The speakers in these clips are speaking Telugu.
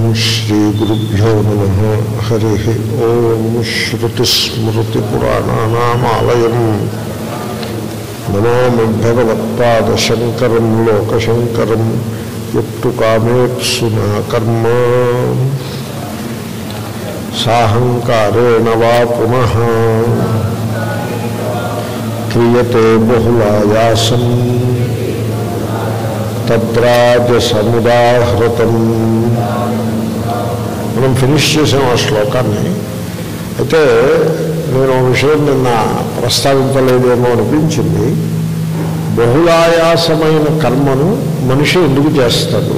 శ్రీగురుభ్యో నమ హరి ఓం శ్రుతిస్మృతిపురాణానామాలయం నమామి భగవత్పాదశంకరం లోకశంకరం ఎత్తు కామేప్సునా కర్మ సాహంకారేణ వా పునః క్రియతే బహుళాయాసం తద్రాజసముదాహృతం మనం ఫినిష్ చేసాం ఆ శ్లోకాన్ని అయితే నేను ఒక విషయం నిన్న ప్రస్తావించలేదేమో అనిపించింది బహుళాయాసమైన కర్మను మనిషి ఎందుకు చేస్తాడు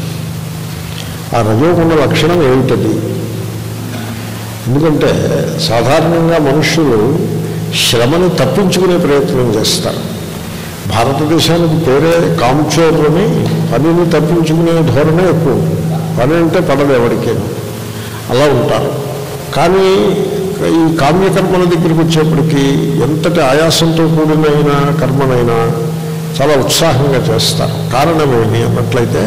ఆ రజోగుణ లక్షణం ఏమిటది ఎందుకంటే సాధారణంగా మనుషులు శ్రమని తప్పించుకునే ప్రయత్నం చేస్తారు భారతదేశానికి పేరే కాంచోర్ అని పనిని తప్పించుకునే ధోరణే ఎక్కువ ఉంటుంది. పని అంటే పడదు ఎవరికైనా అలా ఉంటారు కానీ ఈ కామ్యకర్మల దగ్గరికి వచ్చేప్పటికీ ఎంతటి ఆయాసంతో కూడినైన కర్మనైనా చాలా ఉత్సాహంగా చేస్తారు కారణమేమి అన్నట్లయితే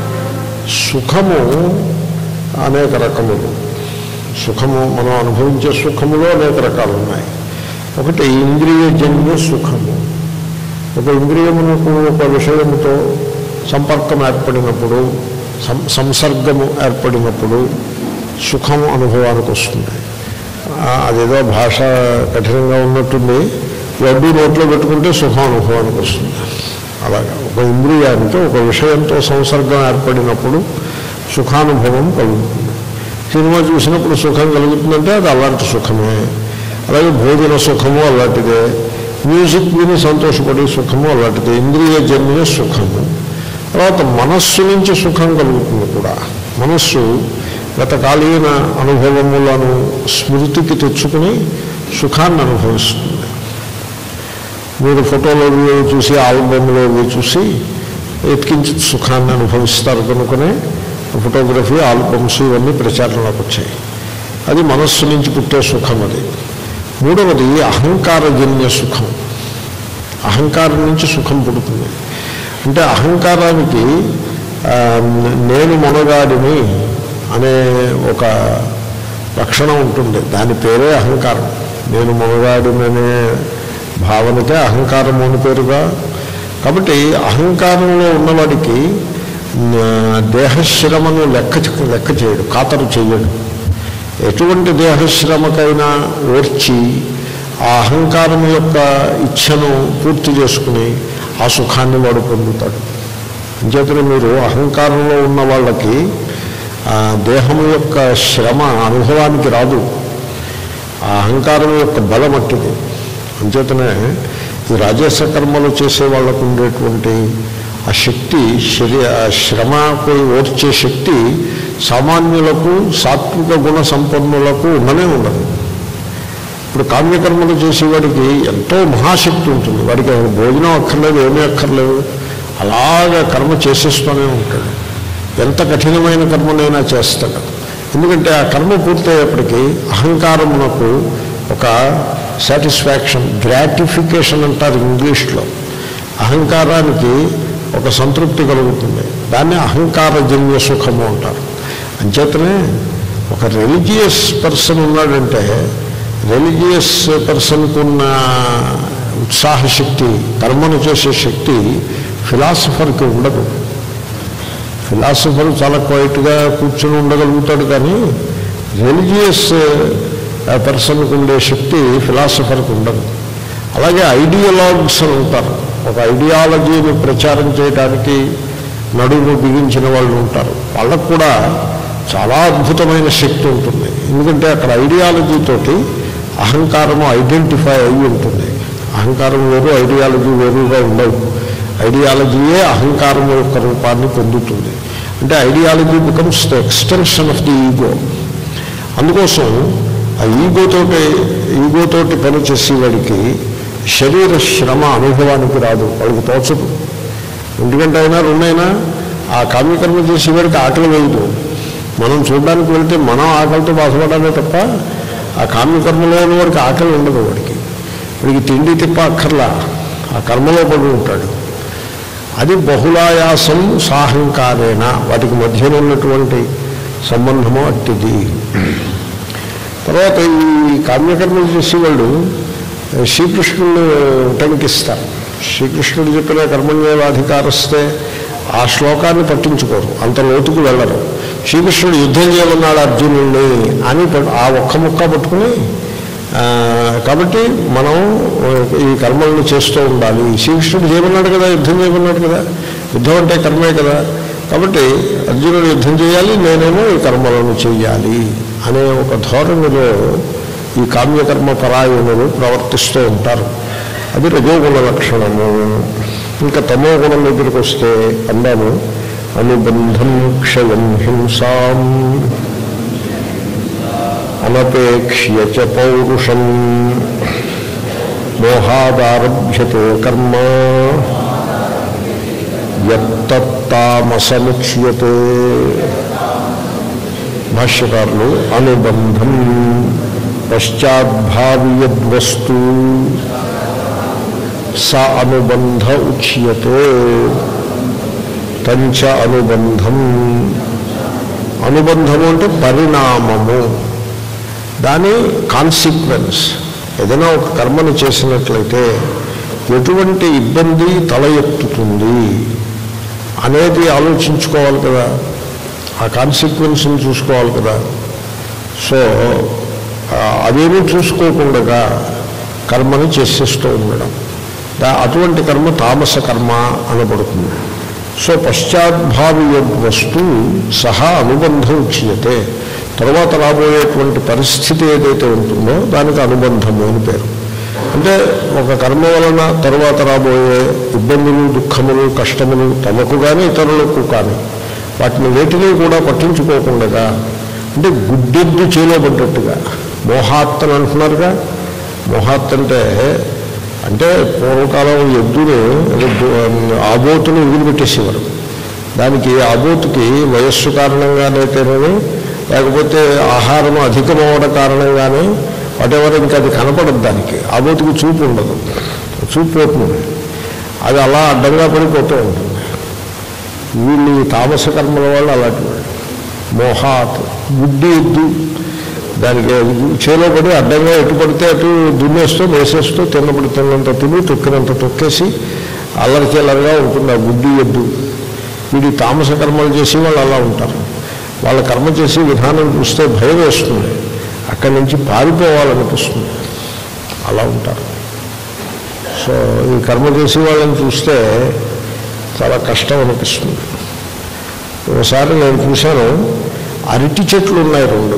సుఖము అనేక రకములు సుఖము మనం అనుభవించే సుఖములో అనేక రకాలు ఉన్నాయి ఒకటి ఇంద్రియజన్య సుఖము ఒక ఇంద్రియమునకు ఒక విషయముతో సంపర్కం ఏర్పడినప్పుడు సం- సంసర్గము ఏర్పడినప్పుడు సుఖం అనుభవానికి వస్తుంది ఆ, అదేదో భాష కఠినంగా ఉన్నట్టుంది వడ్డీ నోట్లో పెట్టుకుంటే సుఖం అనుభవానికి వస్తుంది అలాగా ఒక ఇంద్రియానికి ఒక విషయంతో సంసర్గం ఏర్పడినప్పుడు సుఖానుభవం కలుగుతుంది సినిమా చూసినప్పుడు సుఖం కలుగుతుందంటే అది అలాంటి సుఖమే అలాగే భోజన సుఖము అలాంటిదే మ్యూజిక్ విని సంతోషపడే సుఖము అలాంటిదే ఇంద్రియజన్య సుఖము తర్వాత మనస్సు నుంచి సుఖం కలుగుతుంది కూడా మనస్సు గతకాలీన అనుభవములను స్మృతికి తెచ్చుకుని సుఖాన్ని అనుభవిస్తుంది మీరు ఫోటోలో అవి చూసి ఆల్బమ్లో అవి చూసి ఎత్కించి సుఖాన్ని అనుభవిస్తారు కనుకనే ఫోటోగ్రఫీ ఆల్బమ్స్ ఇవన్నీ ప్రచారంలోకి వచ్చాయి అది మనస్సు నుంచి పుట్టే సుఖం అది మూడవది అహంకారజన్య సుఖం అహంకారం నుంచి సుఖం పుడుతుంది అంటే అహంకారానికి ఆ, నేను మనగాడిని అనే ఒక లక్షణం ఉంటుంది దాని పేరే అహంకారం నేను మనగాడిననే భావనకే అహంకారం అని పేరుగా కాబట్టి అహంకారంలో ఉన్నవాడికి ఆ, దేహశ్రమను లెక్క చే- లెక్క చేయడు ఖాతరు చేయడు ఎటువంటి దేహశ్రమకైనా ఓర్చి ఆ అహంకారం యొక్క ఇచ్ఛను పూర్తి చేసుకుని ఆ సుఖాన్ని వాడు పొందుతాడు అంచేతనే మీరు అహంకారంలో ఉన్న వాళ్ళకి ఆ దేహం యొక్క శ్రమ అనుభవానికి రాదు ఆ అహంకారం యొక్క బలం అట్టిది అంచేతనే ఈ రాజస కర్మలు చేసే వాళ్ళకు ఉండేటువంటి ఆ శక్తి శరీ ఆ శ్రమపై ఓర్చే శక్తి సామాన్యులకు సాత్విక గుణ సంపన్నులకు ఉండనే ఉండదు ఇప్పుడు కామ్యకర్మలు చేసేవాడికి ఎంతో మహాశక్తి ఉంటుంది వాడికి అసలు భోజనం అక్కర్లేదు ఏమీ అక్కర్లేదు అలాగా కర్మ చేసేస్తూనే ఉంటాడు ఎంత కఠినమైన కర్మనైనా చేస్తాడు ఎందుకంటే ఆ కర్మ పూర్తయ్యేప్పటికీ అహంకారమునకు ఒక సాటిస్ఫాక్షన్ గ్రాటిఫికేషన్ అంటారు ఇంగ్లీష్లో అహంకారానికి ఒక సంతృప్తి కలుగుతుంది దాన్ని అహంకారజన్య సుఖము అంటారు అంచేతనే ఒక రిలీజియస్ పర్సన్ ఉన్నాడంటే రిలీజియస్ పర్సన్కు ఉన్న ఉత్సాహశక్తి కర్మను చేసే శక్తి ఫిలాసఫర్కి ఉండదు ఫిలాసఫర్ చాలా క్వైట్గా కూర్చొని ఉండగలుగుతాడు కానీ రిలీజియస్ పర్సన్కి ఉండే శక్తి ఫిలాసఫర్కి ఉండదు అలాగే ఐడియలాగ్స్ అని ఉంటారు ఒక ఐడియాలజీని ప్రచారం చేయడానికి నడుము బిగించిన వాళ్ళు ఉంటారు వాళ్ళకు కూడా చాలా అద్భుతమైన శక్తి ఉంటుంది ఎందుకంటే అక్కడ ఐడియాలజీతోటి అహంకారము ఐడెంటిఫై అయి ఉంటుంది అహంకారం వేరు ఐడియాలజీ వేరుగా ఉండవు ఐడియాలజీయే అహంకారం యొక్క రూపాన్ని పొందుతుంది అంటే ideology becomes the extension of the ego అందుకోసం ఆ ఈగోతోటి ఈగోతోటి పని చేసేవాడికి శరీర శ్రమ అనుభవానికి రాదు వాళ్ళకి తోచదు ఎందుకంటే అయినా రెండైనా ఆ కామ్యకర్మ చేసేవాడికి ఆకలి వేయదు మనం చూడడానికి వెళ్తే మనం ఆకలితో బాధపడాలే తప్ప ఆ కామ్యకర్మలో ఉన్న వాడికి ఆకలి ఉండదు వాడికి వాడికి తిండి తిప్ప అక్కర్లా ఆ కర్మలో పడి ఉంటాడు అది బహుళాయాసం సాహంకారేణ వాటికి మధ్యన ఉన్నటువంటి సంబంధము అట్టిది తర్వాత ఈ కామ్యకర్మలు చేసేవాళ్ళు శ్రీకృష్ణుని ఉటంకిస్తారు శ్రీకృష్ణుడు చెప్పిన కర్మణ్యేవాధికారస్తే ఆ శ్లోకాన్ని పట్టించుకోరు అంత లోతుకు వెళ్ళరు శ్రీకృష్ణుడు యుద్ధం చేయమన్నాడు అర్జునుడిని అని పట్- ఆ ఒక్క ముక్క పట్టుకుని ఆ, కాబట్టి మనం ఈ కర్మలను చేస్తూ ఉండాలి శ్రీకృష్ణుడు చేయమన్నాడు కదా యుద్ధం చేయమన్నాడు కదా యుద్ధం అంటే కర్మే కదా కాబట్టి అర్జునుడు యుద్ధం చేయాలి నేనేమో ఈ కర్మలను చేయాలి అనే ఒక ధోరణిలో ఈ కామ్యకర్మ పరాయణులు ప్రవర్తిస్తూ ఉంటారు అది రజోగుణ లక్షణము ఇంకా తమో గుణం దగ్గరికి వస్తే అందాము అనుబంధం క్షయం హింసాం అనపేక్ష్య చ పౌరుషం మోహాదారభ్యతే కర్మ యత్తామసముచ్యతే భాష్యకారులు అనుబంధం పశ్చాద్భావ్యద్వస్తు స అనుబంధ ఉచ్యతే పంచ అనుబంధం అనుబంధము అంటే పరిణామము దాని కాన్సిక్వెన్స్ ఏదైనా ఒక కర్మను చేసినట్లయితే ఎటువంటి ఇబ్బంది తల ఎత్తుతుంది అనేది ఆలోచించుకోవాలి కదా ఆ కాన్సిక్వెన్స్ని చూసుకోవాలి కదా సో ఆ, అదేమీ చూసుకోకుండా కర్మని చేసేస్తూ ఉండడం దా- అటువంటి కర్మ తామస కర్మ అనబడుతుంది సో పశ్చాద్భావి వస్తు సహా అనుబంధం ఉచ్యతే తర్వాత రాబోయేటువంటి పరిస్థితి ఏదైతే ఉంటుందో దానికి అనుబంధము అని పేరు అంటే ఒక కర్మ వలన తర్వాత రాబోయే ఇబ్బందులు దుఃఖములు కష్టములు తమకు కానీ ఇతరులకు కానీ వాటిని వేటిని కూడా పట్టించుకోకుండా అంటే గుడ్డెద్దు చేయబడ్డట్టుగా మోహాత్ అని అంటున్నారుగా మోహాత్ అంటే అంటే పూర్వకాలం ఎద్దును ఏదో దు- ఆబోతును వదిలిపెట్టేసేవారు దానికి ఆబోతుకి వయస్సు కారణంగానైతేనేమి లేకపోతే ఆహారం అధికమవడం కారణంగానే వాటెవర్ ఇంకా అది కనపడదు దానికి ఆబోతుకి చూపు ఉండదు చూపు పోతుంది అది అలా అడ్డంగా పడిపోతూ ఉంటుంది వీళ్ళు ఈ తామస కర్మల వాళ్ళు అలాంటి వాళ్ళు మోహాత్ గుడ్డి ఎద్దు దానికి చేలో పడి అడ్డంగా ఎటు పడితే అటు దున్నేస్తూ వేసేస్తూ తిన్నప్పుడు తిన్నంత తిని తొక్కినంత తొక్కేసి అల్లరి చిల్లరగా ఉంటుంది ఆ గుడ్డి ఎద్దు వీడి తామస కర్మలు చేసి వాళ్ళు అలా ఉంటారు వాళ్ళ కర్మ చేసి విధానం చూస్తే భయం వేస్తుంది అక్కడి నుంచి పారిపోవాలనిపిస్తుంది అలా ఉంటారు సో ఈ కర్మ చేసి వాళ్ళని చూస్తే చాలా కష్టం అనిపిస్తుంది ఒకసారి నేను చూశాను అరటి చెట్లు ఉన్నాయి రెండు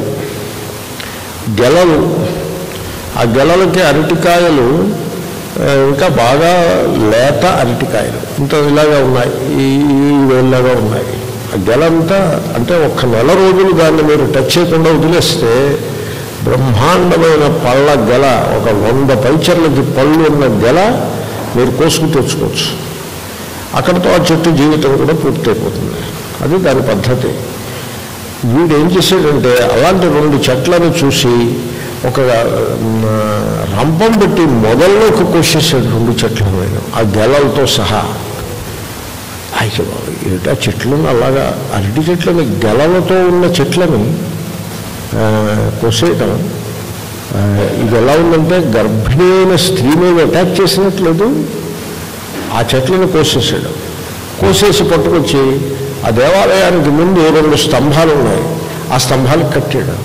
గెలలు ఆ గెలలకి అరటికాయలు ఆ, ఇంకా బాగా లేత అరటికాయలు ఇంత ఇలాగా ఉన్నాయి ఈ ఈ వేళ్ళగా ఉన్నాయి ఆ గెలంతా అంటే ఒక్క నెల రోజులు దాన్ని మీరు టచ్ చేయకుండా వదిలేస్తే బ్రహ్మాండమైన పళ్ళ గెల ఒక వంద పైచర్లకి పళ్ళు ఉన్న గెల మీరు కోసుకు తెచ్చుకోవచ్చు అక్కడితో ఆ చెట్టు జీవితం కూడా పూర్తయిపోతుంది అది దాని పద్ధతి వీడు ఏం చేశాడంటే అలాంటి రెండు చెట్లను చూసి ఒక మ్, రంపం పెట్టి మొదల్లోకి కోసేసాడు రెండు చెట్ల మీద ఆ గెలలతో సహా అయితే బాబు ఏమిటా చెట్లను అలాగా అరటి చెట్లని గెలలతో ఉన్న చెట్లని ఆ, కోసేయటం ఆ, ఇది ఎలా ఉందంటే గర్భిణీ అయిన స్త్రీ మీద అటాక్ చేసినట్లేదు ఆ చెట్లను కోసేసాడు కోసేసి పట్టుకొచ్చి ఆ దేవాలయానికి ముందు రెండు స్తంభాలు ఉన్నాయి ఆ స్తంభాలకు కట్టాడు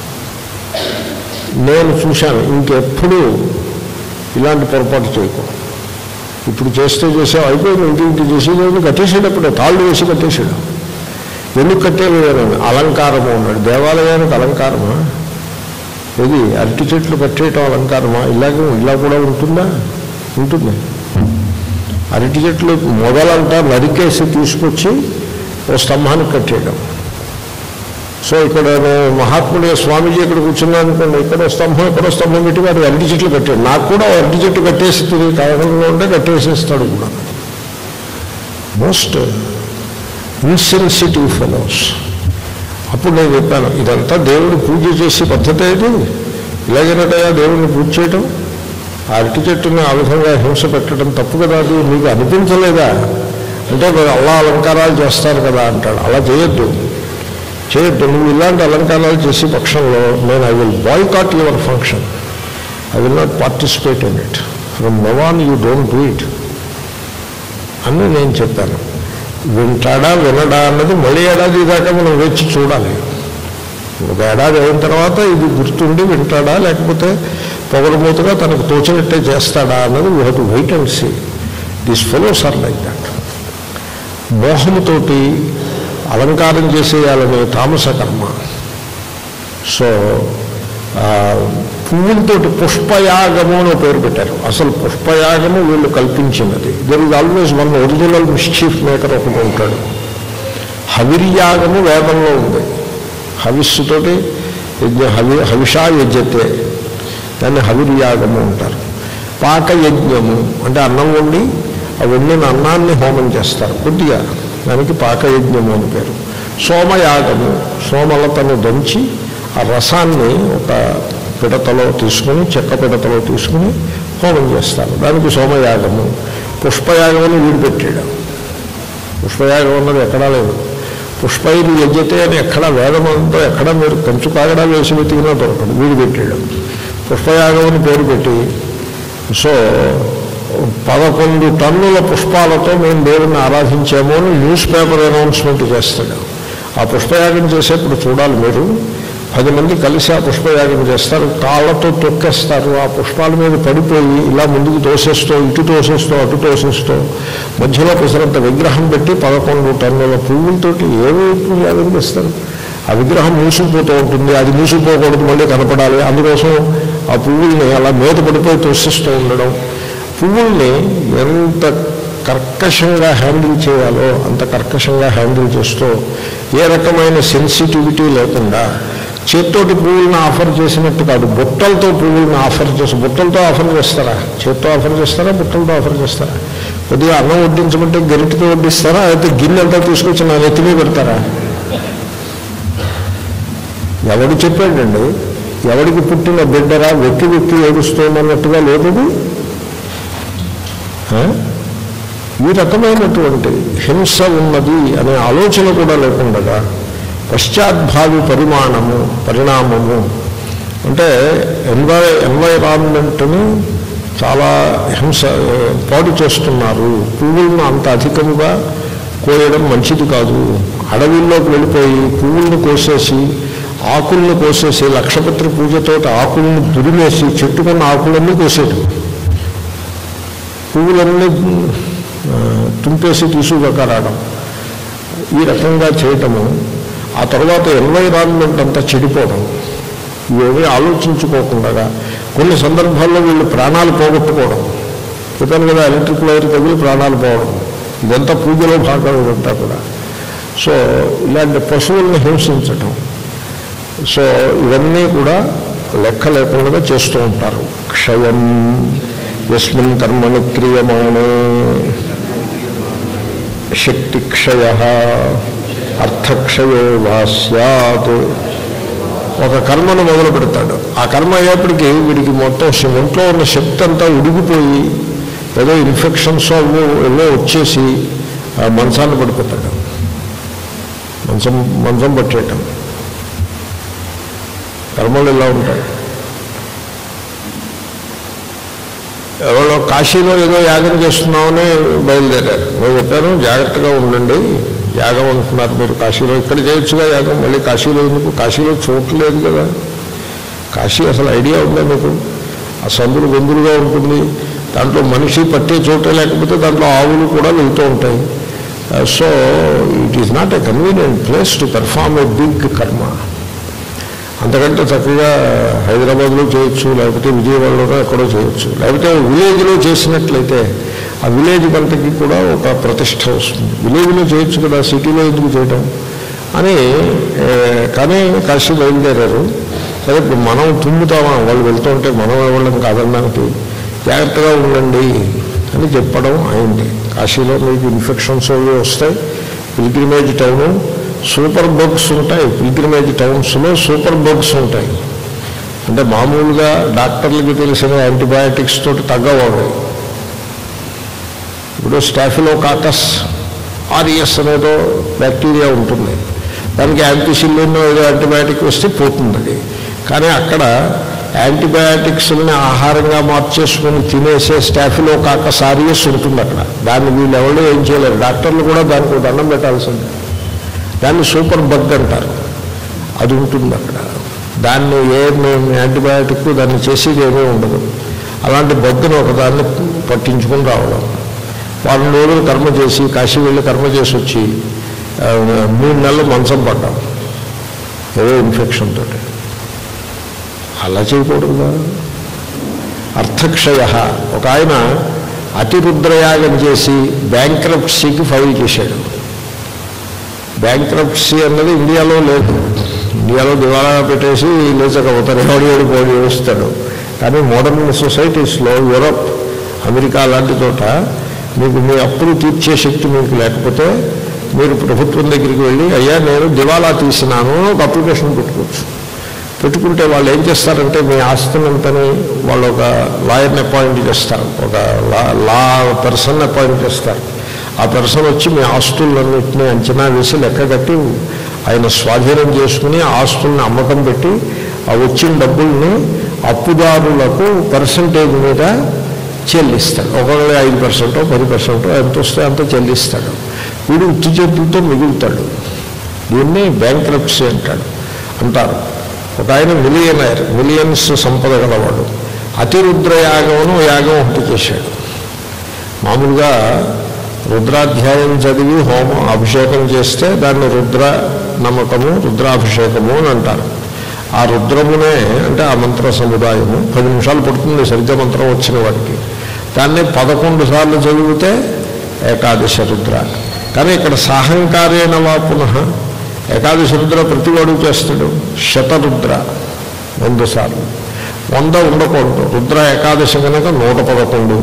నేను చూశాను ఇంకెప్పుడు ఇలాంటి పొరపాటు చేయకు ఇప్పుడు చేస్తే చేసావు అయిపోయింది ఇంటి ఇంటి చేసేది కట్టేసేటప్పుడే తాళ్ళు వేసి కట్టేసాడు ఎందుకు కట్టేయలేదు అలంకారము ఉన్నాడు దేవాలయానికి అలంకారమా ఇది అరటి చెట్లు కట్టేయటం అలంకారమా ఇలాగే ఇలా కూడా ఉంటుందా ఉంటుంది అరటి చెట్లు మొదలంతా నరికేసి తీసుకొచ్చి ఓ స్తంభానికి కట్టేయడం సో ఇక్కడ నేను మహాత్ముడే స్వామీజీ ఇక్కడ కూర్చున్నాను అనుకోండి ఇక్కడ స్తంభం ఇక్కడ స్తంభం పెట్టి వాడు అరటి చెట్లు కట్టాడు నాకు కూడా ఓ అరటి చెట్టు కట్టేసి తిరిగి కారణంలో ఉంటే కట్టేసేస్తాడు కూడా మోస్ట్ ఇన్సెన్సిటివ్ ఫెలోస్ అప్పుడు నేను చెప్పాను ఇదంతా దేవుడు పూజ చేసే పద్ధతి ఇది ఇలాగేనటయా దేవుడిని పూజ చేయటం ఆ అరటి చెట్టుని ఆ విధంగా హింస పెట్టడం తప్పు కదా అది మీకు అనిపించలేదా అంటే మీరు అలా అలంకారాలు చేస్తారు కదా అంటాడు అలా చేయొద్దు చేయొద్దు నువ్వు ఇలాంటి అలంకారాలు చేసే పక్షంలో నేను I will boycott your function I will not participate in it from now on you don't do it అని నేను చెప్పాను వింటాడా వినడా అన్నది మళ్ళీ ఏడాది దాకా మనం వేచి చూడాలి ఒక ఏడాది అయిన తర్వాత ఇది గుర్తుండి వింటాడా లేకపోతే పొగరమూతగా తనకు తోచినట్టే చేస్తాడా అన్నది we have to wait and see this fellows are like that మోహముతోటి అలంకారం చేసేయాలనే తామస కర్మ సో ఆ, పువ్వులతోటి పుష్పయాగము అని ఒక పేరు పెట్టారు అసలు పుష్పయాగము వీళ్ళు కల్పించినది there is always one original mischief maker ఒకటి ఉంటాడు హవిర్యాగము వేదంలో ఉంది హవిస్సుతోటి యజ్ఞ హవి హవిషా యజ్ఞతే దాన్ని హవిర్యాగము అంటారు పాకయజ్ఞము అంటే అన్నం వండి ఆ వండిన అన్నాన్ని హోమం చేస్తారు కొద్దిగా దానికి పాకయజ్ఞము అని పేరు సోమయాగము సోమలతను దంచి ఆ రసాన్ని ఒక పిడతలో తీసుకుని చెక్క పిడతలో తీసుకుని హోమం చేస్తారు దానికి సోమయాగము పుష్పయాగముని వీడిపెట్టాడు పుష్పయాగం అన్నది ఎక్కడా లేదు పుష్పైరు యజ్ఞతే అని ఎక్కడ వేదమంతో ఎక్కడ మీరు కంచు కాగడా వేసి వెతికినా దొరకదు వీడు పెట్టాడు పుష్పయాగం అని పేరు పెట్టి సో పదకొండు టన్నుల పుష్పాలతో మేము దేవుణ్ణి ఆరాధించాము అని న్యూస్ పేపర్ అనౌన్స్మెంట్ చేస్తాడు ఆ పుష్పయాగం చేసేప్పుడు చూడాలి మీరు పది మంది కలిసి ఆ పుష్పయాగం చేస్తారు కాళ్ళతో తొక్కేస్తారు ఆ పుష్పాల మీద పడిపోయి ఇలా ముందుకు తోసేస్తూ ఇటు తోసేస్తూ అటు తోసేస్తూ మధ్యలో పిసరంత విగ్రహం పెట్టి పదకొండు టన్నుల పువ్వులతోటి ఏమి యాగం చేస్తారు ఆ విగ్రహం మూసుకుపోతూ ఉంటుంది అది మూసుకుపోకూడదు మళ్ళీ కనపడాలి అందుకోసం ఆ పువ్వుల్ని అలా మీద పడిపోయి తోసిస్తూ ఉండడం పువ్వుల్ని ఎంత కర్కశంగా హ్యాండిల్ చేయాలో అంత కర్కశంగా హ్యాండిల్ చేస్తూ ఏ రకమైన సెన్సిటివిటీ లేకుండా చేత్తోటి పువ్వులను ఆఫర్ చేసినట్టు కాదు బుట్టలతో పువ్వులను ఆఫర్ చేసి బుట్టలతో ఆఫర్ చేస్తారా చేత్తో ఆఫర్ చేస్తారా బుట్టలతో ఆఫర్ చేస్తారా కొద్దిగా అన్నం వడ్డించమంటే గరిటితో వడ్డిస్తారా అయితే గిన్నె అంతా తీసుకొచ్చి నా నెత్తిమీ పెడతారా ఎవడు చెప్పాడండి ఎవడికి పుట్టిన బిడ్డరా వెక్కి వెక్కి ఏడుస్తోందన్నట్టుగా లేదు ఇది? ఆ? ఈ రకమైనటువంటి హింస ఉన్నది అనే ఆలోచన కూడా లేకుండా పశ్చాద్భావి పరిమాణము పరిణామము అంటే ఎన్వై ఎన్వైరాన్మెంట్ని చాలా హింస పాడు చేస్తున్నారు పువ్వులను అంత అధికముగా కోయడం మంచిది కాదు అడవిల్లోకి వెళ్ళిపోయి పువ్వులను కోసేసి ఆకులను కోసేసి లక్షపత్రి పూజతో ఆకులను దురిమేసి చెట్టుకున్న ఆకులన్నీ కోసేయడం పువ్వులన్నీ ఆ, తుంపేసి తీసుకురావడం ఈ రకంగా చేయటము ఆ తర్వాత ఎన్వైరాన్మెంట్ అంతా చెడిపోవడం ఇవేమీ ఆలోచించుకోకుండా కొన్ని సందర్భాల్లో వీళ్ళు ప్రాణాలు పోగొట్టుకోవడం చెప్పాను కదా ఎలక్ట్రిక్ వైర్ తగిలి ప్రాణాలు పోవడం ఇదంతా పూజలో భాగం ఇదంతా కూడా సో ఇలాంటి పశువుల్ని హింసించటం సో ఇవన్నీ కూడా లెక్క లేకుండా చేస్తూ ఉంటారు క్షయం యస్మిన్ కర్మణి క్రియమాణే శక్తిక్షయ అర్థక్షయో వా స్యాత్ ఒక కర్మను మొదలు పెడతాడు ఆ కర్మ అయ్యేప్పటికీ వీడికి మొత్తం శ- ఒంట్లో ఉన్న శక్తి అంతా ఉడిగిపోయి ఏదో ఇన్ఫెక్షన్స్ అవి ఏవో వచ్చేసి ఆ మంచాన్ని పడిపోతాడు మంచం మంచం పట్టేయటం కర్మలు ఇలా ఉంటాయి ఎవరో కాశీలో ఏదో యాగం చేస్తున్నామని బయలుదేరారు నేను చెప్పాను జాగ్రత్తగా ఉండండి యాగం అంటున్నారు మీరు కాశీలో ఇక్కడ చేయొచ్చుగా యాగం మళ్ళీ కాశీలో ఎందుకు కాశీలో చోటు లేదు కదా కాశీ అసలు ఐడియా ఉందా మీకు ఆ సందులు గొంతులుగా ఉంటుంది దాంట్లో మనిషి పట్టే చోటే లేకపోతే దాంట్లో ఆవులు కూడా వెళ్తూ ఉంటాయి so it is not a convenient place to perform a big karma అంతకంటే చక్కగా హైదరాబాద్లో చేయొచ్చు లేకపోతే విజయవాడలోనో ఎక్కడో చేయొచ్చు లేకపోతే విలేజ్లో చేసినట్లయితే ఆ విలేజ్ కంటకి కూడా ఒక ప్రతిష్ట వస్తుంది విలేజ్లో చేయొచ్చు కదా సిటీలో ఎందుకు చేయడం అని ఏ, కానీ కాశీ బయలుదేరారు సరే ఇప్పుడు మనం తుమ్ముతామా వాళ్ళు వెళ్తూ ఉంటే మనం ఇవ్వడం కాదనడానికి జాగ్రత్తగా ఉండండి అని చెప్పడం అయింది కాశీలో మీకు ఇన్ఫెక్షన్స్ అవి వస్తాయి పిల్గ్రిమేజ్ టౌను సూపర్ బగ్స్ ఉంటాయి పిల్గ్రిమేజ్ టౌన్స్లో సూపర్ బగ్స్ ఉంటాయి అంటే మామూలుగా డాక్టర్లకి తెలిసిన యాంటీబయాటిక్స్ తోటి తగ్గవాడు ఇప్పుడు స్టాఫిలో కాకస్ ఆర్ఎస్ అనేదో బ్యాక్టీరియా ఉంటుంది దానికి యాంటీసిలిన్ ఏదో యాంటీబయాటిక్ వస్తే పోతుంది అది కానీ అక్కడ యాంటీబయాటిక్స్ని ఆహారంగా మార్చేసుకుని తినేసే స్టాఫ్లో కాక సారియస్ ఉంటుంది అక్కడ దాన్ని వీళ్ళు ఎవరు ఏం చేయలేరు డాక్టర్లు కూడా దానికి ఒక దండం పెట్టాల్సిందే దాన్ని సూపర్ బగ్ అంటారు అది ఉంటుంది అక్కడ దాన్ని ఏ యాంటీబయాటిక్ దాన్ని చేసేది ఏమీ ఉండదు అలాంటి బగ్గును ఒకదాన్ని పట్టించుకొని రావడం వారం రోజులు కర్మ చేసి కాశీ వెళ్ళి కర్మ చేసి వచ్చి ఆ, మూడు నెలలు మంచం పడ్డాం ఏదో ఇన్ఫెక్షన్ తోటి అలా చేయకూడదుగా అర్థక్షయ ఒక ఆయన అతిరుద్రయాగం చేసి బ్యాంక్రప్సీకి ఫైల్ చేశాడు బ్యాంక్రప్సీ అన్నది ఇండియాలో లేదు ఇండియాలో దివాలా పెట్టేసి లేచకపోతారు ఎవడు ఏడు పోటీ వేస్తాడు కానీ మోడర్న్ సొసైటీస్లో యూరప్ అమెరికా లాంటి చోట మీకు మీ అప్పులు తీర్చే శక్తి మీకు లేకపోతే మీరు ప్రభుత్వం దగ్గరికి వెళ్ళి అయ్యా నేను దివాలా తీసినాను అని ఒక అప్లికేషన్ పెట్టుకోవచ్చు పెట్టుకుంటే వాళ్ళు ఏం చేస్తారంటే మీ ఆస్తినంతని వాళ్ళు ఒక లాయర్ని అపాయింట్ చేస్తారు ఒక లా లా పర్సన్ అపాయింట్ చేస్తారు ఆ పర్సన్ వచ్చి మీ ఆస్తులన్నింటినీ అంచనా వేసి లెక్క కట్టి ఆయన స్వాధీనం చేసుకుని ఆ ఆస్తుల్ని అమ్మకం పెట్టి ఆ వచ్చిన డబ్బుల్ని అప్పుదారులకు పర్సంటేజ్ మీద చెల్లిస్తాడు ఒకవేళ ఐదు పర్సెంటో పది పర్సెంటో ఎంత వస్తే అంత చెల్లిస్తాడు వీడు ఉత్తి చేతులతో మిగులుతాడు దీన్ని బ్యాంక్రప్సీ అంటాడు అంటారు ఒక ఆయన మిలియనర్ మిలియన్స్ సంపద గలవాడు అతిరుద్ర యాగమును యాగం ఒకటి చేశాడు మామూలుగా రుద్రాధ్యాయం చదివి హోమం అభిషేకం చేస్తే దాన్ని రుద్ర నమ్మకము రుద్రాభిషేకము అని అంటారు ఆ రుద్రమునే అంటే ఆ మంత్ర సముదాయము పది నిమిషాలు పడుతుంది సరిగ్గా మంత్రం వచ్చిన వాడికి దాన్ని పదకొండు సార్లు చదివితే ఏకాదశ రుద్ర కానీ ఇక్కడ సాహంకారేణ వా పునః ఏకాదశి రుద్ర ప్రతివాడు చేస్తాడు శతరుద్ర వంద సార్లు వంద ఉండకూడదు రుద్ర ఏకాదశి కనుక నూట పదకొండు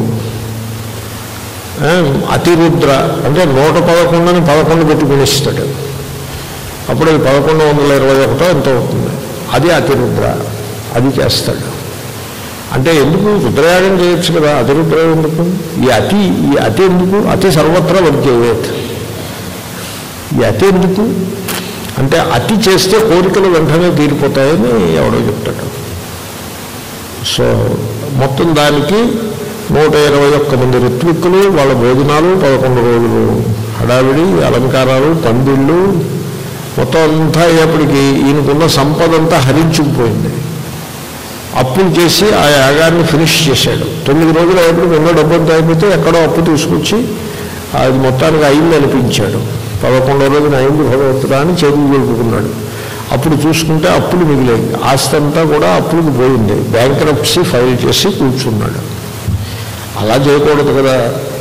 ఏ, అతిరుద్ర అంటే నూట పదకొండుని పదకొండు పెట్టుకుని ఇస్తాడు అప్పుడు అది పదకొండు వందల ఇరవై ఒకటో ఎంత అవుతుంది అది అతిరుద్ర అది చేస్తాడు అంటే ఎందుకు రుద్రయాగం చేయొచ్చు కదా అతిరుద్ర ఎందుకు ఈ అతి ఈ అతి ఎందుకు అతి సర్వత్రా వర్జయేత్ ఈ అతి ఎందుకు అంటే అతి చేస్తే కోరికలు వెంటనే తీరిపోతాయని ఎవడో చెప్తాడు సో మొత్తం దానికి నూట ఇరవై ఒక్క మంది ఋత్విక్కులు వాళ్ళ భోజనాలు పదకొండు రోజులు హడావిడి అలంకారాలు పందిళ్ళు మొత్తం అంతా అయ్యేప్పటికీ ఈయనకున్న సంపద అంతా హరించుకుపోయింది అప్పులు చేసి ఆ యాగాన్ని ఫినిష్ చేశాడు తొమ్మిది రోజులు అయ్యేప్పటికి ఎన్నో డబ్బు అంతా అయిపోతే ఎక్కడో అప్పు తీసుకొచ్చి అది మొత్తానికి అయింది అనిపించాడు పదకొండో రోజున అయింది భగవంతుడా అని చేతులు జరుపుకున్నాడు అప్పుడు చూసుకుంటే అప్పులు మిగిలేదు ఆస్తి అంతా కూడా అప్పులకు పోయింది బ్యాంక్రప్సీ ఫైల్ చేసి కూర్చున్నాడు అలా చేయకూడదు కదా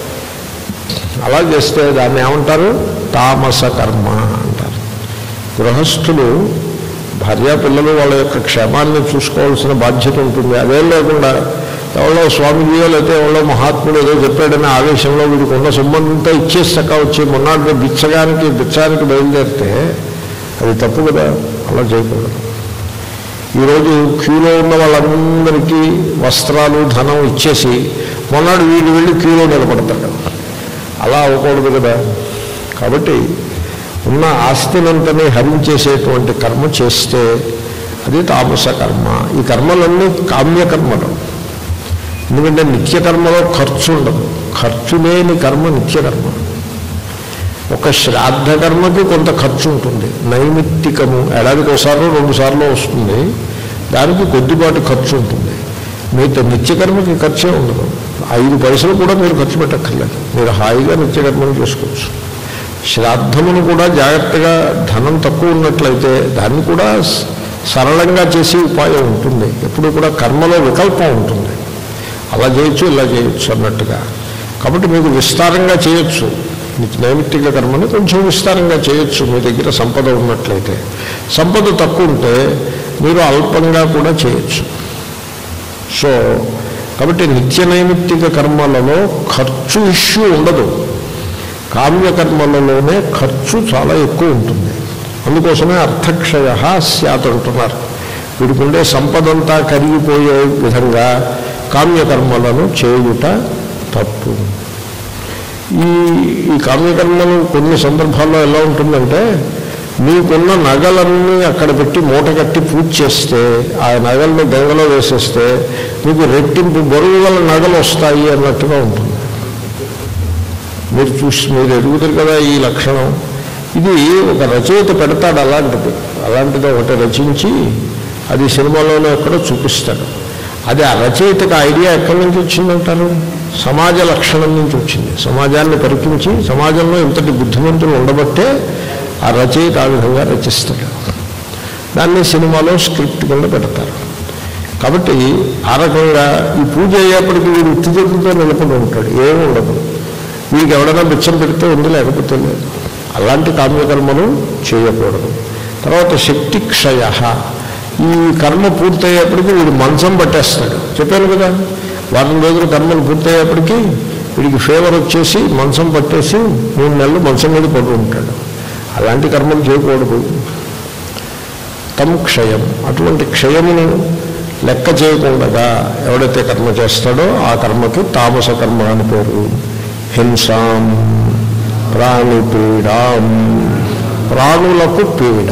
అలా చేస్తే దాన్ని ఏమంటారు తామస కర్మ అంటారు గృహస్థులు భార్యా పిల్లలు వాళ్ళ యొక్క క్షేమాన్ని చూసుకోవాల్సిన బాధ్యత ఉంటుంది అదేం లేకుండా ఎవరో స్వామిజీయో లేకపోతే ఎవరో మహాత్ముడు ఏదో చెప్పాడనే ఆవేశంలో వీడికి ఉన్న సంబంధంతో ఇచ్చేస్తాక వచ్చి మొన్నటి బిచ్చగానికి బిచ్చానికి బయలుదేరితే అది తప్పు కదా అలా చేయకూడదు ఈరోజు క్యూలో ఉన్న వాళ్ళందరికీ వస్త్రాలు ధనం ఇచ్చేసి మొన్నడు వీడు వెళ్ళి క్యూలో నిలబడతాడు అలా అవ్వకూడదు కదా కాబట్టి ఉన్న ఆస్తినంతనే హరించేసేటువంటి కర్మ చేస్తే అది తామస కర్మ ఈ కర్మలన్నీ కామ్యకర్మలు ఎందుకంటే నిత్యకర్మలో ఖర్చు ఉండదు ఖర్చు లేని కర్మ నిత్యకర్మ ఒక శ్రాద్ధ కర్మకి కొంత ఖర్చు ఉంటుంది నైమిత్తికము ఏడాదికి ఒకసారి రెండు సార్లు వస్తుంది దానికి కొద్దిపాటి ఖర్చు ఉంటుంది మిగతా నిత్యకర్మకి ఖర్చే ఉండదు ఐదు పైసలు కూడా మీరు ఖర్చు పెట్టక్కర్లేదు మీరు హాయిగా నిత్యకర్మను చేసుకోవచ్చు శ్రాద్ధమును కూడా జాగ్రత్తగా ధనం తక్కువ ఉన్నట్లయితే దాన్ని కూడా స- సరళంగా చేసే ఉపాయం ఉంటుంది ఎప్పుడు కూడా కర్మలో వికల్పం ఉంటుంది అలా చేయొచ్చు ఇలా చేయొచ్చు అన్నట్టుగా కాబట్టి మీకు విస్తారంగా చేయొచ్చు మీకు నైమిత్తిక కర్మని కొంచెం విస్తారంగా చేయొచ్చు మీ దగ్గర సంపద ఉన్నట్లయితే సంపద తక్కువ ఉంటే మీరు అల్పంగా కూడా చేయొచ్చు సో కాబట్టి నిత్య నైమిత్తిక కర్మలలో ఖర్చు ఇష్యూ ఉండదు కామ్యకర్మలలోనే ఖర్చు చాలా ఎక్కువ ఉంటుంది అందుకోసమే అర్థక్షయ స్యాత్ అంటున్నారు వీడికుండే సంపదంతా కరిగిపోయే విధంగా కామ్యకర్మలను చేయుట తప్పు ఈ ఈ కామ్యకర్మలు కొన్ని సందర్భాల్లో ఎలా ఉంటుందంటే మీకున్న నగలన్నీ అక్కడ పెట్టి మూట కట్టి పూజ చేస్తే ఆ నగల్ని గంగలో వేసేస్తే మీకు రెట్టింపు బరువు గల నగలు వస్తాయి అన్నట్టుగా ఉంటుంది మీరు చూసి మీరు ఎరుగుతారు కదా ఈ లక్షణం ఇది ఒక రచయిత పెడతాడు అలాంటిది అలాంటిది ఒకటి రచించి అది సినిమాలోనే ఎక్కడో చూపిస్తాడు అది ఆ రచయితకి ఐడియా ఎక్కడి నుంచి వచ్చిందంటారు సమాజ లక్షణం నుంచి వచ్చింది సమాజాన్ని పరికించి సమాజంలో ఇంతటి బుద్ధిమంతులు ఉండబట్టే ఆ రచయిత ఆ విధంగా రచిస్తాడు దాన్ని సినిమాలో స్క్రిప్ట్ కింద పెడతారు కాబట్టి ఆ రకంగా ఈ పూజ అయ్యేప్పటికీ వీడు ఉత్తి చేతులతో నిలబడి ఉంటాడు ఏమి ఉండదు వీడికి ఎవడైనా బిచ్చం పెడితే ఉంది లేకపోతే లేదు అలాంటి కామ్యకర్మలు చేయకూడదు తర్వాత శక్తి క్షయ ఈ కర్మ పూర్తయ్యేప్పటికీ వీడు మంచం పట్టేస్తాడు చెప్పాను కదా వారం రోజులు కర్మలు పూర్తయ్యేప్పటికీ వీడికి ఫీవర్ వచ్చేసి మంచం పట్టేసి మూడు నెలలు మంచం మీద పడి ఉంటాడు అలాంటి కర్మలు చేయకూడదు తమ్ క్షయం అటువంటి క్షయమును లెక్క చేయకుండా ఎవడైతే కర్మ చేస్తాడో ఆ కర్మకి తామస కర్మ అని పేరు హింసాం ప్రాణిపీడాం ప్రాణులకు పీడ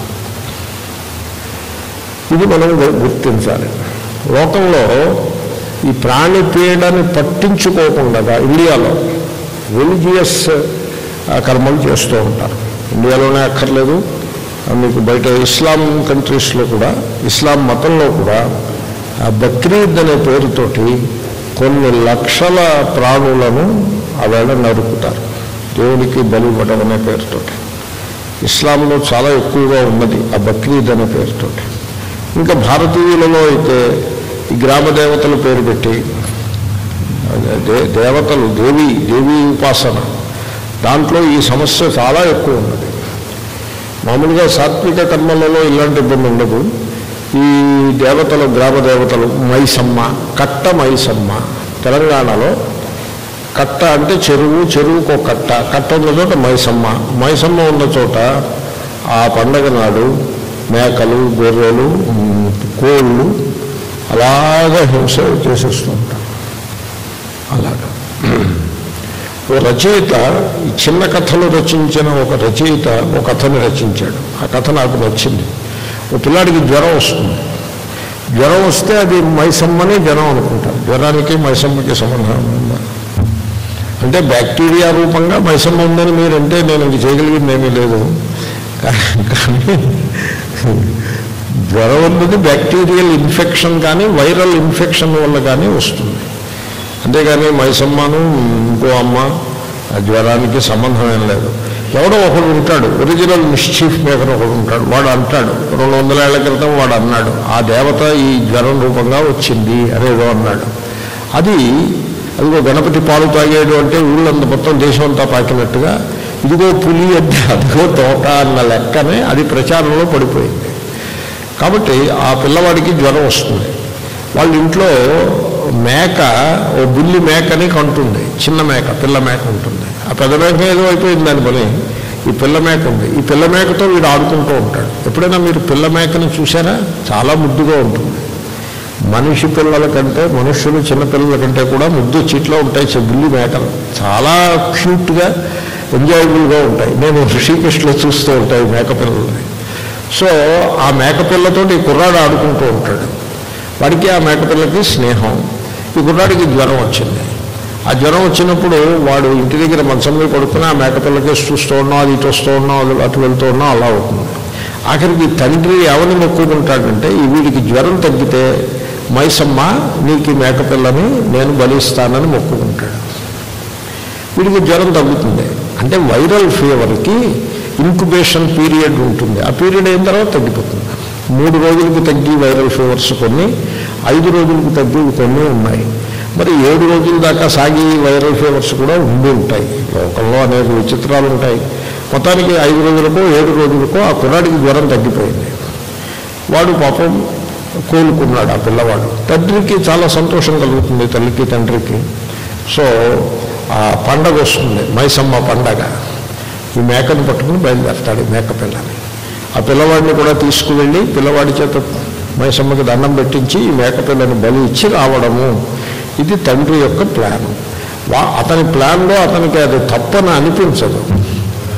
ఇది మనం గు- గుర్తించాలి లోకంలో ఈ ప్రాణి పీడని పట్టించుకోకుండా ఇండియాలో రిలీజియస్ కర్మలు చేస్తూ ఉంటారు ఇండియాలోనే అక్కర్లేదు ఆ మీకు బయట ఇస్లాం కంట్రీస్లో కూడా ఇస్లాం మతంలో కూడా ఆ బక్రీద్ అనే పేరుతోటి కొన్ని లక్షల ప్రాణులను ఆవేళ నరుకుతారు దేవునికి బలి ఇవ్వడం అనే పేరుతోటి ఇస్లాంలో చాలా ఎక్కువగా ఉన్నది ఆ బక్రీద్ అనే పేరుతోటి ఇంకా భారతీయులలో అయితే ఈ గ్రామ దేవతల పేరు పెట్టి దే దేవతలు దేవి దేవీ ఉపాసన దాంట్లో ఈ సమస్య చాలా ఎక్కువ ఉన్నది మామూలుగా సాత్విక కర్మలలో ఇలాంటి ఇబ్బంది ఉండదు ఈ దేవతలు గ్రామ దేవతలు మైసమ్మ కట్ట మైసమ్మ తెలంగాణలో కట్ట అంటే చెరువు చెరువుకు ఒక కట్ట కట్ట ఉన్న చోట మైసమ్మ మైసమ్మ ఉన్న చోట ఆ పండగ నాడు మేకలు గొర్రెలు ఉమ్, కోళ్ళు అలాగా హింస చేసేస్తూ ఉంటారు అలాగా ఓ రచయిత ఈ చిన్న కథలు రచించిన ఒక రచయిత ఒక కథని రచించాడు ఆ కథ నాకు నచ్చింది ఓ పిల్లాడికి జ్వరం వస్తుంది జ్వరం వస్తే అది మైసమ్మని జ్వరం అనుకుంటారు జ్వరానికి మైసమ్మకి సంబంధం ఉందా అంటే బ్యాక్టీరియా రూపంగా మైసమ్మ ఉందని మీరంటే నేను ఇంక చేయగలిగింది ఏమీ లేదు కా- కానీ జ్వరం అన్నది బ్యాక్టీరియల్ ఇన్ఫెక్షన్ కానీ వైరల్ ఇన్ఫెక్షన్ వల్ల కానీ వస్తుంది అంతేగాని మైసమ్మను ఇంకో అమ్మ ఆ జ్వరానికి సంబంధం ఏం లేదు ఎవడో ఒకడు ఉంటాడు ఒరిజినల్ మిస్చీఫ్ మేకర్ ఒకడు ఉంటాడు వాడు అంటాడు రెండు వందల ఏళ్ల క్రితం వాడు అన్నాడు ఆ దేవత ఈ జ్వరం రూపంగా వచ్చింది అనేదో అన్నాడు అది అదిగో గణపతి పాలు తాగేడు అంటే ఊళ్ళంత మొత్తం దేశం అంతా పాకినట్టుగా ఇదిగో పులి అంటే అదిగో తోట అన్న లెక్కనే అది ప్రచారంలో పడిపోయింది కాబట్టి ఆ పిల్లవాడికి జ్వరం వస్తుంది వాళ్ళ ఇంట్లో మేక ఓ బుల్లి మేకని కంటుంది చిన్న మేక పిల్ల మేక ఉంటుంది ఆ పెద్ద మేక ఏదో అయిపోయింది దాని పని ఈ పిల్ల మేక ఉంది ఈ పిల్ల మేకతో వీడు ఆడుకుంటూ ఉంటాడు ఎప్పుడైనా మీరు పిల్ల మేకని చూసారా చాలా ముద్దుగా ఉంటుంది మనిషి పిల్లల కంటే మనుషులు చిన్న పిల్లల కంటే కూడా ముద్దు చీట్లో ఉంటాయి చె- బుల్లి మేకలు చాలా క్యూట్గా ఎంజాయబుల్గా ఉంటాయి నేను ఋషికృష్ణలో చూస్తూ ఉంటాయి మేక పిల్లల్ని సో ఆ మేకపిల్లతోటి ఈ కుర్రాడు ఆడుకుంటూ ఉంటాడు వాడికి ఆ మేకపిల్లకి స్నేహం ఈ కుర్రాడికి జ్వరం వచ్చింది ఆ జ్వరం వచ్చినప్పుడు వాడు ఇంటి దగ్గర మంచం మీద పడుకుని ఆ మేకపిల్లకి చూస్తూ ఉన్నాం అది ఇటు వస్తూ ఉన్నాం అది అటు వెళ్తూ ఉన్నాం అలా అవుతుంది ఆఖరికి తండ్రి ఎవరిని మొక్కుకుంటాడంటే ఈ వీడికి జ్వరం తగ్గితే మైసమ్మ నీకు ఈ మేకపిల్లని నేను బలిస్తానని మొక్కుకుంటాడు వీడికి జ్వరం తగ్గుతుంది అంటే వైరల్ ఫీవర్కి ఇంక్యుబేషన్ పీరియడ్ ఉంటుంది ఆ పీరియడ్ అయిన తర్వాత తగ్గిపోతుంది మూడు రోజులకు తగ్గి వైరల్ ఫీవర్స్ కొన్ని ఐదు రోజులకు తగ్గి కొన్ని ఉన్నాయి మరి ఏడు రోజుల దాకా సాగి వైరల్ ఫీవర్స్ కూడా ఉండి ఉంటాయి లోకంలో అనేక విచిత్రాలు ఉంటాయి మొత్తానికి ఐదు రోజులకో ఏడు రోజులకో ఆ కుర్రాడికి జ్వరం తగ్గిపోయింది వాడు పాపం కోలుకున్నాడు ఆ పిల్లవాడు తండ్రికి చాలా సంతోషం కలుగుతుంది తల్లికి తండ్రికి సో ఆ పండగ వస్తుంది మైసమ్మ పండగ ఈ మేకను పట్టుకుని బయలుదేరతాడు ఈ మేక పిల్లని ఆ పిల్లవాడిని కూడా తీసుకువెళ్ళి పిల్లవాడి చేత మైసమ్మకి దండం పెట్టించి ఈ మేక పిల్లని బలి ఇచ్చి రావడము ఇది తండ్రి యొక్క ప్లాన్ వా అతని ప్లాన్లో అతనికి అది తప్పని అనిపించదు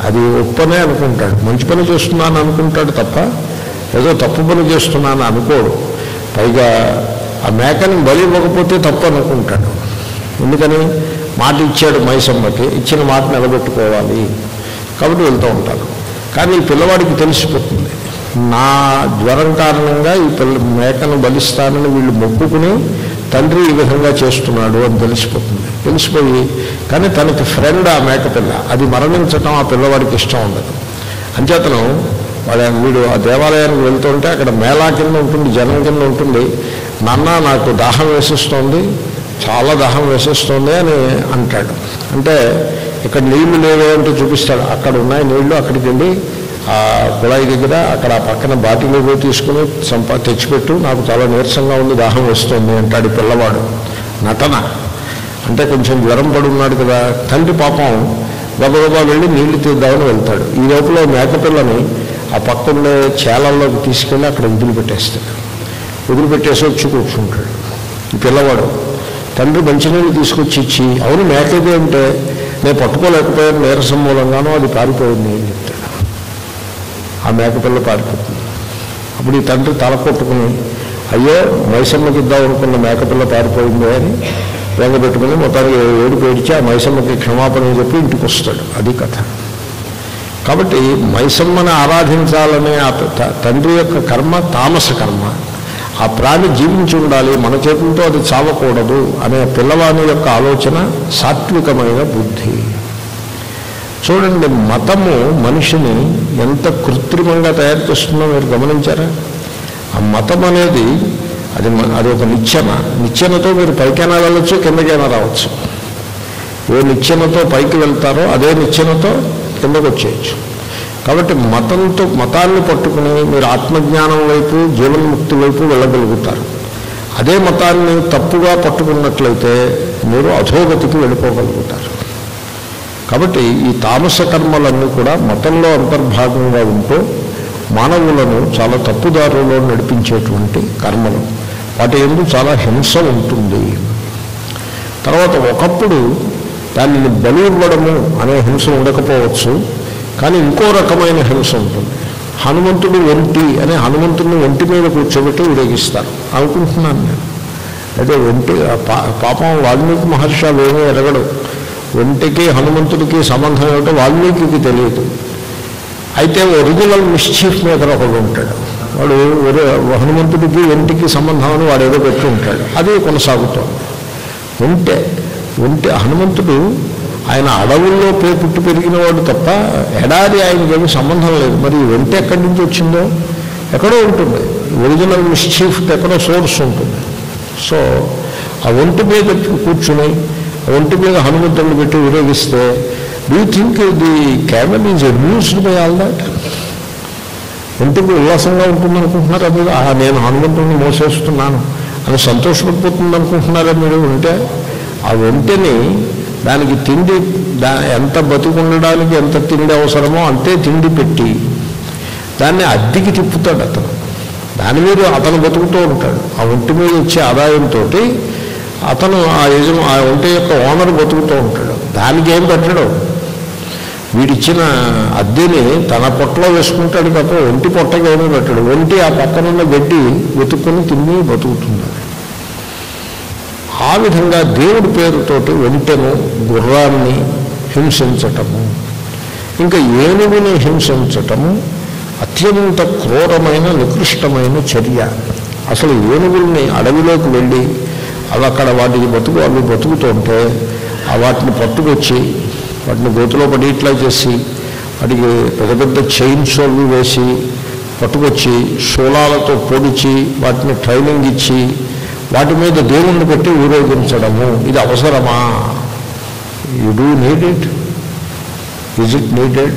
అది ఒప్పనే అనుకుంటాడు మంచి పని చేస్తున్నాను అనుకుంటాడు తప్ప ఏదో తప్పు పని చేస్తున్నాను అనుకోడు పైగా ఆ మేకని బలి ఇవ్వకపోతే తప్పు అనుకుంటాడు ఎందుకని మాట ఇచ్చాడు మైసమ్మకి ఇచ్చిన మాట నిలబెట్టుకోవాలి కాబట్టి వెళ్తూ ఉంటారు కానీ ఈ పిల్లవాడికి తెలిసిపోతుంది నా జ్వరం కారణంగా ఈ పిల్ల మేకను బలిస్తానని వీళ్ళు మొక్కుకుని తండ్రి ఈ విధంగా చేస్తున్నాడు అని తెలిసిపోతుంది తెలిసిపోయి కానీ తనకి ఫ్రెండ్ ఆ మేక పిల్ల అది మరణించటం ఆ పిల్లవాడికి ఇష్టం ఉండదు అంచేతను వాళ్ళ వీడు ఆ దేవాలయానికి వెళ్తుంటే అక్కడ మేళా కింద ఉంటుంది జనం కింద ఉంటుంది నాన్న నాకు దాహం వేసిస్తోంది చాలా దాహం వేసేస్తోంది అని అంటాడు అంటే ఇక్కడ నీళ్లు లేవే అంటూ చూపిస్తాడు అక్కడ ఉన్నాయి నీళ్లు అక్కడికి వెళ్ళి ఆ కుళాయి దగ్గర అక్కడ ఆ పక్కన బాటిల్ పోయి తీసుకుని సంపా తెచ్చిపెట్టు నాకు చాలా నీరసంగా ఉంది దాహం వేస్తుంది అంటాడు ఈ పిల్లవాడు నటన అంటే కొంచెం జ్వరం పడి ఉన్నాడు కదా తండ్రి పాపం గబగబా వెళ్ళి నీళ్లు తీద్దామని వెళ్తాడు ఈ లోపల మేకపిల్లని ఆ పక్కనే చేలల్లోకి తీసుకెళ్ళి అక్కడ వదిలిపెట్టేస్తాడు వదిలిపెట్టేసి వచ్చి కూర్చుంటాడు ఈ పిల్లవాడు తండ్రి మంచినీళ్ళు తీసుకొచ్చి ఇచ్చి అవును మేకదే అంటే నేను పట్టుకోలేకపోయాను నీరసం మూలంగానో అది పారిపోయింది అని చెప్తాడు ఆ మేకపిల్ల పారిపోతుంది అప్పుడు ఈ తండ్రి తల కొట్టుకుని అయ్యో మైసమ్మకి ఇద్దాం అనుకున్న మేకపిల్ల పారిపోయింది అని వెంగబెట్టుకుని మొత్తానికి ఏడు పేడిచి ఆ మైసమ్మకి క్షమాపణ చెప్పి ఇంటికి వస్తాడు అది కథ కాబట్టి మైసమ్మని ఆరాధించాలనే ఆ త- తండ్రి యొక్క కర్మ తామస కర్మ ఆ ప్రాణి జీవించి ఉండాలి మన చేతులతో అది చావకూడదు అనే పిల్లవాని యొక్క ఆలోచన సాత్వికమైన బుద్ధి చూడండి మతము మనిషిని ఎంత కృత్రిమంగా తయారు చేస్తుందో మీరు గమనించారా ఆ మతం అనేది అది మ- అది ఒక నిచ్చెన నిచ్చెనతో మీరు పైకైనా వెళ్ళొచ్చు కిందకైనా రావచ్చు ఏ నిచ్చెనతో పైకి వెళ్తారో అదే నిచ్చెనతో కిందకు వచ్చేయచ్చు కాబట్టి మతంతో మతాన్ని పట్టుకుని మీరు ఆత్మజ్ఞానం వైపు జీవన్ముక్తి వైపు వెళ్ళగలుగుతారు అదే మతాన్ని తప్పుగా పట్టుకున్నట్లయితే మీరు అధోగతికి వెళ్ళిపోగలుగుతారు కాబట్టి ఈ తామస కర్మలన్నీ కూడా మతంలో అంతర్భాగంగా ఉంటూ మానవులను చాలా తప్పుదారులో నడిపించేటువంటి కర్మలు వాటి ఎందు చాలా హింస ఉంటుంది తర్వాత ఒకప్పుడు దానిని బలి ఇవ్వడము అనే హింస ఉండకపోవచ్చు కానీ ఇంకో రకమైన హింస ఉంటుంది హనుమంతుడు ఒంటి అనే హనుమంతుడిని ఒంటి మీద కూర్చోబెట్టి ఊరేగిస్తారు అనుకుంటున్నాను నేను అయితే ఒంటి ఆ పా- పాపం వాల్మీకి మహర్షి అవేమీ ఎరగడు ఒంటికి హనుమంతుడికి సంబంధం ఏమిటో వాల్మీకి తెలియదు అయితే ఒరిజినల్ మిస్చీఫ్ మీద ఒకడు ఉంటాడు వాడు ఒరి- హనుమంతుడికి ఒంటికి సంబంధం అని వాడు ఏదో పెట్టి ఉంటాడు అది కొనసాగుతోంది ఉంటే ఉంటే హనుమంతుడు ఆయన అడవుల్లో పే పుట్టి పెరిగినవాడు తప్ప ఎడారి ఆయనకి ఏమీ సంబంధం లేదు మరి ఈ ఒంటి ఎక్కడి నుంచి వచ్చిందో ఎక్కడో ఉంటుంది ఒరిజినల్ మిస్చీఫ్ ఎక్కడో సోర్స్ ఉంటుంది సో ఆ ఒంటి మీద కూర్చుని ఆ ఒంటి మీద హనుమంతుడిని పెట్టి వినియోగిస్తే do think the camel is amused by all that ఒంటికి ఉల్లాసంగా ఉంటుంది అనుకుంటున్నారా మీరు ఆ నేను హనుమంతుడిని మోసేస్తున్నాను అని సంతోషపడిపోతుంది అనుకుంటున్నారా మీరు ఉంటే ఆ ఒంటిని దానికి తిండి దా ఎంత బతుకుండడానికి ఎంత తిండి అవసరమో అంతే తిండి పెట్టి దాన్ని అద్దెకి తిప్పుతాడు అతను దాని మీద అతను బతుకుతూ ఉంటాడు ఆ ఒంటి మీద వచ్చే ఆదాయంతో అతను ఆ యజమ ఆ ఒంటి యొక్క ఓనర్ బతుకుతూ ఉంటాడు దానికి ఏం పెట్టడు వీడిచ్చిన అద్దెని తన పొట్టలో వేసుకుంటాడు తప్ప ఒంటి పొట్టకి ఏమీ పెట్టడు ఒంటి ఆ పక్కనున్న గడ్డి వెతుక్కుని తిని బతుకుతుంది ఆ విధంగా దేవుడి పేరుతోటి ఒంటెను గుర్రాన్ని హింసించటము ఇంకా ఏనుగుని హింసించటము అత్యంత క్రూరమైన నికృష్టమైన చర్య అసలు ఏనుగుల్ని అడవిలోకి వెళ్ళి అవి అక్కడ వాటికి బతుకు అవి బతుకుతుంటే ఆ వాటిని పట్టుకొచ్చి వాటిని గోతులో పడి ఇట్లా చేసి వాటికి పెద్ద పెద్ద చైన్స్ అవి వేసి పట్టుకొచ్చి శూలాలతో పొడిచి వాటిని ట్రైనింగ్ ఇచ్చి వాటి మీద దేవుణ్ణి పెట్టి ఊరేగించడము ఇది అవసరమా you do need it is it needed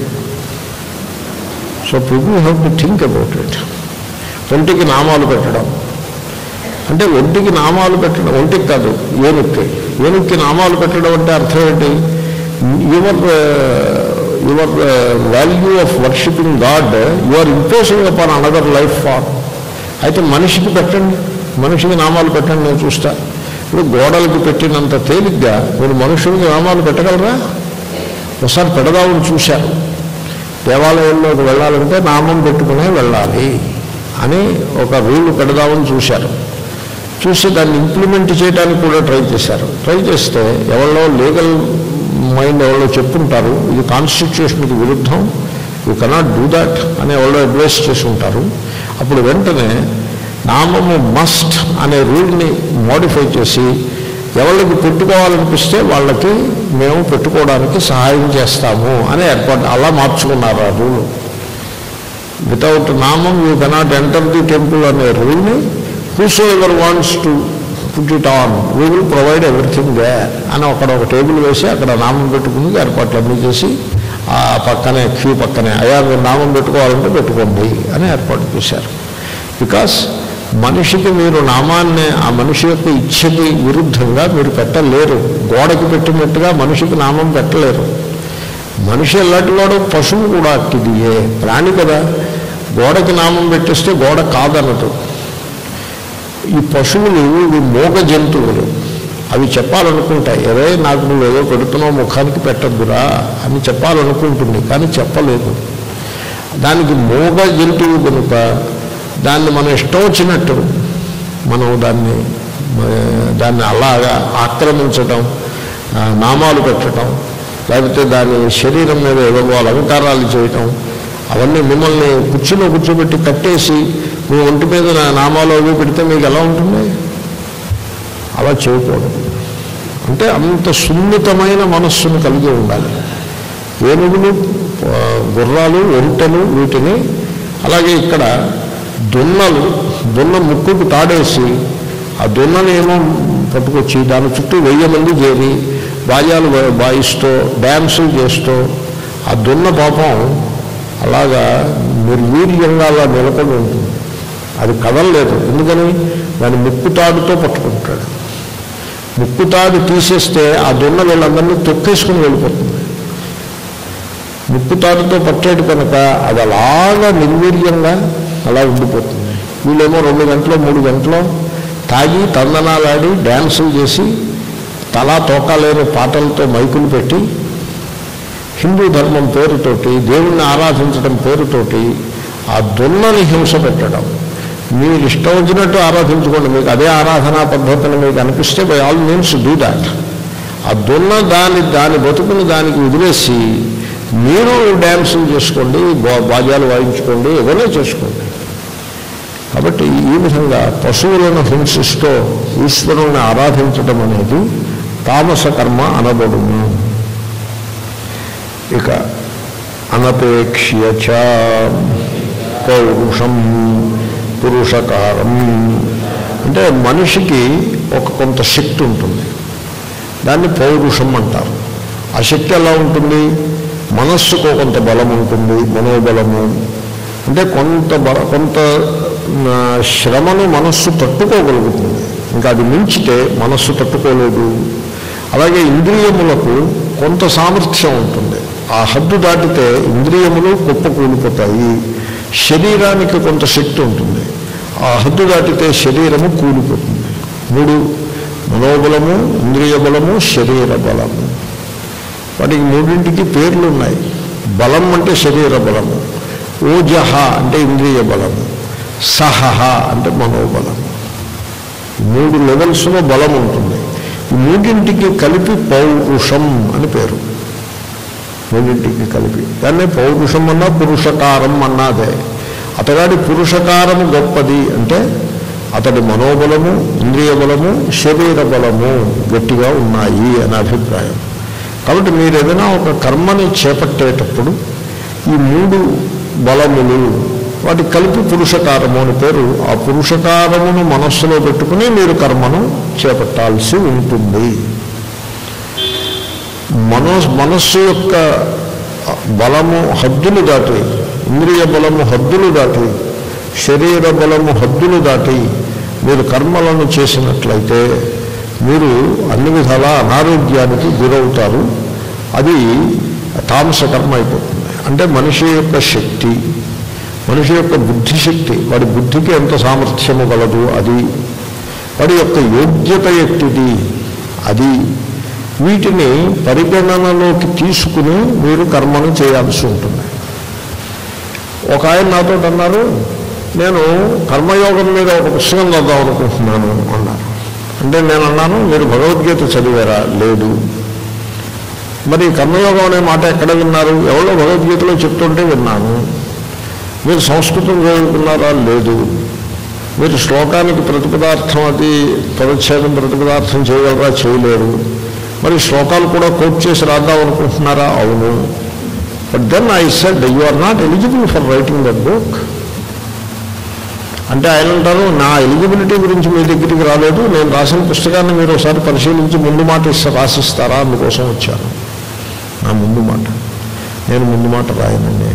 so people have to think about it ఒంటికి నామాలు పెట్టడం అంటే ఒంటికి నామాలు పెట్టడం ఒంటికి కాదు ఏనుక్కి ఏనుక్కి నామాలు పెట్టడం అంటే అర్థం ఏంటి your your value of worshipping God you are imposing upon another life form అయితే మనిషికి పెట్టండి మనిషికి నామాలు పెట్టండి నేను చూస్తా ఇప్పుడు గోడలకు పెట్టినంత తేలిగ్గా మీరు మనుషులకి నామాలు పెట్టగలరా ఒకసారి పెడదామని చూశారు దేవాలయంలోకి వెళ్ళాలంటే నామం పెట్టుకునే వెళ్ళాలి అని ఒక రూల్ పెడదామని చూశారు చూసి దాన్ని ఇంప్లిమెంట్ చేయడానికి కూడా ట్రై చేశారు ట్రై చేస్తే ఎవరో లీగల్ మైండ్ ఎవరో చెప్పుంటారు ఇది కాన్స్టిట్యూషన్కి విరుద్ధం యూ కెనాట్ డూ దాట్ అని ఎవరో అడ్వైస్ చేసి ఉంటారు అప్పుడు వెంటనే నామము మస్ట్ అనే రూల్ని మోడిఫై చేసి ఎవరికి పెట్టుకోవాలనిపిస్తే వాళ్ళకి మేము పెట్టుకోవడానికి సహాయం చేస్తాము అని ఏర్పాటు అలా మార్చుకున్నారు ఆ రూల్ వితౌట్ నామం you cannot enter the temple అనే రూల్ని whoever wants to put it on we will provide everything they అని అక్కడ ఒక టేబుల్ వేసి అక్కడ నామం పెట్టుకుని ఏర్పాట్లు అన్నీ చేసి ఆ పక్కనే క్యూ పక్కనే అయా మీరు నామం పెట్టుకోవాలంటే పెట్టుకోండి అని ఏర్పాటు చేశారు బికాస్ మనిషికి మీరు నామాన్ని ఆ మనిషి యొక్క ఇచ్చకి విరుద్ధంగా మీరు పెట్టలేరు గోడకి పెట్టినట్టుగా మనిషికి నామం పెట్టలేరు మనిషి ఎలాంటి వాడు పశువు కూడా అట్టిదియే ప్రాణి కదా గోడకి నామం పెట్టేస్తే గోడ కాదనదు ఈ పశువులు ఇవి మూగ జంతువులు అవి చెప్పాలనుకుంటాయి ఏదో నాకు నువ్వు ఏదో పెడుతున్నావు ముఖానికి పెట్టద్దురా అని చెప్పాలనుకుంటుంది కానీ చెప్పలేదు దానికి మూగ జంతువు కనుక దాన్ని మనం ఇష్టం వచ్చినట్టు మనం దాన్ని ఆ, దాన్ని అలాగా ఆక్రమించడం ఆ, నామాలు పెట్టడం లేకపోతే దాని శరీరం మీద ఏవో అలంకారాలు చేయటం అవన్నీ మిమ్మల్ని కుర్చీలో కూర్చోబెట్టి కట్టేసి మీ ఒంటి మీద నా నామాలు అవి పెడితే మీకు ఎలా ఉంటుంది అలా చేయకూడదు అంటే అంత సున్నితమైన మనస్సును కలిగి ఉండాలి ఏనుగులు ఆ, గుర్రాలు ఒంటెలు వీటిని అలాగే ఇక్కడ దున్నలు దున్న ముక్కుకు తాడేసి ఆ దున్నని ఏమో పట్టుకొచ్చి దాని చుట్టూ వెయ్యి మంది చేరి బాజాలు వా- వాయిస్తూ డ్యాన్సులు చేస్తూ ఆ దున్న పాపం అలాగా నిర్వీర్యంగా అలా నిలబడి ఉంటుంది అది కదలలేదు ఎందుకని దాని ముక్కు తాడుతో పట్టుకుంటాడు ముక్కు తాడు తీసేస్తే ఆ దున్న వీళ్ళందరినీ తొక్కేసుకుని వెళ్ళిపోతుంది ముక్కు తాడుతో పట్టేడు కనుక అది అలాగా నిర్వీర్యంగా అలా ఉండిపోతుంది వీళ్ళేమో రెండు గంటలు మూడు గంటలు తాగి తందనాలాడి డ్యాన్సులు చేసి తలా తోకాలేని పాటలతో మైకులు పెట్టి హిందూ ధర్మం పేరుతోటి దేవుణ్ణి ఆరాధించడం పేరుతోటి ఆ దున్నని హింస పెట్టడం మీరు ఇష్టం వచ్చినట్టు ఆరాధించుకోండి మీకు అదే ఆరాధనా పద్ధతిని మీకు అనిపిస్తే by all means do that ఆ దున్న దాని దాని బతుకుని దానికి వదిలేసి మీరు డ్యాన్సులు చేసుకోండి బా- బాజాలు వాయించుకోండి ఏదైనా చేసుకోండి కాబట్టి ఈ విధంగా పశువులను హింసిస్తూ ఈశ్వరుని ఆరాధించడం అనేది తామస కర్మ అనబడును ఇక అనపేక్ష్య చ పౌరుషం పురుషకారం అంటే మనిషికి ఒక కొంత శక్తి ఉంటుంది దాన్ని పౌరుషం అంటారు ఆ శక్తి ఎలా ఉంటుంది మనస్సుకు కొంత బలం ఉంటుంది మనోబలము అంటే కొంత బల కొంత ఆ, శ్రమను మనస్సు తట్టుకోగలుగుతుంది ఇంకా అది మించితే మనస్సు తట్టుకోలేదు అలాగే ఇంద్రియములకు కొంత సామర్థ్యం ఉంటుంది ఆ హద్దు దాటితే ఇంద్రియములు కుప్పకూలిపోతాయి శరీరానికి కొంత శక్తి ఉంటుంది ఆ హద్దు దాటితే శరీరము కూలిపోతుంది మూడు మనోబలము ఇంద్రియ బలము శరీర బలము వాటికి మూడింటికి పేర్లు ఉన్నాయి బలం అంటే శరీర బలము ఓజహ అంటే ఇంద్రియ బలము సహహ అంటే మనోబలము ఈ మూడు లెవెల్స్లో బలం ఉంటుంది ఈ మూడింటికి కలిపి పౌరుషం అని పేరు మూడింటికి కలిపి దాన్నే పౌరుషం అన్నా పురుషకారం అన్నాదే అతగాడి పురుషకారము గొప్పది అంటే అతడి మనోబలము ఇంద్రియ బలము శరీర బలము గట్టిగా ఉన్నాయి అనే అభిప్రాయం కాబట్టి మీరు ఏదైనా ఒక కర్మని చేపట్టేటప్పుడు ఈ మూడు బలములు వాటి కలిపి పురుషకారము అని పేరు ఆ పురుషకారమును మనస్సులో పెట్టుకుని మీరు కర్మను చేపట్టాల్సి ఉంటుంది మనో మనస్సు యొక్క బలము హద్దులు దాటి ఇంద్రియ బలము హద్దులు దాటి శరీర బలము హద్దులు దాటి మీరు కర్మలను చేసినట్లయితే మీరు అన్ని విధాల అనారోగ్యానికి గురవుతారు అది తామస కర్మ అయిపోతుంది అంటే మనిషి యొక్క శక్తి మనిషి యొక్క బుద్ధిశక్తి వాడి బుద్ధికి ఎంత సామర్థ్యము గలదు అది వాడి యొక్క యోగ్యత ఎట్టిది అది వీటిని పరిగణనలోకి తీసుకుని మీరు కర్మను చేయాల్సి ఉంటుంది ఒక ఆయన నాతో అన్నారు నేను కర్మయోగం మీద ఒక పుస్తకం చదువుదాం అనుకుంటున్నాను అన్నారు అంటే నేను అన్నాను మీరు భగవద్గీత చదివారా లేదు మరి కర్మయోగం అనే మాట ఎక్కడ విన్నారు ఎవరో భగవద్గీతలో చెప్తుంటే విన్నాను మీరు సంస్కృతం చదువుకున్నారా లేదు మీరు శ్లోకానికి ప్రతిపదార్థం అది పదచ్ఛేదం ప్రతిపదార్థం చేయగలరా చేయలేరు మరి శ్లోకాలు కూడా కోట్ చేసి రాద్దాం అనుకుంటున్నారా అవును but then I said you are not eligible for writing that book అంటే ఆయన అంటారు నా ఎలిజిబిలిటీ గురించి మీ దగ్గరికి రాలేదు నేను రాసిన పుస్తకాన్ని మీరు ఒకసారి పరిశీలించి ముందు మాట ఇస్తా రాసిస్తారా అందుకోసం వచ్చాను నా ముందు మాట నేను ముందు మాట రాయనండి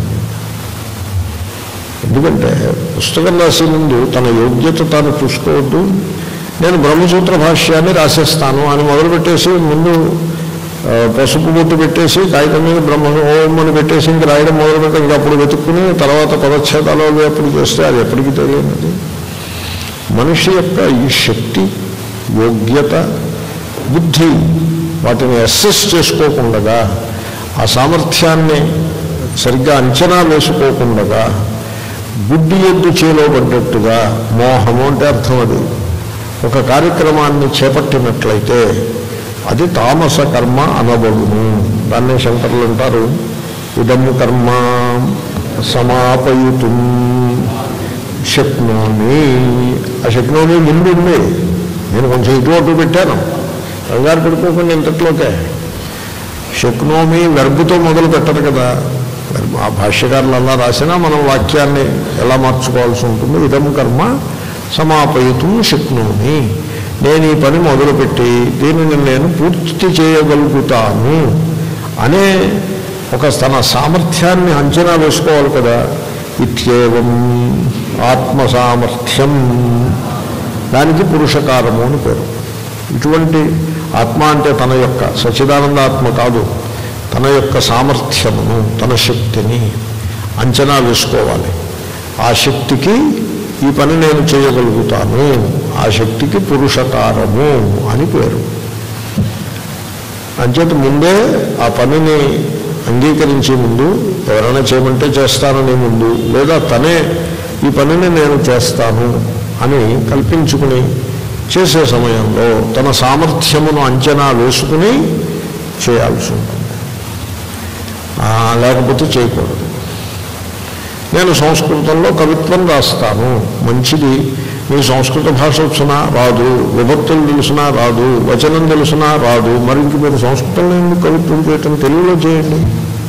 ఎందుకంటే పుస్తకం రాసే ముందు తన యోగ్యత తాను చూసుకోవద్దు నేను బ్రహ్మసూత్ర భాష్యాన్ని రాసేస్తాను అని మొదలుపెట్టేసి ముందు ఆ, పసుపు బొట్టు పెట్టేసి కాగితం మీద బ్రహ్మ ఓం అని పెట్టేసి ఇంక రాయడం మొదలు పెడితే ఇంక అప్పుడు వెతుక్కుని తర్వాత పదచ్ఛేదాలు అవి ఎప్పుడు చేస్తే అది ఎప్పటికీ తెలియనిది మనిషి యొక్క ఈ శక్తి యోగ్యత బుద్ధి వాటిని అసెస్ చేసుకోకుండా ఆ సామర్థ్యాన్ని సరిగ్గా అంచనా వేసుకోకుండా గుడ్డి ఎద్దు చేలో పడ్డట్టుగా మోహము అంటే అర్థం అది ఒక కార్యక్రమాన్ని చేపట్టినట్లయితే అది తామస కర్మ అనబడును దాన్నే శంకరులు అంటారు ఇదం కర్మ సమాపయుతుం శక్నోమి ఆ శక్నోమి ముందు ఉంది నేను కొంచెం ఇటు అటు పెట్టాను కంగారు పెట్టుకోకుండా ఇంతట్లోకే శక్నోమి వెర్బుతో మొదలు పెట్టరు కదా వెర్బ్ ఆ భాష్యకారులు అలా రాసినా మనం వాక్యాన్ని ఎలా మార్చుకోవాల్సి ఉంటుంది ఇదం కర్మ సమాపయుతం శక్నోమి నేను ఈ పని మొదలుపెట్టి దీనిని నేను పూర్తి చేయగలుగుతాను అనే ఒక తన సామర్థ్యాన్ని అంచనా వేసుకోవాలి కదా ఇత్యేవం ఆత్మ సామర్థ్యం దానికి పురుషకారము అని పేరు ఇటువంటి ఆత్మ అంటే తన యొక్క సచిదానంద ఆత్మ కాదు తన యొక్క సామర్థ్యమును తన శక్తిని అంచనా వేసుకోవాలి ఆ శక్తికి ఈ పని నేను చేయగలుగుతాను ఆ శక్తికి పురుషకారము అని పేరు అంచేత ముందే ఆ పనిని అంగీకరించే ముందు ఎవరైనా చేయమంటే చేస్తానని ముందు లేదా తనే ఈ పనిని నేను చేస్తాను అని కల్పించుకుని చేసే సమయంలో తన సామర్థ్యమును అంచనా వేసుకుని చేయాల్సి ఉంటుంది ఆ, లేకపోతే చేయకూడదు నేను సంస్కృతంలో కవిత్వం రాస్తాను మంచిది మీ సంస్కృత భాష వచ్చినా రాదు విభక్తులు తెలిసినా రాదు వచనం తెలిసినా రాదు మరి ఇంక మీరు సంస్కృతంలో ఎందుకు కవిత్వం చేయటం తెలుగులో చేయండి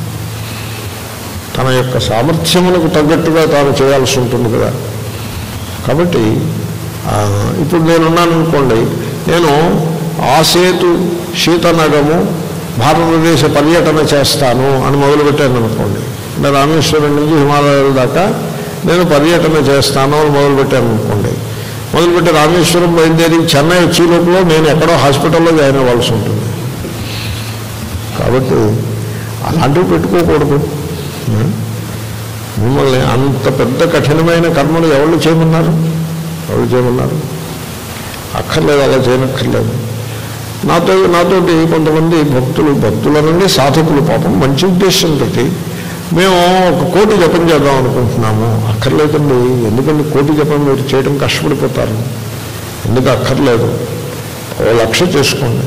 తన యొక్క సామర్థ్యములకు తగ్గట్టుగా తాను చేయాల్సి ఉంటుంది కదా కాబట్టి ఆ, ఇప్పుడు నేనున్నాను అనుకోండి నేను ఆసేతు శీతనగము భారతదేశ పర్యటన చేస్తాను అని మొదలుపెట్టాను అనుకోండి అంటే రామేశ్వరం నుంచి హిమాలయాల దాకా నేను పర్యటన చేస్తాను అని మొదలుపెట్టాను అనుకోండి మొదలుపెట్టి రామేశ్వరం బయలుదేరి చెన్నై వచ్చే లోపల నేను ఎక్కడో హాస్పిటల్లో జాయిన్ అవ్వాల్సి ఉంటుంది కాబట్టి అలాంటివి పెట్టుకోకూడదు మిమ్మల్ని అంత పెద్ద కఠినమైన కర్మలు ఎవరు చేయమన్నారు ఎవరు చేయమన్నారు అక్కర్లేదు అలా చేయనక్కర్లేదు నాతో నాతోటి కొంతమంది భక్తులు భక్తులనండి సాధకులు పాపం మంచి ఉద్దేశంతో మేము ఒక కోటి జపం చేద్దాం అనుకుంటున్నాము అక్కర్లేదండి ఎందుకంటే కోటి జపం మీరు చేయడం కష్టపడిపోతారు ఎందుకు అక్కర్లేదు ఓ లక్ష చేసుకోండి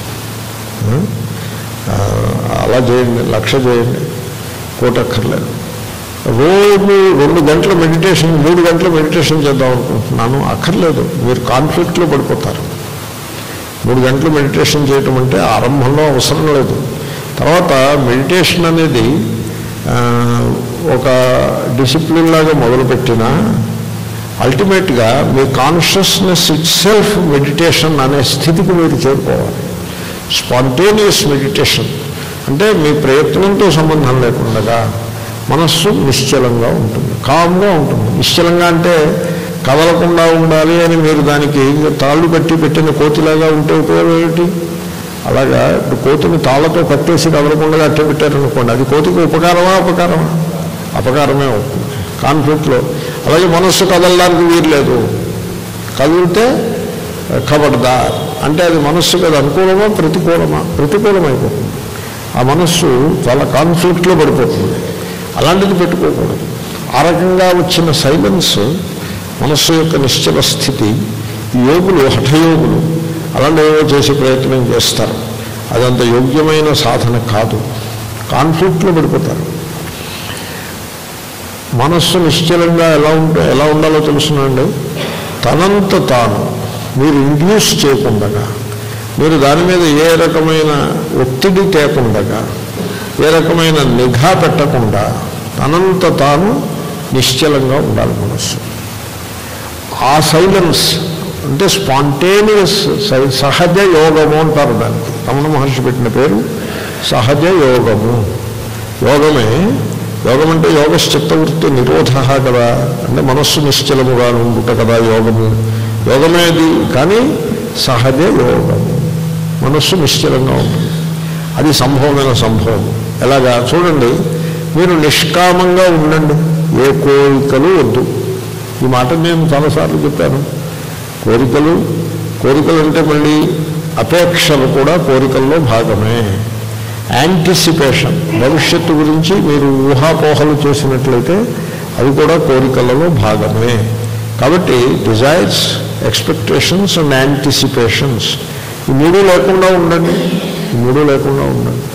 ఆ, అలా చేయండి లక్ష చేయండి కోటి అక్కర్లేదు రోజు రెండు గంటల మెడిటేషన్ మూడు గంటల మెడిటేషన్ చేద్దాం అనుకుంటున్నాను అక్కర్లేదు మీరు కాన్ఫ్లిక్ట్లో పడిపోతారు మూడు గంటలు మెడిటేషన్ చేయటం అంటే ఆరంభంలో అవసరం లేదు తర్వాత మెడిటేషన్ అనేది ఆ, ఒక డిసిప్లిన్ లాగా మొదలుపెట్టినా అల్టిమేట్గా మీ కాన్షియస్నెస్ ఇట్ సెల్ఫ్ మెడిటేషన్ అనే స్థితికి మీరు చేరుకోవాలి స్పాంటేనియస్ మెడిటేషన్ అంటే మీ ప్రయత్నంతో సంబంధం లేకుండా మనస్సు నిశ్చలంగా ఉంటుంది కామ్గా ఉంటుంది నిశ్చలంగా అంటే కదలకుండా ఉండాలి అని మీరు దానికి తాళ్ళు కట్టి పెట్టిన కోతిలాగా ఉంటే ఉపయోగం ఏంటి అలాగా ఇప్పుడు కోతిని తాళ్ళతో కట్టేసి కదలకుండా అట్టే పెట్టారనుకోండి అది కోతికి ఉపకారమా అపకారమా అపకారమే అవుతుంది కాన్ఫ్లిక్ట్లో అలాగే మనస్సు కదలడానికి వీలు లేదు కదిలితే ఖబర్దార్ అంటే అది మనస్సుకి అది అనుకూలమా ప్రతికూలమా ప్రతికూలమైపోతుంది ఆ మనస్సు చాలా కాన్ఫ్లిక్ట్లో పడిపోతుంది అలాంటిది పెట్టుకోకూడదు ఆ రకంగా వచ్చిన సైలెన్స్ మనస్సు యొక్క నిశ్చల స్థితి ఈ యోగులు హఠయోగులు అలాంటివో చేసే ప్రయత్నం చేస్తారు అదంత యోగ్యమైన సాధన కాదు కాన్ఫ్లిక్ట్లో పడిపోతారు మనస్సు నిశ్చలంగా ఎలా ఉంటే ఎలా ఉండాలో తెలుసునండి తనంత తాను మీరు ఇండ్యూస్ చేయకుండగా మీరు దాని మీద ఏ రకమైన ఒత్తిడి తేకుండగా ఏ రకమైన నిఘా పెట్టకుండా తనంత తాను నిశ్చలంగా ఉండాలి మనస్సు ఆ సైలెన్స్ అంటే స్పాంటేనియస్ సహజ యోగము అంటారు దానికి రమణ మహర్షి పెట్టిన పేరు సహజ యోగము యోగమే యోగం అంటే యోగశ్చిత్తవృత్తి నిరోధ కదా అంటే మనస్సు నిశ్చలముగా ఉండుట కదా యోగము యోగమే అది కానీ సహజ యోగము మనస్సు నిశ్చలంగా ఉంటుంది అది సంభవమైన సంభవం ఎలాగా చూడండి మీరు నిష్కామంగా ఉండండి ఏ కోరికలు వద్దు ఈ మాట నేను చాలాసార్లు చెప్పాను కోరికలు కోరికలు అంటే మళ్ళీ అపేక్షలు కూడా కోరికల్లో భాగమే యాంటిసిపేషన్ భవిష్యత్తు గురించి మీరు ఊహాపోహలు చేసినట్లయితే అవి కూడా కోరికలలో భాగమే కాబట్టి డిజైర్స్ ఎక్స్పెక్టేషన్స్ అండ్ యాంటిసిపేషన్స్ ఈ మూడు లేకుండా ఉండండి ఈ మూడు లేకుండా ఉండండి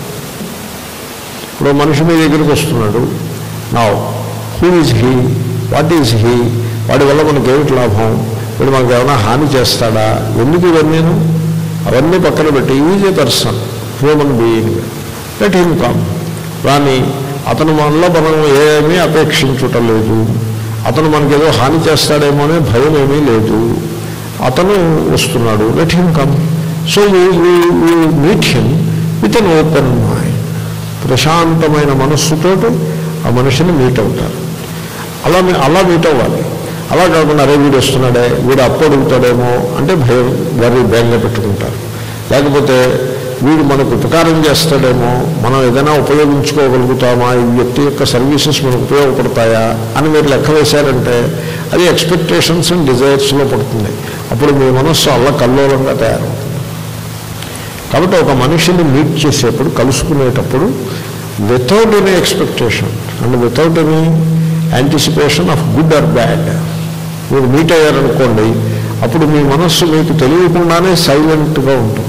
ఇప్పుడు మనిషి మీ దగ్గరికి వస్తున్నాడు నా who is he what is he వాడి వల్ల మనకి ఏమిటి లాభం వీడు మనకు ఏమైనా హాని చేస్తాడా ఎందుకు ఇవన్నీ అవన్నీ పక్కన పెట్టి is a person human being let him come కానీ అతను మనలో మనం ఏమీ అపేక్షించుటం లేదు అతను మనకేదో హాని చేస్తాడేమో అనే భయం ఏమీ లేదు అతను వస్తున్నాడు let him come so you meet him with an open mind ప్రశాంతమైన మనస్సుతోటి ఆ మనిషిని మీట్ అవుతారు అలా మీ- అలా మీట్ అవ్వాలి అలా కాకుండా అరే వీడు వస్తున్నాడే వీడు అప్పు అడుగుతాడేమో అంటే భయం వారి బేగ పెట్టుకుంటారు లేకపోతే వీడు మనకు ఉపకారం చేస్తాడేమో మనం ఏదైనా ఉపయోగించుకోగలుగుతామా ఈ వ్యక్తి యొక్క సర్వీసెస్ మనకు ఉపయోగపడతాయా అని మీరు లెక్క వేశారంటే అది ఎక్స్పెక్టేషన్స్ అండ్ డిజైర్స్లో పడుతుంది అప్పుడు మీ మనస్సు అల్లకల్లోలంగా తయారవుతుంది కాబట్టి ఒక మనిషిని మీట్ చేసేప్పుడు కలుసుకునేటప్పుడు without any expectation and without any anticipation of good or bad మీరు మీట్ అయ్యారనుకోండి అప్పుడు మీ మనస్సు మీకు తెలియకుండానే సైలెంట్గా ఉంటుంది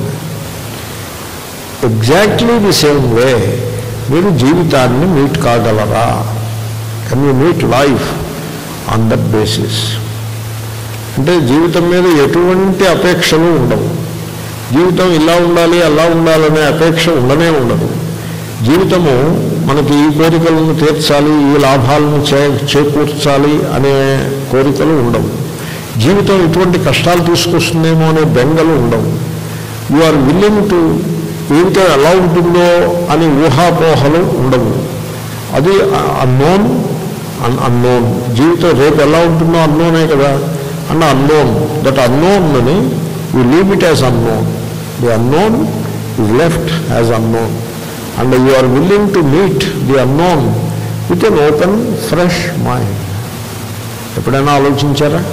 ఎగ్జాక్ట్లీ ది సేమ్ వే మీరు జీవితాన్ని మీట్ కాగలరా can you meet life on that basis అంటే జీవితం మీద ఎటువంటి అపేక్షలు ఉండవు జీవితం ఇలా ఉండాలి అలా ఉండాలనే అపేక్ష ఉండనే ఉండదు జీవితము మనకి ఈ కోరికలను తీర్చాలి ఈ లాభాలను చే చేకూర్చాలి అనే కోరికలు ఉండవు జీవితం ఇటువంటి కష్టాలు తీసుకొస్తుందేమో అనే బెంగలు ఉండవు యు ఆర్ విల్లింగ్ టు జీవితం ఎలా ఉంటుందో అని ఊహాపోహలు ఉండవు అది అన్నోన్ అన్ అన్నోన్ జీవితం రేపు ఎలా ఉంటుందో అన్నోనే కదా అన్న అన్నోన్ దట్ అన్నోన్ అని you leave it as unknown the unknown is left as unknown and you are willing to meet the unknown with an open fresh mind ఎప్పుడైనా ఆలోచించారా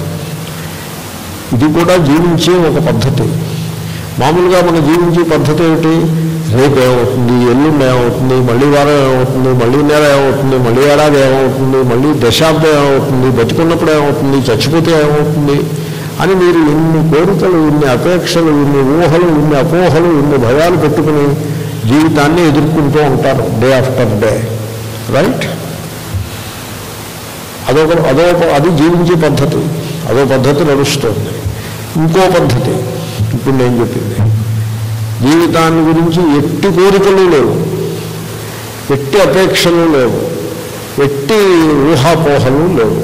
ఇది కూడా జీవించే ఒక పద్ధతి మామూలుగా మన జీవించే పద్ధతి ఏమిటి రేపు ఏమవుతుంది ఎల్లుండి ఏమవుతుంది మళ్ళీ వారం ఏమవుతుంది మళ్ళీ నెల ఏమవుతుంది మళ్ళీ ఏడాది ఏమవుతుంది మళ్ళీ దశాబ్దం ఏమవుతుంది బతికున్నప్పుడు ఏమవుతుంది చచ్చిపోతే ఏమవుతుంది అని మీరు ఇన్ని కోరికలు ఇన్ని అపేక్షలు ఇన్ని ఊహలు ఇన్ని అపోహలు ఇన్ని భయాలు పెట్టుకుని జీవితాన్ని ఎదుర్కొంటూ ఉంటారు డే ఆఫ్టర్ డే రైట్ అదొక అదో అది జీవించే పద్ధతి అదో పద్ధతి నడుస్తుంది ఇంకో పద్ధతి ఇప్పుడు నేను చెప్పింది జీవితాన్ని గురించి ఎట్టి కోరికలు లేవు ఎట్టి అపేక్షలు లేవు ఎట్టి ఊహాపోహలు లేవు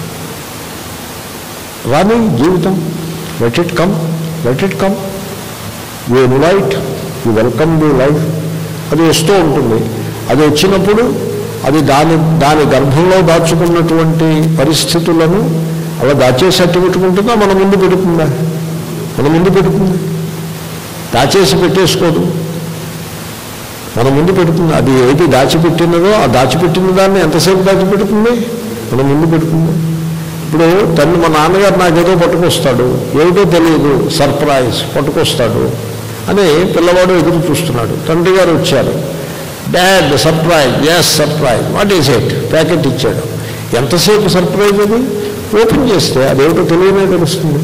రాని జీవితం let it come let it come you invite you welcome the life అది వస్తూ ఉంటుంది అది వచ్చినప్పుడు అది దాని దాని గర్భంలో దాచుకున్నటువంటి పరిస్థితులను అలా దాచేసి అట్టి పెట్టుకుంటుందా మన ముందు పెడుతుందా మన ముందు పెడుతుంది దాచేసి పెట్టేసుకోదు మన ముందు పెడుతుంది అది ఏది దాచిపెట్టినదో ఆ దాచిపెట్టిన దాన్ని ఎంతసేపు దాచిపెడుతుంది మన ముందు పెడుతుంది ఇప్పుడు తల్లి మా నాన్నగారు నాకేదో పట్టుకొస్తాడు ఏమిటో తెలియదు సర్ప్రైజ్ పట్టుకొస్తాడు అని పిల్లవాడు ఎదురు చూస్తున్నాడు తండ్రి గారు వచ్చారు dad surprise yes surprise what is it packet ఇచ్చాడు ఎంతసేపు సర్ప్రైజ్ అది ఓపెన్ చేస్తే అదేమిటో తెలియనే తెలుస్తుంది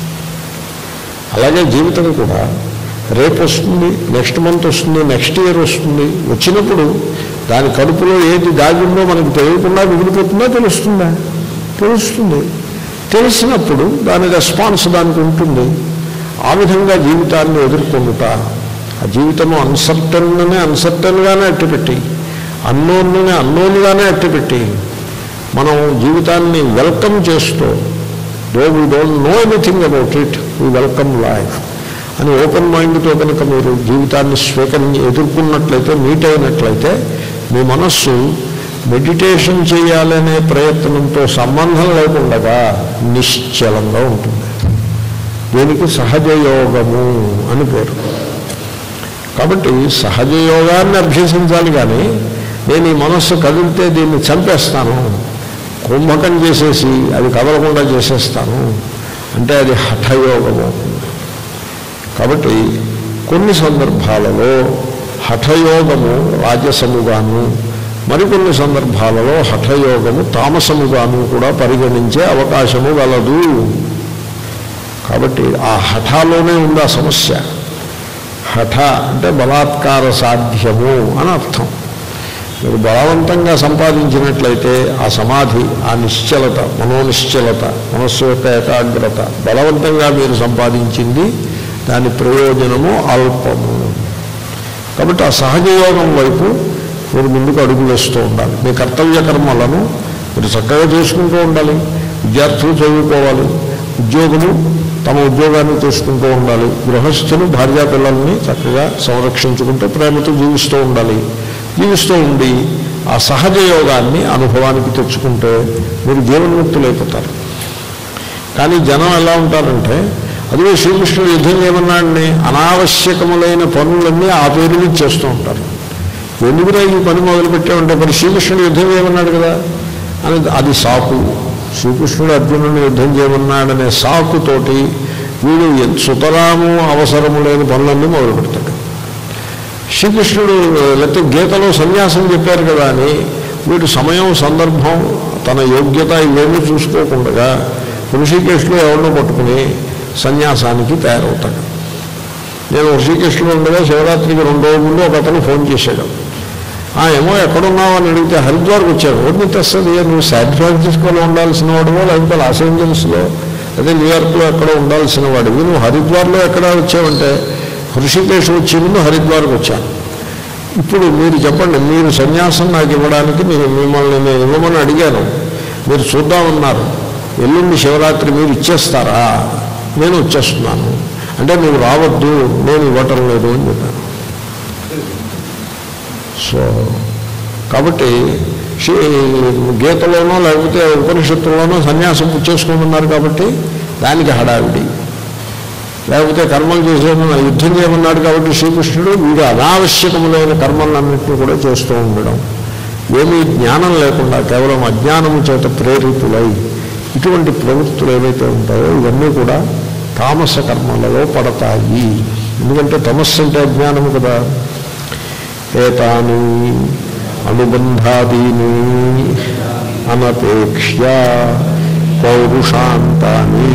అలాగే జీవితం కూడా రేపు వస్తుంది నెక్స్ట్ మంత్ వస్తుంది నెక్స్ట్ ఇయర్ వస్తుంది వచ్చినప్పుడు దాని కడుపులో ఏది దాగిందో మనకు తెలియకుండా మిగిలిపోతుందో తెలుస్తుందా తెలుస్తుంది తెలిసినప్పుడు దాని రెస్పాన్స్ దానికి ఉంటుంది ఆ విధంగా జీవితాన్ని ఎదుర్కొందుట ఆ జీవితము అన్సర్టన్నే అన్సర్టన్గానే అట్టిపెట్టి అన్నోన్నే అన్నోన్గానే అట్టిపెట్టి మనం జీవితాన్ని వెల్కమ్ చేస్తూ though we don't know anything about it we welcome life అని ఓపెన్ మైండ్తో కనుక మీరు జీవితాన్ని స్వీకరించి ఎదుర్కొన్నట్లయితే మీట్ అయినట్లయితే మీ మనస్సు మెడిటేషన్ చేయాలనే ప్రయత్నంతో సంబంధం లేకుండా నిశ్చలంగా ఉంటుంది దీనికి సహజ యోగము అని పేరు కాబట్టి సహజ యోగాన్ని అభ్యసించాలి కానీ నేను ఈ మనస్సు కదిలితే దీన్ని చంపేస్తాను కుంభకం చేసేసి అది కదలకుండా చేసేస్తాను అంటే అది హఠయోగం అవుతుంది కాబట్టి కొన్ని సందర్భాలలో హఠయోగము రాజసముగాను మరికొన్ని సందర్భాలలో హఠయోగము తామసముగాను కూడా పరిగణించే అవకాశము గలదు కాబట్టి ఆ హఠాలోనే ఉంది ఆ సమస్య హఠ అంటే బలాత్కార సాధ్యము అని అర్థం మీరు బలవంతంగా సంపాదించినట్లయితే ఆ సమాధి ఆ నిశ్చలత మనోనిశ్చలత మనస్సు యొక్క ఏకాగ్రత బలవంతంగా మీరు సంపాదించింది దాని ప్రయోజనము అల్పము కాబట్టి ఆ సహజ యోగం వైపు మీరు ముందుకు అడుగు వేస్తూ ఉండాలి మీ కర్తవ్య కర్మలను మీరు చక్కగా చేసుకుంటూ ఉండాలి విద్యార్థులు చదువుకోవాలి ఉద్యోగులు తమ ఉద్యోగాన్ని చేసుకుంటూ ఉండాలి గృహస్థులు భార్యా పిల్లల్ని చక్కగా సంరక్షించుకుంటూ ప్రేమతో జీవిస్తూ ఉండాలి జీవిస్తూ ఉండి ఆ సహజ యోగాన్ని అనుభవానికి తెచ్చుకుంటే మీరు జీవన్ముక్తులైపోతారు కానీ జనం ఎలా ఉంటారంటే అదే శ్రీకృష్ణుడు యుద్ధం చేయమన్నాడని అనావశ్యకములైన పనులన్నీ ఆ పేరు మీద చేస్తూ ఉంటారు ఎందుకురా ఈ పని మొదలుపెట్టామంటే మరి శ్రీకృష్ణుడు యుద్ధం చేయమన్నాడు కదా అని అది సాకు శ్రీకృష్ణుడు అర్జునుడిని యుద్ధం చేయమన్నాడనే సాకుతోటి వీడు ఎన్- సుతరాము అవసరము లేని పనులన్నీ మొదలు పెడతాడు శ్రీకృష్ణుడు లేకపోతే గీతలో సన్యాసం చెప్పారు కదా అని వీడు సమయం సందర్భం తన యోగ్యత ఇవేమీ చూసుకోకుండా ఋషికేశ్లో ఎవరినో పట్టుకుని సన్యాసానికి తయారవుతాడు నేను ఋషికేశ్లో ఉండగా శివరాత్రికి రెండు రోజుల ముందు ఒక అతను ఫోన్ చేశాడు "ఆ, ఏమో ఎక్కడున్నావు అని అడిగితే హరిద్వార్కి వచ్చాడు ఓడిని తెస్తుంది నువ్వు శాన్ ఫ్రాన్సిస్కోలో ఉండాల్సిన వాడువో లేకపోతే లాస్ ఏంజల్స్లో అదే న్యూయార్క్లో ఎక్కడో ఉండాల్సిన వాడివి నువ్వు హరిద్వార్లో ఎక్కడ వచ్చావంటే హృషికేశ్ వచ్చే ముందు హరిద్వార్కి వచ్చాను ఇప్పుడు మీరు చెప్పండి మీరు సన్యాసం నాకు ఇవ్వడానికి మీరు మిమ్మల్ని నేను ఇవ్వమని అడిగాను మీరు చూద్దామన్నారు ఎల్లుండి శివరాత్రి మీరు ఇచ్చేస్తారా నేను వచ్చేస్తున్నాను అంటే నువ్వు రావద్దు నేను ఇవ్వటం లేదు అని చెప్పాను సో కాబట్టి శి- గీతలోనో లేకపోతే ఉపనిషత్తుల్లోనో సన్యాసం పుచ్చేసుకుంటున్నారు కాబట్టి దానికి హడావిడి లేకపోతే కర్మలు చేసేమన్నా యుద్ధం చేయమన్నాడు కాబట్టి శ్రీకృష్ణుడు వీడు అనావశ్యకములైన కర్మలన్నింటినీ కూడా చేస్తూ ఉండడం ఏమీ జ్ఞానం లేకుండా కేవలం అజ్ఞానము చేత ప్రేరితులై ఇటువంటి ప్రవృత్తులు ఏవైతే ఉంటాయో ఇవన్నీ కూడా తామస కర్మలలో పడతాయి ఎందుకంటే తమస్సు అంటే అజ్ఞానము కదా ఏతాని అనుబంధాదీని అనపేక్ష పౌరుషాంతాని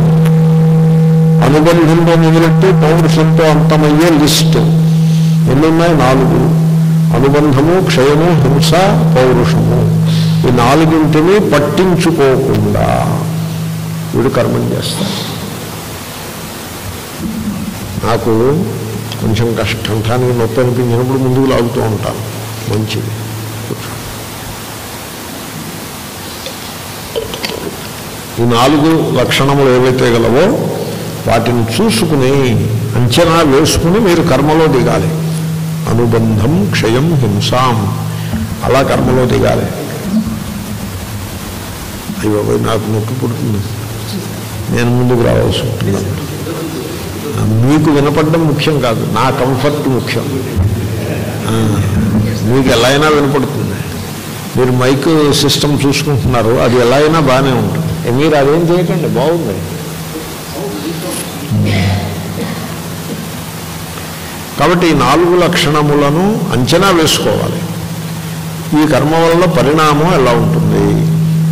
అనుబంధంతో మొదలెట్టి పౌరుషంతో అంతమయ్యే లిస్టు ఎన్నున్నాయి నాలుగు అనుబంధము క్షయము హింస పౌరుషము ఈ నాలుగింటిని పట్టించుకోకుండా వీడు కర్మం చేస్తాడు నాకు కొంచెం కష్టంఠానికి నొప్పి అనిపించినప్పుడు ముందుకు లాగుతూ ఉంటాను మంచిది ఈ నాలుగు లక్షణములు ఏవైతే గలవో వాటిని చూసుకుని అంచనా వేసుకుని మీరు కర్మలో దిగాలి అనుబంధం క్షయం హింసాం అలా కర్మలో దిగాలి అయ్యో నాకు నొప్పి పుడుతుంది నేను ముందుకు రావాల్సి ఉంటుంది మీకు వినపడడం ముఖ్యం కాదు నా కంఫర్ట్ ముఖ్యం ఆ, మీకు ఎలా అయినా వినపడుతుంది మీరు మైక్ సిస్టమ్ చూసుకుంటున్నారు అది ఎలా అయినా బాగానే ఉంటుంది ఏ, మీరు అదేం చేయకండి బాగుంది కాబట్టి ఈ నాలుగు లక్షణములను అంచనా వేసుకోవాలి ఈ కర్మ వల్ల పరిణామం ఎలా ఉంటుంది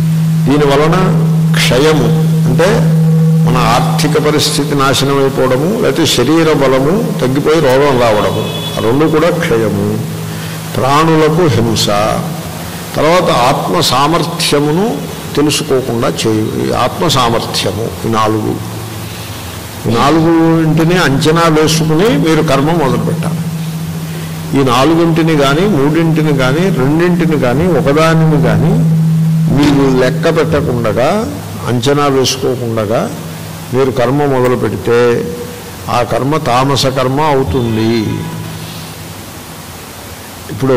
దీని వలన క్షయము అంటే మన ఆర్థిక పరిస్థితి నాశనం అయిపోవడము లేకపోతే శరీర బలము తగ్గిపోయి రోగం రావడము ఆ రెండు కూడా క్షయము ప్రాణులకు హింస తర్వాత ఆత్మ సామర్థ్యమును తెలుసుకోకుండా చేయు ఈ ఆత్మ సామర్థ్యము ఈ నాలుగు ఈ నాలుగుంటిని అంచనా వేసుకుని మీరు కర్మ మొదలుపెట్టాలి ఈ నాలుగింటిని కానీ మూడింటిని కానీ రెండింటిని కానీ ఒకదానిని కానీ మీరు లెక్క పెట్టకుండా అంచనా వేసుకోకుండా మీరు కర్మ మొదలు పెడితే ఆ కర్మ తామస కర్మ అవుతుంది ఇప్పుడు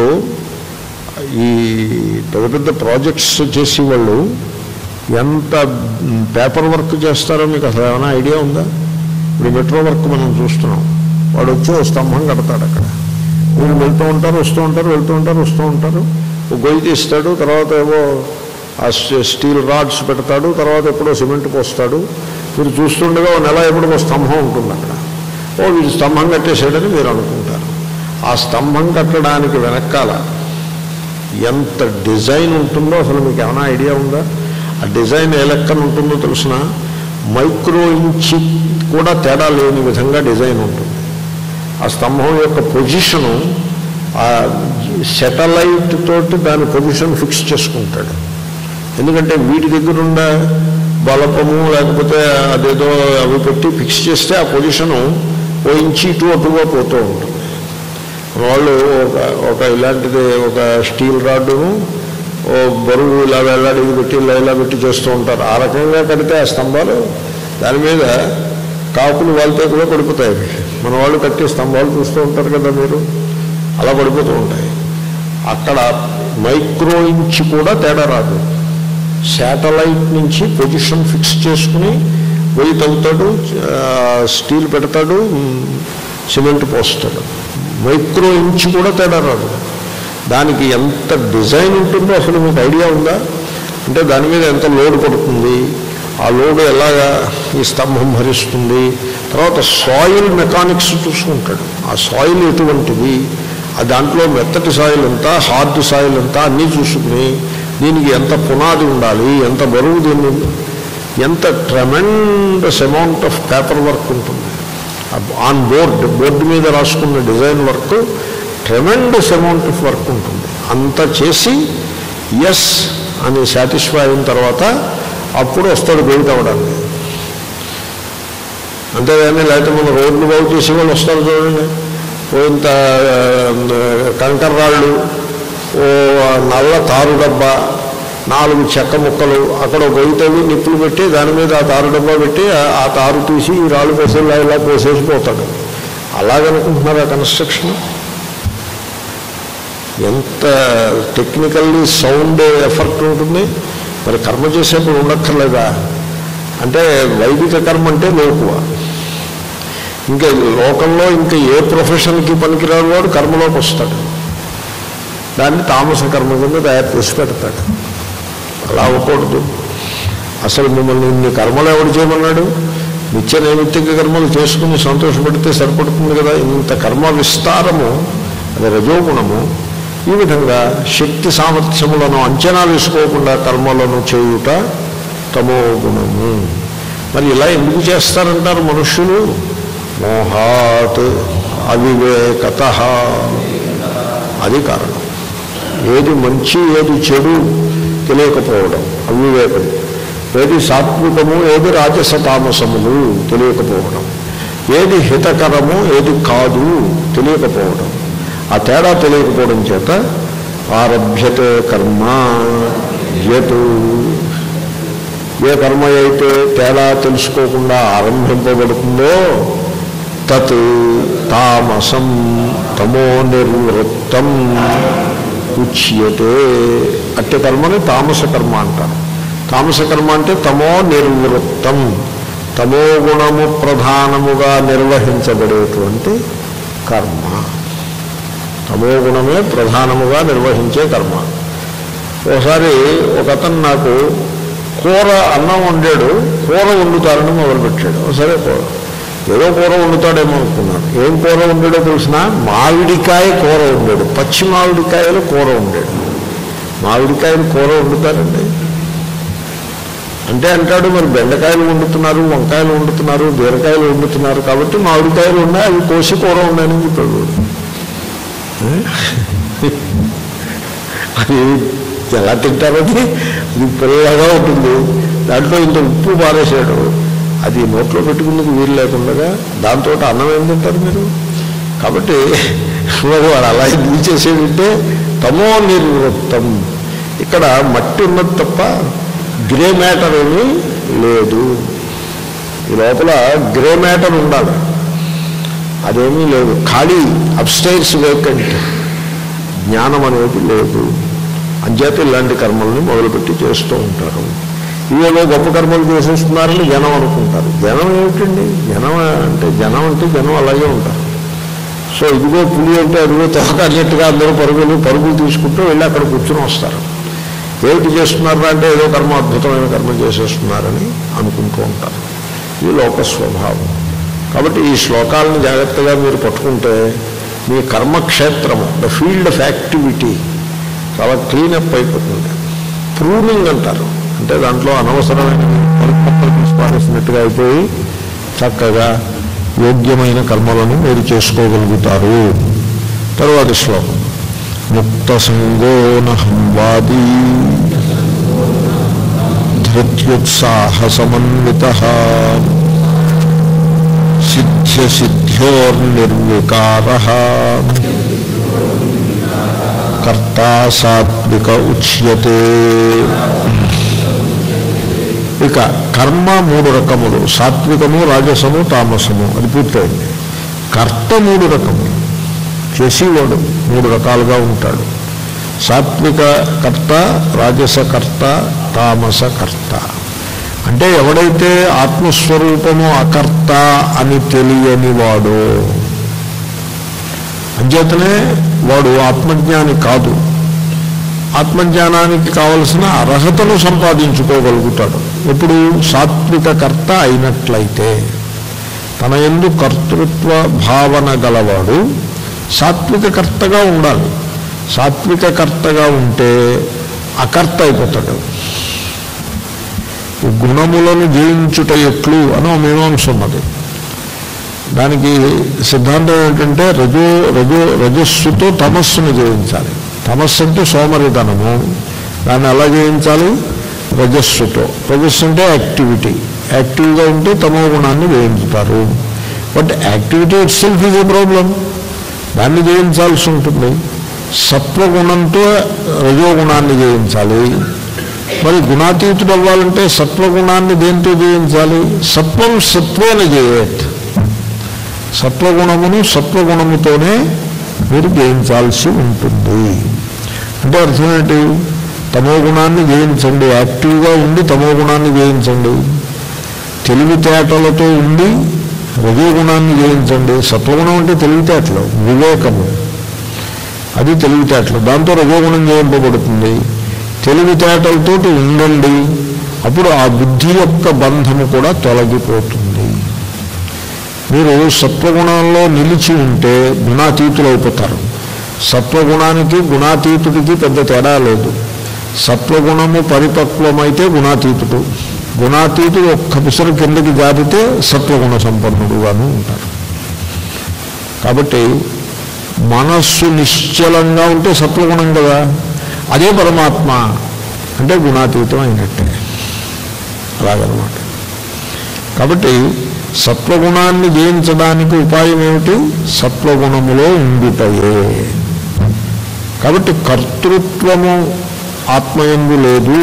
ఈ పెద్ద పెద్ద ప్రాజెక్ట్స్ చేసే వాళ్ళు ఎంత పేపర్ వర్క్ చేస్తారో మీకు అసలు ఏమైనా ఐడియా ఉందా ఇప్పుడు మెట్రో వర్క్ మనం చూస్తున్నాం వాడు వచ్చి ఓ స్తంభం కడతాడు అక్కడ వీళ్ళు వెళ్తూ ఉంటారు వస్తూ ఉంటారు వెళ్తూ ఉంటారు వస్తూ ఉంటారు ఒక గొయ్యి తీస్తాడు తర్వాత ఏవో ఆ స్టీ- స్టీల్ రాడ్స్ పెడతాడు తర్వాత ఎప్పుడో సిమెంట్ పోస్తాడు మీరు చూస్తుండగా ఓ నెల ఎప్పుడు ఒక స్తంభం ఉంటుంది అక్కడ ఓ వీడు స్తంభం కట్టేసాడని మీరు అనుకుంటారు ఆ స్తంభం కట్టడానికి వెనకాల ఎంత డిజైన్ ఉంటుందో అసలు మీకు ఏమైనా ఐడియా ఉందా ఆ డిజైన్ ఏ లెక్కన ఉంటుందో తెలిసిన మైక్రో ఇంచి కూడా తేడా లేని విధంగా డిజైన్ ఉంటుంది ఆ స్తంభం యొక్క పొజిషను ఆ సెటలైట్ తోటి దాని పొజిషన్ ఫిక్స్ చేసుకుంటాడు ఎందుకంటే వీటి దగ్గరుండ బలపము లేకపోతే అదేదో అవి పెట్టి ఫిక్స్ చేస్తే ఆ పొజిషను ఓ ఇంచి ఇటు అటుగా పోతూ ఉంటుంది వాళ్ళు ఒక ఒక ఇలాంటిది ఒక స్టీల్ రాడ్డును ఓ బరువు ఇలా వెళ్ళాడికి పెట్టి ఇలా ఇలా పెట్టి చేస్తూ ఉంటారు ఆ రకంగా కడితే ఆ స్తంభాలు దాని మీద కాకులు వాళ్ళతో కూడా పడిపోతాయి అవి. మన వాళ్ళు కట్టే స్తంభాలు చూస్తూ ఉంటారు కదా మీరు అలా పడిపోతూ ఉంటాయి అక్కడ మైక్రో ఇంచ్ కూడా తేడా రాదు శాటిలైట్ నుంచి పొజిషన్ ఫిక్స్ చేసుకుని వెయ్యి తవ్వుతాడు ఆ, స్టీల్ పెడతాడు ఉమ్, సిమెంట్ పోస్తాడు మైక్రో ఇంచ్ కూడా తేడా రాదు దానికి ఎంత డిజైన్ ఉంటుందో అసలు మీకు ఐడియా ఉందా అంటే దాని మీద ఎంత లోడ్ పడుతుంది ఆ లోడ్ ఎలాగా ఈ స్తంభం భరిస్తుంది తర్వాత సాయిల్ మెకానిక్స్ చూసుకుంటాడు ఆ సాయిల్ ఎటువంటిది ఆ దాంట్లో మెత్తటి సాయిల్ ఎంత హార్డ్ సాయిల్ ఎంత అన్నీ చూసుకుని దీనికి ఎంత పునాది ఉండాలి ఎంత బరువు దీన్ని ఎంత tremendous amount of paper work ఉంటుంది ఆన్ బోర్డ్ బోర్డు మీద రాసుకున్న design work tremendous amount of work ఉంటుంది అంత చేసి ఎస్ అని సాటిస్ఫై అయిన తర్వాత అప్పుడు వస్తాడు బయట అవడానికి అంతేగాని లేకపోతే మన రోడ్లు బాగు చేసే వాళ్ళు వస్తారు చూడండి ఓ ఇంత ఆ, కంకర రాళ్ళు ఓ నల్ల తారు డబ్బా నాలుగు చెక్క ముక్కలు అక్కడ గొయ్యితవి నిప్పులు పెట్టి దాని మీద ఆ తారు డబ్బా పెట్టి ఆ- ఆ తారు తీసి ఈ రాళ్ళు పోసి ఇలా ఇలా పోసేసి పోతాడు అలాగనుకుంటున్నారా కన్స్ట్రక్షన్ ఎంత టెక్నికల్లీ సౌండ్ ఎఫర్ట్ ఉంటుంది మరి కర్మ చేసేప్పుడు ఉండక్కర్లేదా అంటే వైదిక కర్మ అంటే లోకువ ఇంకా లోకంలో ఇంకా ఏ ప్రొఫెషన్కి పనికిరాని వాడు కర్మలోకి వస్తాడు దాన్ని తామస కర్మ కింద తయారు చేసి పెడతాడు అలా అవ్వకూడదు అసలు మిమ్మల్ని ఇన్ని కర్మలు ఎవడు చేయమన్నాడు నిత్య నైమిత్తిక కర్మలు చేసుకుని సంతోషపడితే సరిపడుతుంది కదా ఇంత కర్మ విస్తారము అది రజోగుణము ఈ విధంగా శక్తి సామర్థ్యములను అంచనా వేసుకోకుండా కర్మలను చేయుట తమో గుణము మరి ఇలా ఎందుకు చేస్తారంటారు మనుష్యులు మోహాత్ అవివేకత అది కారణం ఏది మంచి ఏది చెడు తెలియకపోవడం అవివేకం ఏది సాత్వికము ఏది రాజస తామసములు తెలియకపోవడం ఏది హితకరము ఏది కాదు తెలియకపోవడం ఆ తేడా తెలియకపోవడం చేత ఆరభ్యతే కర్మ యతు ఏ కర్మ అయితే తేడా తెలుసుకోకుండా ఆరంభింపబడుతుందో తత్ తామసం తమో నిర్వృత్తం ఉచ్యతే అట్టి కర్మని తామస కర్మ అంటారు తామస కర్మ అంటే తమో నిర్వృత్తం తమో గుణము ప్రధానముగా నిర్వహించబడేటువంటి కర్మ తమో గుణమే ప్రధానముగా నిర్వహించే కర్మ ఒకసారి ఒక అతను నాకు కూర అన్నం వండాడు కూర వండుతారని మొదలుపెట్టాడు సరే కూర ఏదో కూర వండుతాడేమో అనుకున్నాను ఏం కూర వండాడో తెలిసిన మామిడికాయ కూర వండాడు పచ్చి మామిడికాయలు కూర వండాడు మామిడికాయలు కూర వండుతారండి అంటే అంటాడు మరి బెండకాయలు వండుతున్నారు వంకాయలు వండుతున్నారు బీరకాయలు వండుతున్నారు కాబట్టి మామిడికాయలు ఉన్నాయి అవి కోసి కూర ఉన్నాయని చెప్పాడు వాడు. అది ఎలా తింటారో అది అది పిల్లగా ఉంటుంది దాంట్లో ఇంత ఉప్పు పారేసాడు అది నోట్లో పెట్టుకుందుకు వీలు లేకుండా దాంతో అన్నం ఏం తింటారు మీరు కాబట్టి మరి వాడు అలా ఇది చేసేదంటే తమో నిర్వృత్తం ఇక్కడ మట్టి ఉన్నది తప్ప గ్రే మ్యాటర్ ఏమీ లేదు ఈ లోపల గ్రే మ్యాటర్ ఉండాలి అదేమీ లేదు ఖాళీ అబ్స్టైర్స్ వేకంట్ జ్ఞానం అనేది లేదు అంచేత ఇలాంటి కర్మల్ని మొదలుపెట్టి చేస్తూ ఉంటారు ఇవేవో గొప్ప కర్మలు చేసేస్తున్నారని జనం అనుకుంటారు జనం ఏమిటండి జనం అంటే జనం అంటే జనం అలాగే ఉంటారు సో ఇదిగో పులి అంటే అదిగో తోకన్నట్టుగా అందరూ పరుగులు పరుగులు తీసుకుంటూ వెళ్ళి అక్కడ కూర్చుని వస్తారు ఏమిటి చేస్తున్నారు అంటే ఏదో కర్మ అద్భుతమైన కర్మ చేసేస్తున్నారని అనుకుంటూ ఉంటారు ఇది లోక స్వభావం కాబట్టి ఈ శ్లోకాలను జాగ్రత్తగా మీరు పట్టుకుంటే మీ కర్మక్షేత్రము ద ఫీల్డ్ ఆఫ్ యాక్టివిటీ చాలా క్లీనప్ అయిపోతుంది ప్రూనింగ్ అంటారు అంటే దాంట్లో అనవసరమైన పరిపక్వలు తీసుకోవాల్సినట్టుగా అయిపోయి చక్కగా యోగ్యమైన కర్మలను మీరు చేసుకోగలుగుతారు తరువాతి శ్లోకం ముక్త సంగోనహంవాదీ ధృత్యుత్సాహ సమన్విత సిద్ధ్య సిద్ధ్యోర్నిర్వికార కర్తా సాత్విక ఉచ్యతే ఇక కర్మ మూడు రకములు సాత్వికము రాజసము తామసము అది పూర్తయింది కర్త మూడు రకములు చేసేవాడు మూడు రకాలుగా ఉంటాడు సాత్విక కర్త రాజస కర్త తామస కర్త అంటే ఎవడైతే ఆత్మస్వరూపము అకర్త అని తెలియని వాడో అంచేతనే వాడు ఆత్మజ్ఞాని కాదు ఆత్మజ్ఞానానికి కావలసిన అర్హతను సంపాదించుకోగలుగుతాడు ఎప్పుడు సాత్విక కర్త అయినట్లయితే తన ఎందు కర్తృత్వ భావన గలవాడు సాత్విక కర్తగా ఉండాలి సాత్విక కర్తగా ఉంటే అకర్త అయిపోతాడు ఈ గుణములను జయించుట ఎట్లు అని ఒక మీమాంస ఉన్నది దానికి సిద్ధాంతం ఏంటంటే రజో రజో రజస్సుతో తమస్సును జయించాలి తమస్సు అంటే సోమరిధనము దాన్ని ఎలా జయించాలి రజస్సుతో రజస్సు అంటే యాక్టివిటీ యాక్టివ్గా ఉంటే తమో గుణాన్ని జయించుతారు but activity itself is a problem దాన్ని జయించాల్సి ఉంటుంది సత్వగుణంతో రజోగుణాన్ని జయించాలి మరి గుణాతీతుడు అవ్వాలంటే సత్వగుణాన్ని దేంతో జయించాలి సత్వం సత్వేన జయేత్ సత్వగుణమును సత్వగుణముతోనే మీరు జయించాల్సి ఉంటుంది అంటే అర్థం ఏంటి తమో గుణాన్ని జయించండి యాక్టివ్గా ఉండి తమో గుణాన్ని జయించండి తెలివితేటలతో ఉండి రజోగుణాన్ని జయించండి సత్వగుణం అంటే తెలివితేటలు వివేకము అది తెలివితేటలు దాంతో రజోగుణం జయింపబడుతుంది తెలివితేటలతోటి ఉండండి అప్పుడు ఆ బుద్ధి యొక్క బంధము కూడా తొలగిపోతుంది మీరు సత్వగుణంలో నిలిచి ఉంటే గుణాతీతులు అయిపోతారు సత్వగుణానికి గుణాతీతుడికి పెద్ద తేడా లేదు సత్వగుణము పరిపక్వమైతే గుణాతీతుడు గుణాతీతుడు ఒక్క పిసరు కిందకి జారితే సత్వగుణ సంపన్నుడుగాను ఉంటారు కాబట్టి మనస్సు నిశ్చలంగా ఉంటే సత్వగుణం కదా అదే పరమాత్మ అంటే గుణాతీతం అయినట్టే అలాగనమాట కాబట్టి సత్వగుణాన్ని జయించడానికి ఉపాయం ఏమిటి సత్వగుణములో ఉండుటయే కాబట్టి కర్తృత్వము ఆత్మయందు లేదు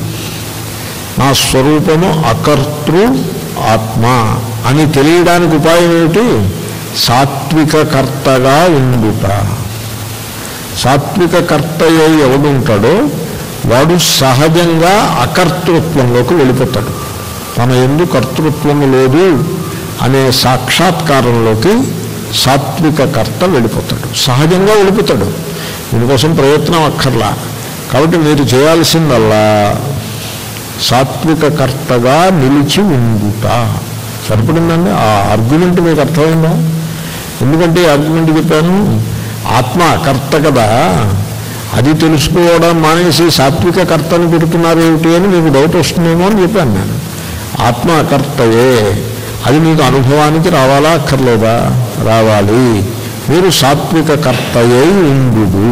నా స్వరూపము అకర్తృ ఆత్మ అని తెలియడానికి ఉపాయం ఏమిటి సాత్విక కర్తగా ఉండుట సాత్విక కర్త అయి ఎవడుంటాడో వాడు సహజంగా అకర్తృత్వంలోకి వెళ్ళిపోతాడు తన ఎందు కర్తృత్వము లేదు అనే సాక్షాత్కారంలోకి సాత్విక కర్త వెళ్ళిపోతాడు సహజంగా వెళ్ళిపోతాడు దీనికోసం ప్రయత్నం అక్కర్లా కాబట్టి మీరు చేయాల్సిందల్లా సాత్విక కర్తగా నిలిచి ఉండుట సరిపడిందండి ఆ ఆర్గ్యుమెంట్ మీకు అర్థమైందా ఎందుకంటే ఈ ఆర్గ్యుమెంట్ చెప్పాను ఆత్మ కర్త కదా అది తెలుసుకోవడం మానేసి సాత్విక కర్తను పెడుతున్నారు ఏమిటి అని మీకు డౌట్ వస్తుందేమో అని చెప్పాను నేను ఆత్మ అకర్తయే అది మీకు అనుభవానికి రావాలా అక్కర్లేదా రావాలి మీరు సాత్విక కర్తయే ఉండు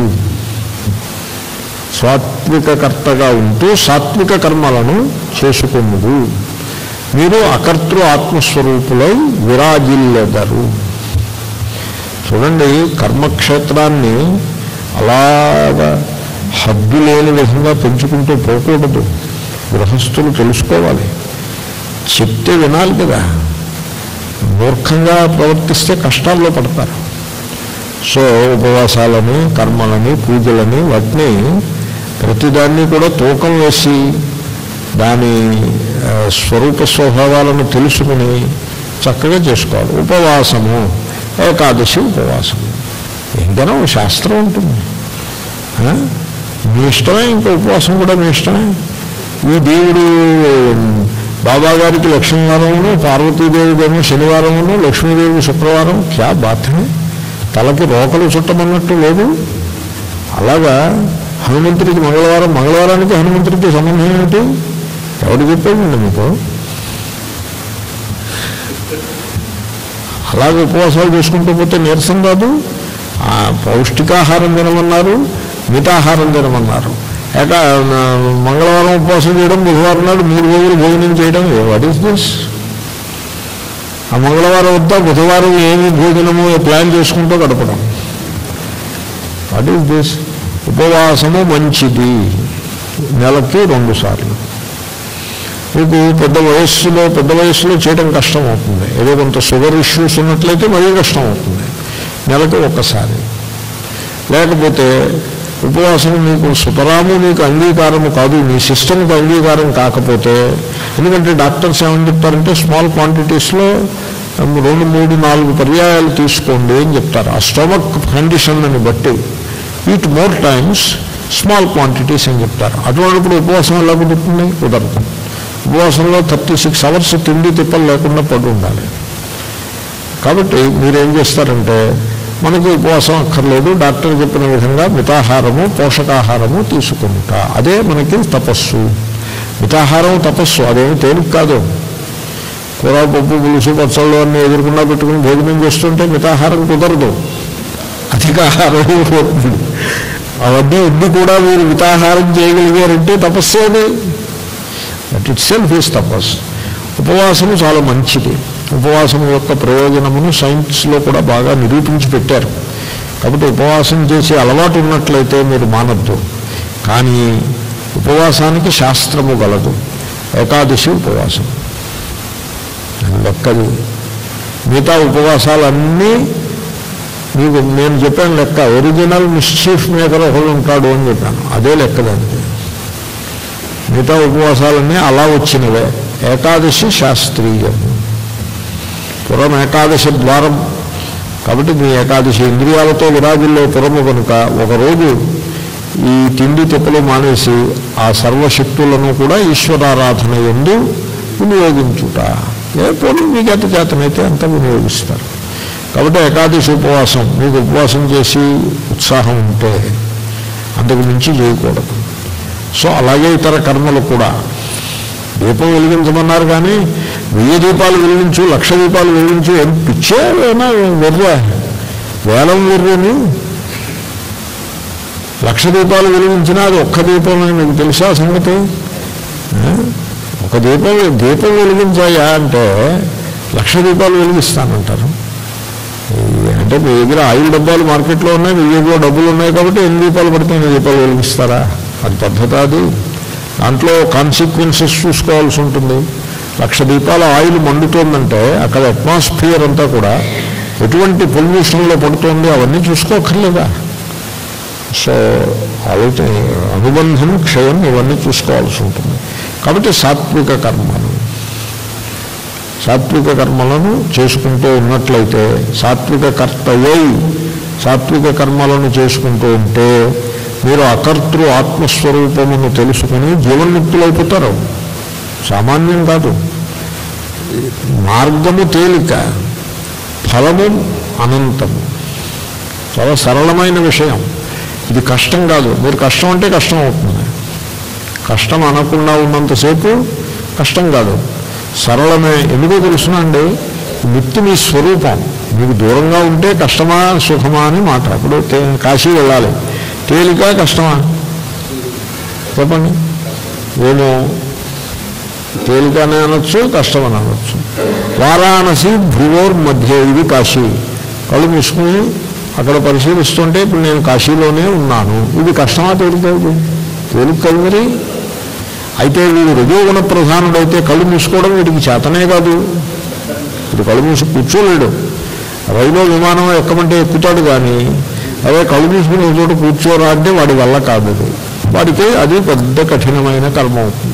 సాత్విక కర్తగా ఉంటూ సాత్విక కర్మలను చేసుకున్నదు మీరు అకర్తృ ఆత్మస్వరూపులై విరాజిల్లెదరు చూడండి కర్మక్షేత్రాన్ని అలాగా హద్దు లేని విధంగా పెంచుకుంటూ పోకూడదు గృహస్థులు తెలుసుకోవాలి చెప్తే వినాలి కదా మూర్ఖంగా ప్రవర్తిస్తే కష్టాల్లో పడతారు సో ఉపవాసాలని కర్మలని పూజలని వాటిని ప్రతిదాన్ని కూడా తూకం వేసి దాని ఆ, స్వరూప స్వభావాలను తెలుసుకుని చక్కగా చేసుకోవాలి ఉపవాసము ఏకాదశి ఉపవాసము ఏంటనో ఒక శాస్త్రం ఉంటుంది ఆ? మీ ఇష్టమే ఇంకా ఉపవాసం కూడా మీ ఇష్టమే ఈ దేవుడు బాబా గారికి లక్ష్మీవారమును పార్వతీదేవిదేమో శనివారమును లక్ష్మీదేవి శుక్రవారం క్యా బాధనే తలకి రోకలు చుట్టమన్నట్టు లేదు అలాగా హనుమంతుడికి మంగళవారం మంగళవారానికి హనుమంతుడికి సంబంధం ఏమిటి ఎవడు చెప్పాడండి మీకు అలాగే ఉపవాసాలు చేసుకుంటూ పోతే నీరసం రాదు ఆ పౌష్టికాహారం తినమన్నారు మితాహారం తినమన్నారు ఏక మంగళవారం ఉపవాసం చేయడం బుధవారం నాడు మూడు రోజులు భోజనం చేయడం వాట్ ఈస్ దిస్ ఆ మంగళవారం వద్ద బుధవారం ఏమి భోజనము ప్లాన్ చేసుకుంటూ గడపడం వాట్ ఈస్ దిస్ ఉపవాసము మంచిది నెలకి రెండు సార్లు మీకు పెద్ద వయస్సులో పెద్ద వయస్సులో చేయడం కష్టం అవుతుంది ఏదో కొంత షుగర్ ఇష్యూస్ ఉన్నట్లయితే మరీ కష్టం అవుతుంది నెలకు ఒక్కసారి లేకపోతే ఉపవాసం మీకు సుతరాము మీకు అంగీకారము కాదు మీ సిస్టమ్కి అంగీకారం కాకపోతే ఎందుకంటే డాక్టర్స్ ఏమని చెప్తారంటే స్మాల్ క్వాంటిటీస్లో రెండు మూడు నాలుగు పర్యాయాలు తీసుకోండి అని చెప్తారు ఆ స్టమక్ కండిషన్లని బట్టి eat more times small quantities అని చెప్తారు అటువంటిప్పుడు ఉపవాసం ఎలా కుదురుతుంది కుదరదు ఉపవాసంలో థర్టీ సిక్స్ అవర్స్ తిండి తిప్పలు లేకుండా పడి ఉండాలి కాబట్టి మీరేం చేస్తారంటే మనకు ఉపవాసం అక్కర్లేదు డాక్టర్ చెప్పిన విధంగా మితాహారము పోషకాహారము తీసుకుంటా అదే మనకి తపస్సు మితాహారం తపస్సు అదేమి తేలిక కాదు కూర పప్పు పులుసు పచ్చళ్ళు అన్నీ ఎదురుకుండా పెట్టుకుని భోజనం చేస్తుంటే మితాహారం కుదరదు అధికాహారం పోతుంది అవన్నీ ఇన్ని కూడా మీరు మితాహారం చేయగలిగారంటే తపస్సు అది that itself is tapas ఉపవాసము చాలా మంచిది ఉపవాసం యొక్క ప్రయోజనమును సైన్స్లో కూడా బాగా నిరూపించి పెట్టారు కాబట్టి ఉపవాసం చేసే అలవాటు ఉన్నట్లయితే మీరు మానద్దు కానీ ఉపవాసానికి శాస్త్రము గలదు ఏకాదశి ఉపవాసం లెక్కది మిగతా ఉపవాసాలన్నీ మీకు నేను చెప్పాను లెక్క ఒరిజినల్ మిస్చీఫ్ మేకర్ ఒకడు ఉంటాడు అని చెప్పాను అదే లెక్క దానికి మిగతా ఉపవాసాలన్నీ అలా వచ్చినవే ఏకాదశి శాస్త్రీయము పురం ఏకాదశి ద్వారం కాబట్టి మీ ఏకాదశి ఇంద్రియాలతో విరాజుల్లో పురము కనుక ఒకరోజు ఈ తిండి తిప్పలు మానేసి ఆ సర్వశక్తులను కూడా ఈశ్వరారాధన ఎందు వినియోగించుట ఏ పోనీ మీకు ఎంత చేతనైతే అంత వినియోగిస్తారు కాబట్టి ఏకాదశి ఉపవాసం మీకు ఉపవాసం చేసి ఉత్సాహం ఉంటే అంతకు మించి చేయకూడదు సో అలాగే ఇతర కర్మలు కూడా దీపం వెలిగించమన్నారు కానీ వెయ్యి దీపాలు వెలిగించు లక్ష దీపాలు వెలిగించు ఏం పిచ్చే ఏమైనా వెర్రా వేలం వెర్రని లక్ష దీపాలు వెలిగించినా అది ఒక్క దీపం అని మీకు తెలుసా సంగతి ఆ? ఒక దీపం దీపం వెలిగించాయా అంటే లక్ష దీపాలు వెలిగిస్తానంటారు ఈ అంటే మీ దగ్గర ఆయిల్ డబ్బాలు మార్కెట్లో ఉన్నాయి మీ దగ్గర డబ్బులు ఉన్నాయి కాబట్టి ఎన్ని దీపాలు పడితే ఎన్ని దీపాలు వెలిగిస్తారా అది పద్ధతి అది దాంట్లో కాన్సిక్వెన్సెస్ చూసుకోవాల్సి ఉంటుంది లక్ష దీపాల ఆయిల్ మండుతోందంటే అక్కడ అట్మాస్ఫియర్ అంతా కూడా ఎటువంటి పొల్యూషన్లో పడుతోంది అవన్నీ చూసుకోకర్లేదా సో ఆలోచన అనుబంధం క్షయం ఇవన్నీ చూసుకోవాల్సి ఉంటుంది కాబట్టి సాత్విక కర్మలు సాత్విక కర్మలను చేసుకుంటూ ఉన్నట్లయితే సాత్విక కర్తయ్యై సాత్విక కర్మలను చేసుకుంటూ ఉంటే మీరు అకర్తృ ఆత్మస్వరూపమును తెలుసుకుని జీవన్ముక్తులైపోతారు సామాన్యం కాదు మార్గము తేలిక ఫలము అనంతము చాలా సరళమైన విషయం ఇది కష్టం కాదు మీరు కష్టం అంటే కష్టం అవుతుంది కష్టం అనకుండా ఉన్నంతసేపు కష్టం కాదు సరళమే ఎందుకో తెలుసునండి మిత్తి మీ స్వరూపం మీకు దూరంగా ఉంటే కష్టమా సుఖమా అని మాట ఇప్పుడు తే- కాశీ వెళ్ళాలి తేలిక కష్టమా చెప్పండి నేను తేలికనే అనొచ్చు కష్టమని అనొచ్చు వారాణసి భ్రువోర్ మధ్య ఇది కాశీ కళ్ళు మూసుకుని అక్కడ పరిశీలిస్తుంటే ఇప్పుడు నేను కాశీలోనే ఉన్నాను ఇది కష్టమా తేలిక ఇది తేలిక కాదు మరి అయితే వీడు రజోగుణ ప్రధానుడైతే కళ్ళు మూసుకోవడం వీడికి చేతనే కాదు ఇప్పుడు కళ్ళు మూసి కూర్చోలేడు రైలు విమానం ఎక్కమంటే ఎక్కుతాడు కానీ అదే కళ్ళు మూసుకుని ఒక చోట కూర్చోరా అంటే వాడి వల్ల కాదు అది వాడికి అది పెద్ద కఠినమైన కర్మ అవుతుంది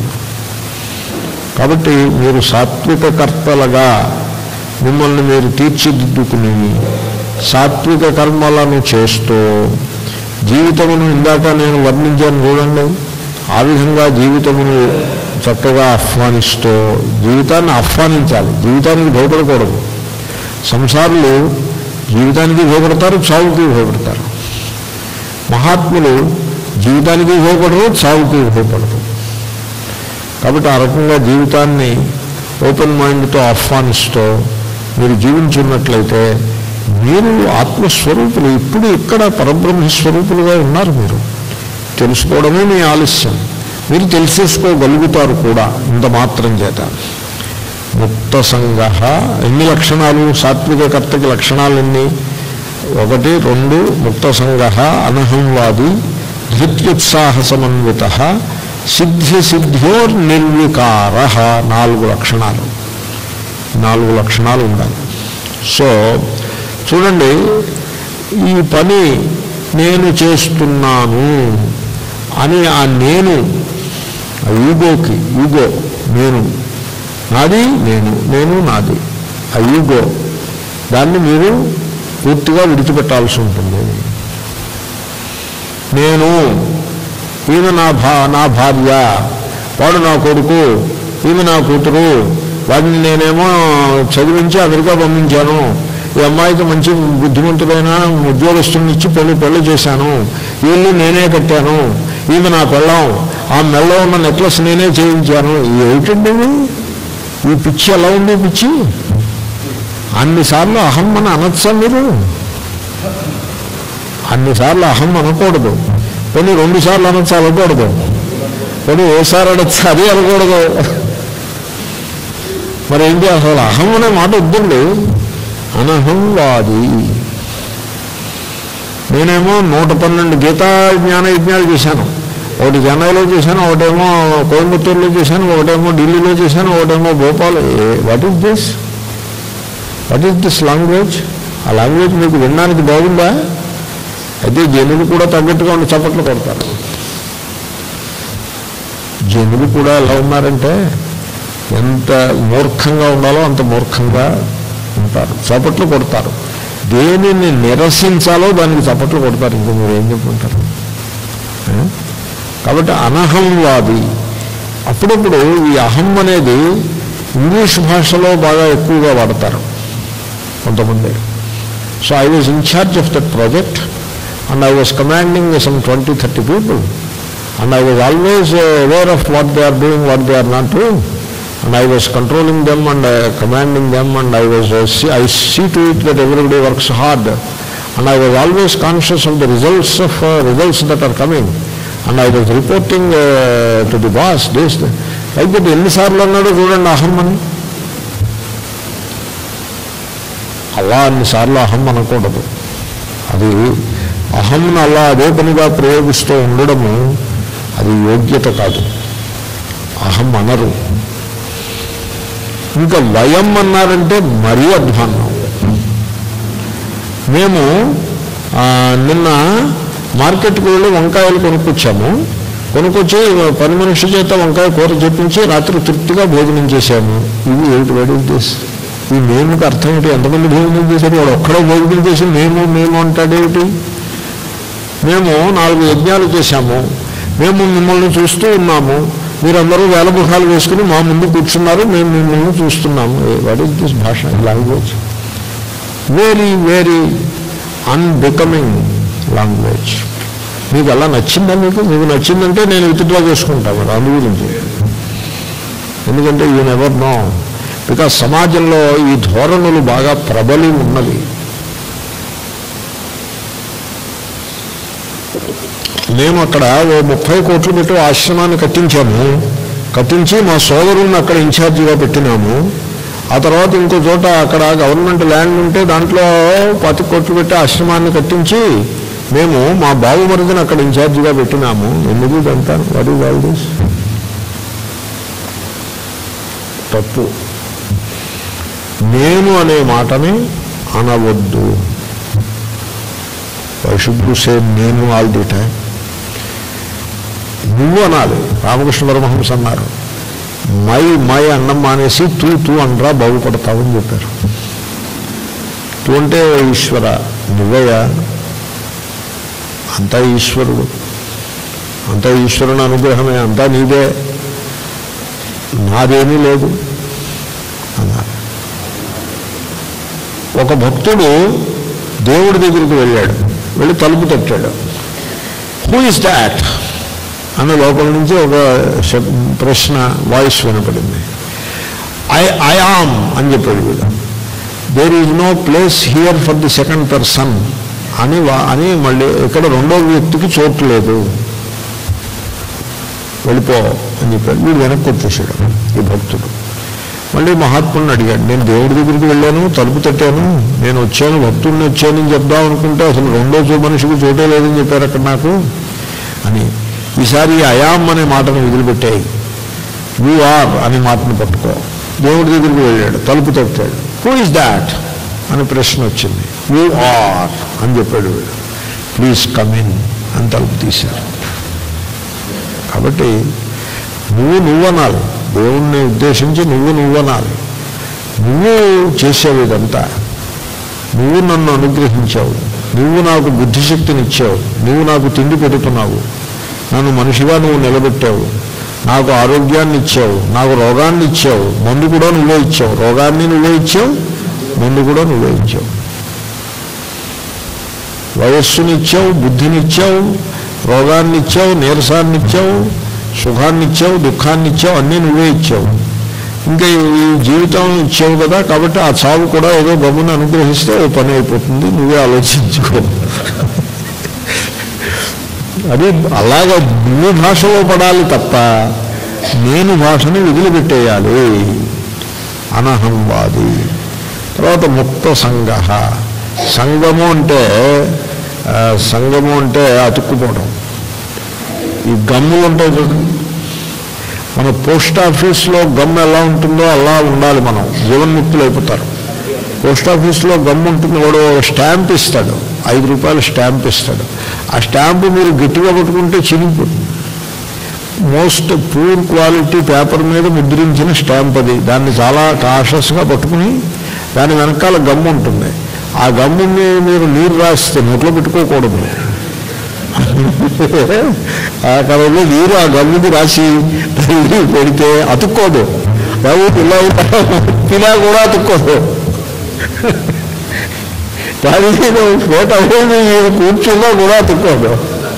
కాబట్టి మీరు సాత్విక కర్తలుగా మిమ్మల్ని మీరు తీర్చిదిద్దుకుని సాత్విక కర్మలను చేస్తూ జీవితమును ఇందాక నేను వర్ణించాను చూడండి ఆ విధంగా జీవితమును చక్కగా ఆహ్వానిస్తూ జీవితాన్ని ఆహ్వానించాలి జీవితానికి భయపడకూడదు సంసారులు జీవితానికి భయపడతారు చావుకి భయపడతారు మహాత్ములు జీవితానికి భయపడరు చావుకి భయపడరు కాబట్టి ఆ రకంగా జీవితాన్ని ఓపెన్ మైండ్తో ఆహ్వానిస్తూ మీరు జీవించున్నట్లయితే మీరు ఆత్మస్వరూపులు ఇప్పుడు ఇక్కడ పరబ్రహ్మ స్వరూపులుగా ఉన్నారు మీరు తెలుసుకోవడమే మీ ఆలస్యం మీరు తెలిసేసుకోగలుగుతారు కూడా ఇంత మాత్రం చేత ముక్త సంగ ఎన్ని లక్షణాలు సాత్విక కర్తకి లక్షణాలు ఎన్ని ఒకటి రెండు ముక్త సంగ అనహంవాది ధృత్యుత్సాహ సమన్విత సిద్ధి సిద్ధ్యోర్ నిర్వికార నాలుగు లక్షణాలు నాలుగు లక్షణాలు ఉండాలి సో చూడండి ఈ పని నేను చేస్తున్నాను అని ఆ నేను ఆ ఈగోకి ఈగో నేను నాది నేను నేను నాది ఆ ఈగో దాన్ని మీరు పూర్తిగా విడిచిపెట్టాల్సి ఉంటుంది నేను ఈమె నా భా నా భార్య వాడు నా కొడుకు ఈమె నా కూతురు వాడిని నేనేమో చదివించి అమెరికా పంపించాను ఈ అమ్మాయికి మంచి బుద్ధిమంతుడైన ఉద్యోగస్తుని ఇచ్చి పెళ్లి పెళ్లి చేశాను ఈ ఇల్లు నేనే కట్టాను ఈమె నా పెళ్ళం ఆ మెల్లో ఉన్న నెక్లెస్ నేనే చేయించాను ఏమిటండి ఇది? ఈ పిచ్చి ఎలా ఉంది ఈ పిచ్చి అన్నిసార్లు అహం అని అనొచ్చా మీరు అన్నిసార్లు అహం అనకూడదు కొన్ని రెండు సార్లు అనొచ్చు అనకూడదు కొన్ని ఓసారి అనొచ్చు అది అనకూడదు మరి ఏంటి అసలు అహం అనే మాట వద్దండి అనహంవాది నేనేమో నూట పన్నెండు గీతా జ్ఞాన యజ్ఞాలు చేశాను ఒకటి చెన్నైలో చేశాను ఒకటేమో కోయంబత్తూరులో చేశాను ఒకటేమో ఢిల్లీలో చేశాను ఒకటేమో Bhopal what is this what is this language ఆ లాంగ్వేజ్ మీకు వినడానికి బాగుందా అయితే జనులు కూడా తగ్గట్టుగా ఉండి చప్పట్లు కొడతారు జనులు కూడా ఎలా ఉన్నారంటే ఎంత మూర్ఖంగా ఉండాలో అంత మూర్ఖంగా ఉంటారు చప్పట్లు కొడతారు దేనిని నిరసించాలో దానికి చప్పట్లు కొడతారు ఇంక మీరు ఏం చెప్పుకుంటారు ఏ? కాబట్టి అనహంవాది అప్పుడప్పుడు ఈ అహం అనేది ఇంగ్లీష్ భాషలో బాగా ఎక్కువగా వాడతారు కొంతమంది so I was in charge of that project and I was commanding some twenty thirty people and I was always aware of what they are doing what they are not doing and I was controlling them and commanding them and I was I see to it that everybody works hard and I was always conscious of the results of results that are coming and I was reporting to the boss days like that ఎన్నిసార్లు అన్నాడు చూడండి అహం అని అలా అన్నిసార్లు అహం అనకూడదు అది అహంను అలా అదే పనిగా ప్రయోగిస్తూ ఉండడము అది యోగ్యత కాదు అహం అనరు ఇంకా వయం అన్నారంటే మరీ అధ్వాన్నం మేము ఆ, నిన్న మార్కెట్కి వెళ్ళి వంకాయలు కొనుక్కొచ్చాము కొనుక్కొచ్చి పని మనిషి చేత వంకాయ కూర చెప్పించి రాత్రి తృప్తిగా భోజనం చేశాము ఇది ఏమిటి వాడి దిస్ ఈ మేముకి అర్థం ఏంటి ఎంతమంది భోజనం చేశారు వాడు ఒక్కడే భోజనం చేసి మేము మేము అంటాడేమిటి మేము నాలుగు యజ్ఞాలు చేశాము మేము మిమ్మల్ని చూస్తూ ఉన్నాము మీరందరూ వేలముఖాలు వేసుకుని మా ముందు కూర్చున్నారు మేము మిమ్మల్ని చూస్తున్నాము వాట్ ఈస్ దిస్ భాష language very very unbecoming language మీకు అలా నచ్చిందా మీకు మీకు నచ్చిందంటే నేను విత్డ్రా చేసుకుంటాను మరి అందు గురించి ఎందుకంటే యూ నెవర్ నో బికాస్ సమాజంలో ఈ ధోరణులు బాగా ప్రబలి ఉన్నవి మేము అక్కడ ఓ ముప్పై కోట్లు పెట్టి ఓ ఆశ్రమాన్ని కట్టించాము కట్టించి మా సోదరుల్ని అక్కడ ఇన్ఛార్జిగా పెట్టినాము ఆ తర్వాత ఇంకో చోట అక్కడ గవర్నమెంట్ ల్యాండ్ ఉంటే దాంట్లో పది కోట్లు పెట్టి ఆశ్రమాన్ని కట్టించి మేము మా బావుమరిదిని అక్కడ ఇన్ఛార్జిగా పెట్టినాము ఎందుకు ఇదంతా వాట్ ఈజ్ ఆల్ దిస్ తప్పు నేను అనే మాటని అనవద్దు ఐ షుడ్ సే నేను ఆల్ ది టైం నువ్వు అనాలి రామకృష్ణ పరమహంస అన్నారు మై మై అన్నం మానేసి తూ తూ అనరా బాగుపడతావని చెప్పారు తూ అంటే ఓ ఈశ్వర నువ్వయ్యా అంతా ఈశ్వరుడు అంతా ఈశ్వరుని అనుగ్రహమే అంతా నీదే నాదేమీ లేదు అన్నారు ఒక భక్తుడు దేవుడి దగ్గరికి వెళ్ళాడు వెళ్ళి తలుపు తట్టాడు హూ ఇస్ దాట్ అన్న లోపల నుంచి ఒక శబ్- ప్రశ్న వాయిస్ వినపడింది ఐ ఐ ఆమ్ అని చెప్పాడు వీడు there is no place here for the second person అని వా- అని మళ్ళీ ఇక్కడ రెండో వ్యక్తికి చోటు లేదు వెళ్ళిపో అని చెప్పాడు వీడు వెనక్కి వచ్చేసాడు ఈ భక్తుడు మళ్ళీ మహాత్ముడిని అడిగాడు నేను దేవుడి దగ్గరికి వెళ్ళాను తలుపు తట్టాను నేను వచ్చాను భక్తుడిని వచ్చానని చెప్దాం అనుకుంటే అసలు రెండో చో మనిషికి చోటే లేదని చెప్పారు అక్కడ నాకు అని ఈసారి ఈ అయామ్ అనే మాటను వదిలిపెట్టాయి యు ఆర్ అనే మాటను పట్టుకో దేవుడి దగ్గరికి వెళ్ళాడు తలుపు తట్టాడు హూ ఇస్ దాట్ అని ప్రశ్న వచ్చింది యు ఆర్ అని చెప్పాడు వీడు ప్లీజ్ కమ్ ఇన్ అని తలుపు తీశారు కాబట్టి నువ్వు నువ్వనాలి దేవుణ్ణి ఉద్దేశించి నువ్వు నువ్వనాలి నువ్వు చేసేవి ఇదంతా నువ్వు నన్ను అనుగ్రహించావు నువ్వు నాకు బుద్ధిశక్తినిచ్చావు నువ్వు నాకు తిండి పెడుతున్నావు నన్ను మనిషిగా నువ్వు నిలబెట్టావు నాకు ఆరోగ్యాన్ని ఇచ్చావు నాకు రోగాన్ని ఇచ్చావు మందు కూడా నువ్వే ఇచ్చావు రోగాన్ని నువ్వే ఇచ్చావు మందు కూడా నువ్వే ఇచ్చావు వయస్సుని ఇచ్చావు బుద్ధిని ఇచ్చావు రోగాన్ని ఇచ్చావు నీరసాన్ని ఇచ్చావు సుఖాన్ని ఇచ్చావు దుఃఖాన్ని ఇచ్చావు అన్నీ నువ్వే ఇచ్చావు ఇంకా ఈ జీవితం ఇచ్చావు కదా కాబట్టి ఆ చావు కూడా ఏదో గమ్ముని అనుగ్రహిస్తే ఓ పని అయిపోతుంది నువ్వే ఆలోచించుకో అది అలాగా నువ్వు భాషలో పడాలి తప్ప నేను భాషని వదిలిపెట్టేయాలి అనహంవాది తర్వాత ముక్త సంగ సంగము అంటే ఆ, సంగము అంటే అతుక్కుపోవడం ఈ గమ్ములు ఉంటాయి చూడండి మన పోస్ట్ ఆఫీస్లో గమ్ ఎలా ఉంటుందో అలా ఉండాలి మనం జీవన్ముక్తులు అయిపోతారు పోస్ట్ ఆఫీస్లో గమ్ ఉంటుంది వాడు ఒక స్టాంప్ ఇస్తాడు ఐదు రూపాయల స్టాంప్ ఇస్తాడు ఆ స్టాంప్ మీరు గట్టిగా పట్టుకుంటే చిరిగిపోతుంది మోస్ట్ పూర్ క్వాలిటీ పేపర్ మీద ముద్రించిన స్టాంప్ అది దాన్ని చాలా కాషస్గా పట్టుకుని దాని వెనకాల గమ్ము ఉంటుంది ఆ గమ్ముని మీరు నీరు రాస్తే నోట్లో పెట్టుకోకూడదు ఆ కాలంలో నీరు ఆ గమ్ముని రాసి దాన్ని పెడితే అతుక్కోదు బాబు ఇలా తినా కూడా అతుక్కోదు దాని మీద ఫోటో మీరు కూర్చున్నా కూడా అతుక్కోదు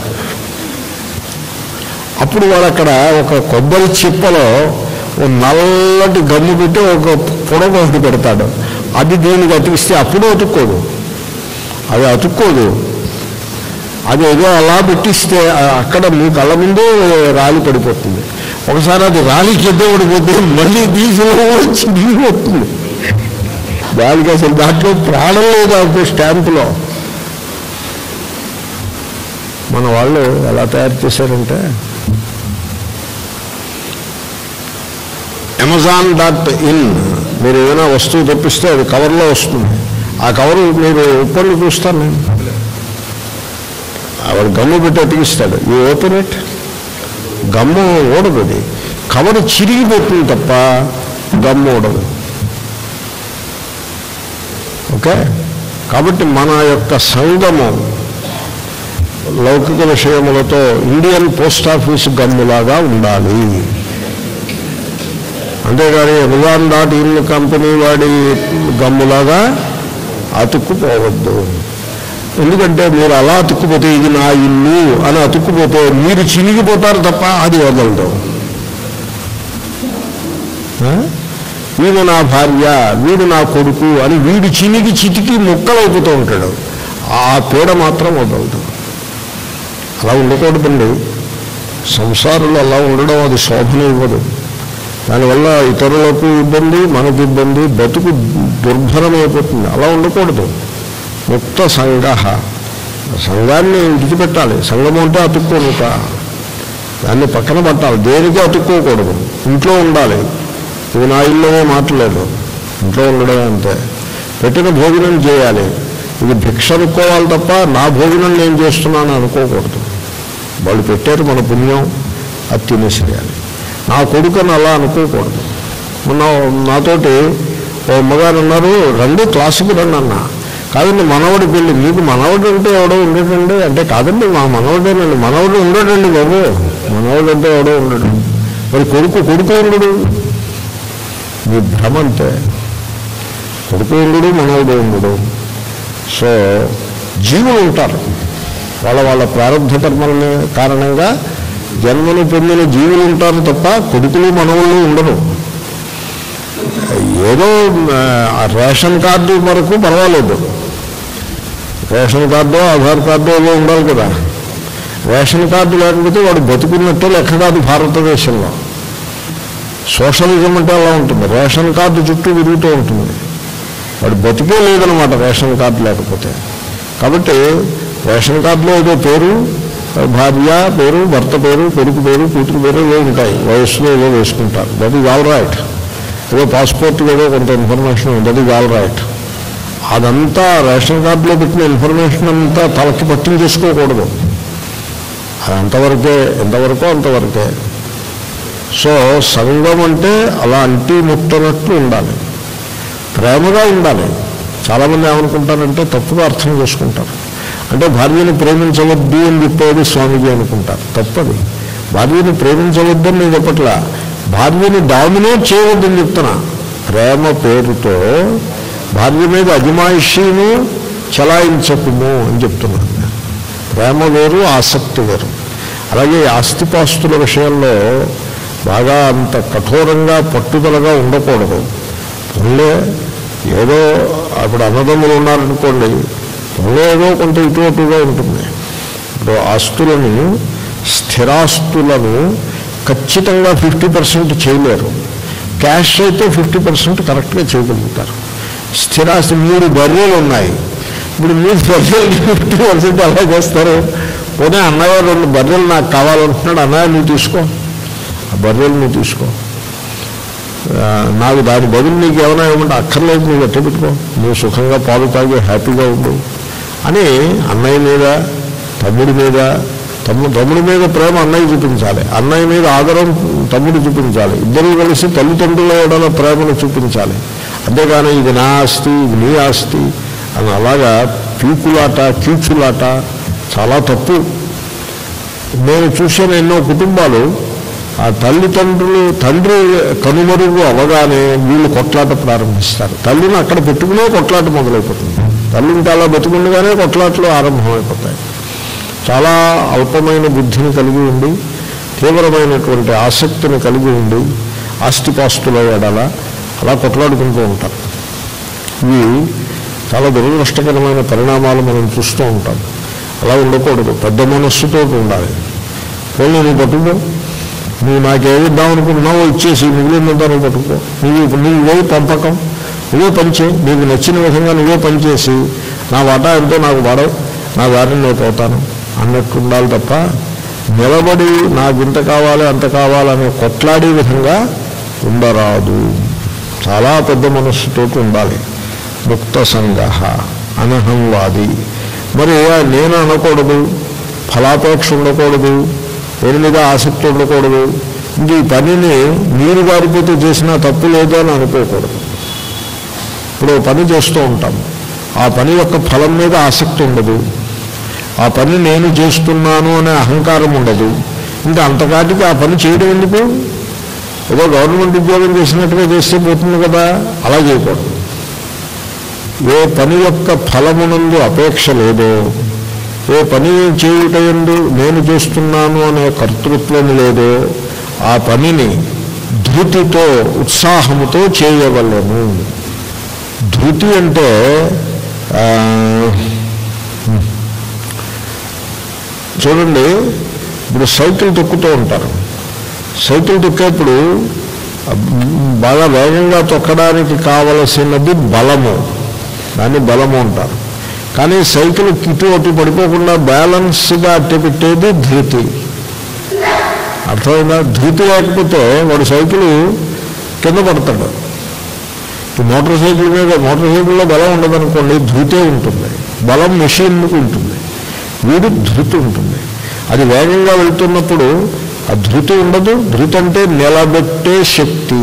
అప్పుడు వాడు అక్కడ ఒక కొబ్బరి చిప్పలో ఓ నల్లటి గమ్ము పెట్టి ఒక పొడవ ఒకటి పెడతాడు అది దీనికి అతికిస్తే అప్పుడు అతుక్కోదు అది అతుక్కోదు అది ఏదో అలా పెట్టిస్తే ఆ- అక్కడ మీ కళ్ళ ముందే రాలి పడిపోతుంది ఒకసారి అది రాలి కింద పడిపోతే మళ్ళీ తీసిన చిరిగిపోతుంది దానికి అసలు దాంట్లో ప్రాణం లేదు ఆ స్టాంపులో మన వాళ్ళు ఎలా తయారు చేశారంటే అమెజాన్ డాట్ ఇన్ మీరు ఏదైనా వస్తువు తెప్పిస్తే అది కవర్లో వస్తుంది ఆ కవర్ మీరు ఉప్పళ్ళు చూస్తాను నేను వాడు గమ్ము పెట్టి అతికిస్తాడు ఈ ఓపెన్ ఇట్ గమ్ము ఓడదు అది కవర్ చిరిగిపోతుంది తప్ప గమ్ము ఓడదు ఓకే కాబట్టి మన యొక్క సంగము లౌకిక విషయములతో ఇండియన్ పోస్ట్ ఆఫీస్ గమ్ములాగా ఉండాలి అంతేగాని అమెజాన్ డాట్ ఇన్ కంపెనీ వాడి గమ్ములాగా అతుక్కుపోవద్దు ఎందుకంటే మీరు అలా అతుక్కుపోతే ఇది నా ఇల్లు అని అతుక్కుపోతే మీరు చినిగిపోతారు తప్ప అది వదలదు ఆ? వీడు నా భార్య వీడు నా కొడుకు అని వీడు చినిగి చితికి ముక్కలైపోతూ ఉంటాడు ఆ పీడ మాత్రం వదలదు అలా ఉండకూడదండి సంసారంలో అలా ఉండడం అది శోభన ఇవ్వదు దానివల్ల ఇతరులకు ఇబ్బంది మనకు ఇబ్బంది బతుకు దుర్భరమైపోతుంది అలా ఉండకూడదు ముక్త సంఘ సంఘాన్ని విడిచిపెట్టాలి సంఘం అంటే అతుక్కోనుట దాన్ని పక్కన పట్టాలి దేనికి అతుక్కోకూడదు ఇంట్లో ఉండాలి ఇది నా ఇల్లునే మాట్లాడలేదు ఇంట్లో ఉండడమే అంతే పెట్టిన భోజనం చేయాలి ఇది భిక్ష అనుకోవాలి తప్ప నా భోజనం నేను చేస్తున్నాను అనుకోకూడదు వాళ్ళు పెట్టారు మన పుణ్యం అది తినేసేయాలి నా కొడుకుని అలా అనుకోకూడదు మొన్న నాతోటి ఓ అమ్మగారు అన్నారు రండి క్లాసుకి రండి అన్న కాదండి మనవడి పెళ్ళి మీకు మనవడు అంటే ఎవడో ఉండేటండి అంటే కాదండి మా మనవడేనండి మనవడు ఉండడండి బాబు మనవడు అంటే ఎవడో ఉండడు మరి కొడుకు కొడుకు ఉండడు మీ భ్రమ అంతే కొడుకు ఉండడు మనవడు ఉండడు సో జీవులు ఉంటారు వాళ్ళ వాళ్ళ ప్రారంభ కర్మల కారణంగా జన్మను పొందిన జీవులు ఉంటారు తప్ప కొడుకులు మనవులు ఉండరు ఏదో ఆ, రేషన్ కార్డు వరకు పర్వాలేదు రేషన్ కార్డు ఆధార్ కార్డు ఏదో ఉండాలి కదా రేషన్ కార్డు లేకపోతే వాడు బతుకున్నట్టే లెక్క కాదు భారతదేశంలో సోషలిజం అంటే అలా ఉంటుంది రేషన్ కార్డు చుట్టూ తిరుగుతూ ఉంటుంది వాడు బతికే లేదనమాట రేషన్ కార్డు లేకపోతే కాబట్టి రేషన్ కార్డులో ఏదో పేరు భార్య పేరు భర్త పేరు కొడుకు పేరు కూతురు పేరు ఏవో ఉంటాయి వయస్సులో ఏదో వేసుకుంటారు దట్ ఈజ్ ఆల్ రైట్ ఏదో పాస్పోర్ట్ ఏదో కొంత ఇన్ఫర్మేషన్ ఉంది దట్ ఈజ్ ఆల్ రైట్ అదంతా రేషన్ కార్డులో పెట్టిన ఇన్ఫర్మేషన్ అంతా తలకి పట్టింగ్ చేసుకోకూడదు అది అంతవరకే ఎంతవరకో అంతవరకే సో సంఘం అంటే అలా అంటి ముట్టనట్లు ఉండాలి ప్రేమగా ఉండాలి చాలామంది ఏమనుకుంటారంటే తప్పుగా అర్థం చేసుకుంటారు అంటే భార్యని ప్రేమించవద్దు అని చెప్పేది స్వామిజీ అనుకుంటారు తప్పది భార్యని ప్రేమించవద్దని నేను చెప్పట్లా భార్యని డామినేట్ చేయవద్దని చెప్తున్నా ప్రేమ పేరుతో భార్య మీద అజమాయిషీను చలాయించకుము అని చెప్తున్నాను నేను. ప్రేమ వేరు ఆసక్తి వేరు అలాగే ఈ ఆస్తిపాస్తుల విషయంలో బాగా అంత కఠోరంగా పట్టుదలగా ఉండకూడదు పోన్లే ఏదో అప్పుడు అన్నదమ్ములు ఉన్నారనుకోండి పోన్లే ఏదో కొంత ఇటు అటుగా ఉంటుంది ఇప్పుడు ఆస్తులను స్థిరాస్తులను ఖచ్చితంగా ఫిఫ్టీ పర్సెంట్ చేయలేరు క్యాష్ అయితే ఫిఫ్టీ పర్సెంట్ కరెక్ట్గా చేయగలుగుతారు స్థిరాస్తి మూడు బర్రెలు ఉన్నాయి ఇప్పుడు మూడు బర్రెలు ఫిఫ్టీ పర్సెంట్ ఎలా చేస్తారు పోనీ అన్నయ్య రెండు బర్రెలు నాకు కావాలంటున్నాడు అన్నయ్య నువ్వు తీసుకో ఆ బర్రెలు నువ్వు తీసుకో ఆ, నాకు దాని బదులు నీకు ఏమైనా ఏమంటే అక్కర్లేదు నువ్వు ఎట్ట పెట్టుకో నువ్వు సుఖంగా పాలు తాగి హ్యాపీగా ఉండు అని అన్నయ్య మీద తమ్ముడి మీద తమ్ముడు తమ్ముడి మీద ప్రేమ అన్నయ్య చూపించాలి అన్నయ్య మీద ఆదరం తమ్ముడు చూపించాలి ఇద్దరు కలిసి తల్లిదండ్రుల ఎడల ప్రేమను చూపించాలి అంతేగాని ఇది నా ఆస్తి ఇది నీ ఆస్తి అని అలాగా పీకులాట కీచులాట చాలా తప్పు నేను చూసిన ఎన్నో కుటుంబాలు ఆ తల్లిదండ్రులు తండ్రి కనుమరుగు అవగానే వీళ్ళు కొట్లాట ప్రారంభిస్తారు తల్లిని అక్కడ పెట్టుకునే కొట్లాట మొదలైపోతుంది తల్లి ఇంకా అలా బతుకుండగానే కొట్లాటలు ఆరంభమైపోతాయి చాలా అల్పమైన బుద్ధిని కలిగి ఉండి తీవ్రమైనటువంటి ఆసక్తిని కలిగి ఉండి ఆస్తిపాస్తుల ఎడల అలా కొట్లాడుకుంటూ ఉంటారు ఇవి చాలా దురదృష్టకరమైన పరిణామాలు మనం చూస్తూ ఉంటాం అలా ఉండకూడదు పెద్ద మనస్సుతో ఉండాలి పోనీ నువ్వు పట్టుకో నువ్వు నాకేమిద్దాం అనుకుంటున్నావో ఇచ్చేసి మిగిలినంతా నువ్వు పట్టుకో నువ్వు నువ్వు పోయి పంపకం నువ్వే పనిచేయి నీకు నచ్చిన విధంగా నువ్వే పనిచేసి నా వాటా ఎంతో నాకు వాడవు నా దారిని నేను పోతాను అన్నట్టు ఉండాలి తప్ప నిలబడి నాకు ఇంత కావాలి అంత కావాలని కొట్లాడే విధంగా ఉండరాదు చాలా పెద్ద మనస్సుతో ఉండాలి ముక్త సంగ అనహంవాది మరి నేను అనకూడదు ఫలాపేక్ష ఉండకూడదు దేని మీద ఆసక్తి ఉండకూడదు ఇంక ఈ పనిని నీరు గారిపోతే చేసినా తప్పు లేదు అని అనుకోకూడదు ఇప్పుడు ఓ పని చేస్తూ ఉంటాం ఆ పని యొక్క ఫలం మీద ఆసక్తి ఉండదు ఆ పని నేను చేస్తున్నాను అనే అహంకారం ఉండదు ఇంకా అంతకాటికి ఆ పని చేయడం ఎందుకు ఏదో గవర్నమెంట్ ఉద్యోగం చేసినట్టుగా చేస్తే పోతుంది కదా అలా చేయకూడదు ఏ పని యొక్క ఫలమునందు అపేక్ష లేదో ఏ పని చేయుటయందు నేను చేస్తున్నాను అనే కర్తృత్వం లేదో ఆ పనిని ధృతితో ఉత్సాహముతో చేయవలెను ధృతి అంటే ఆ, చూడండి ఇప్పుడు సైకిల్ తొక్కుతూ ఉంటారు సైకిల్ తొక్కేప్పుడు ఆ, బాగా వేగంగా తొక్కడానికి కావలసినది బలము దాన్ని బలము అంటారు కానీ సైకిల్ ఇటు అటు పడిపోకుండా బ్యాలెన్స్గా అట్టి పెట్టేది ధృతి అర్థమైందా ధృతి లేకపోతే వాడు సైకిల్ కింద పడతాడు ఈ మోటార్ సైకిల్ మీద మోటార్ సైకిల్లో బలం ఉండదనుకోండి ధృతే ఉంటుంది బలం మెషిన్కి ఉంటుంది వీడు ధృతి ఉంటుంది అది వేగంగా వెళ్తున్నప్పుడు ఆ ధృతి ఉండదు ధృతి అంటే నిలబెట్టే శక్తి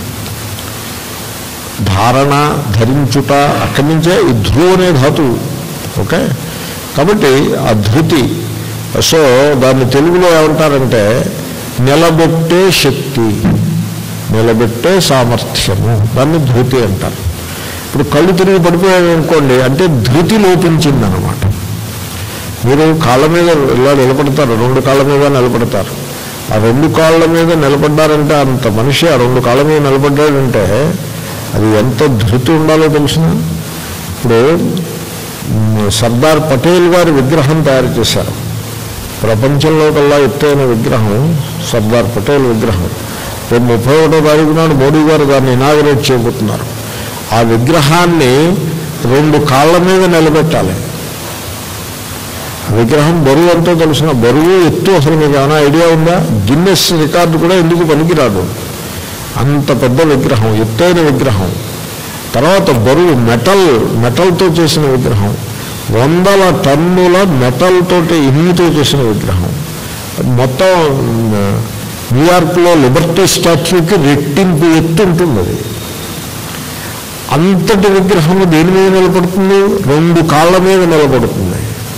ధారణ ధరించుట అక్కడి నుంచే ఈ ధ్రువ అనే ధాతువు ఓకే కాబట్టి ఆ ధృతి సో దాన్ని తెలుగులో ఏమంటారంటే నిలబెట్టే శక్తి నిలబెట్టే సామర్థ్యము దాన్ని ధృతి అంటారు ఇప్పుడు కళ్ళు తిరిగి పడిపోయాయి అనుకోండి అంటే ధృతి లోపించిందనమాట మీరు కాళ్ళ మీద ఇలా నిలబడతారు రెండు కాళ్ళ మీద నిలబడతారు ఆ రెండు కాళ్ళ మీద నిలబడ్డారంటే అంత మనిషి ఆ రెండు కాళ్ళ మీద నిలబడ్డాడంటే అది ఎంత ధృతి ఉండాలో తెలిసిన ఇప్పుడు మ్, సర్దార్ పటేల్ గారి విగ్రహం తయారు చేశారు ప్రపంచంలో కల్లా ఎత్తైన విగ్రహం సర్దార్ పటేల్ విగ్రహం రేపు ముప్పై ఒకటో తారీఖు నాడు మోడీ గారు దాన్ని ఇనాగరేట్ చేయబోతున్నారు ఆ విగ్రహాన్ని రెండు కాళ్ళ మీద నిలబెట్టాలి ఆ విగ్రహం బరువు ఎంతో తెలిసిన బరువు ఎత్తు అసలు మీకు ఏమైనా ఐడియా ఉందా గిన్నెస్ రికార్డు కూడా ఎందుకు పనికిరాదు అంత పెద్ద విగ్రహం ఎత్తైన విగ్రహం తర్వాత బరువు మెటల్ మెటల్తో చేసిన విగ్రహం వందల టన్నుల మెటల్ తోటి ఇన్నితో చేసిన విగ్రహం మొత్తం ఆ, న్యూయార్క్లో లిబర్టీ స్టాచ్యూకి రెట్టింపు ఎత్తు ఉంటుంది అది అంతటి విగ్రహం దేని మీద నిలబడుతుంది రెండు కాళ్ళ మీద నిలబడుతుంది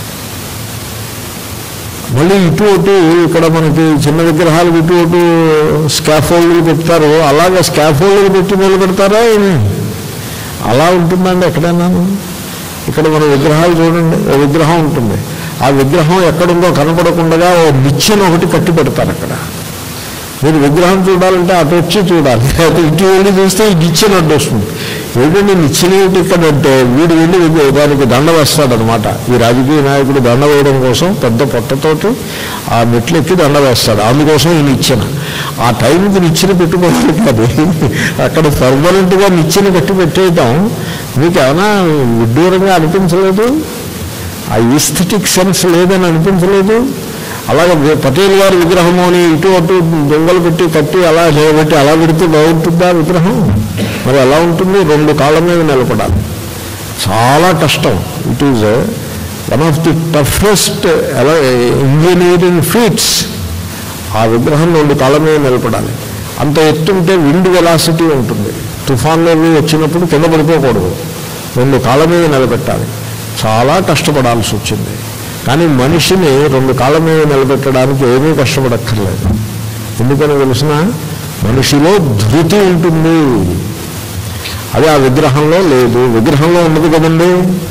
మళ్ళీ ఇటు అటు ఇక్కడ మనకి చిన్న విగ్రహాలు ఇటు అటు స్కాఫోల్డ్లు పెడతారు అలాగే స్కాఫోల్డ్లు పెట్టి నిలబెడతారా ఏమి అలా ఉంటుందండి ఎక్కడైనా ఇక్కడ మన విగ్రహాలు చూడండి ఓ విగ్రహం ఉంటుంది ఆ విగ్రహం ఎక్కడుందో కనపడకుండా ఓ నిచ్చెన ఒకటి కట్టి పెడతారు అక్కడ మీరు విగ్రహం చూడాలంటే అటు వచ్చి చూడాలి అటు ఇటు వెళ్ళి చూస్తే ఈ నిచ్చెన అడ్డు వస్తుంది ఏంటంటే నిచ్చెన ఏమిటి ఇక్కడ అంటే వీడు వెళ్ళి విగ్ర- దానికి దండ వేస్తాడనమాట ఈ రాజకీయ నాయకుడు దండ వేయడం కోసం పెద్ద పొట్టతోటి ఆ మెట్లు ఎక్కి దండ వేస్తాడు అందుకోసం ఈ నిచ్చెన ఆ టైంకి నిచ్చెన పెట్టుకోవాలి కాదు అక్కడ పర్మనెంట్గా నిచ్చెన కట్టి పెట్టేయటం మీకు ఏమైనా విడ్డూరంగా అనిపించలేదు ఆ ఈస్థెటిక్ సెన్స్ లేదని అనిపించలేదు అలాగే వి- పటేల్ గారి విగ్రహము అని ఇటు అటు దొంగలు పెట్టి కట్టి అలా నిలబెట్టి అలా పెడితే బాగుంటుందా విగ్రహం మరి ఎలా ఉంటుంది రెండు కాళ్ళ మీద నిలబడాలి చాలా కష్టం it is one of the toughest ఎలా ఇంజనీరింగ్ ఫీట్స్ ఆ విగ్రహం రెండు కాళ్ళ మీద నిలబడాలి అంత ఎత్తుంటే విండ్ వెలాసిటీ ఉంటుంది తుఫాన్లు అవి వచ్చినప్పుడు కింద పడిపోకూడదు రెండు కాళ్ళ మీద నిలబెట్టాలి చాలా కష్టపడాల్సి వచ్చింది కానీ మనిషిని రెండు కాళ్ళ మీద నిలబెట్టడానికి ఏమీ కష్టపడక్కర్లేదు ఎందుకని తెలిసిన మనిషిలో ధృతి ఉంటుంది అది ఆ విగ్రహంలో లేదు విగ్రహంలో ఉండదు కదండి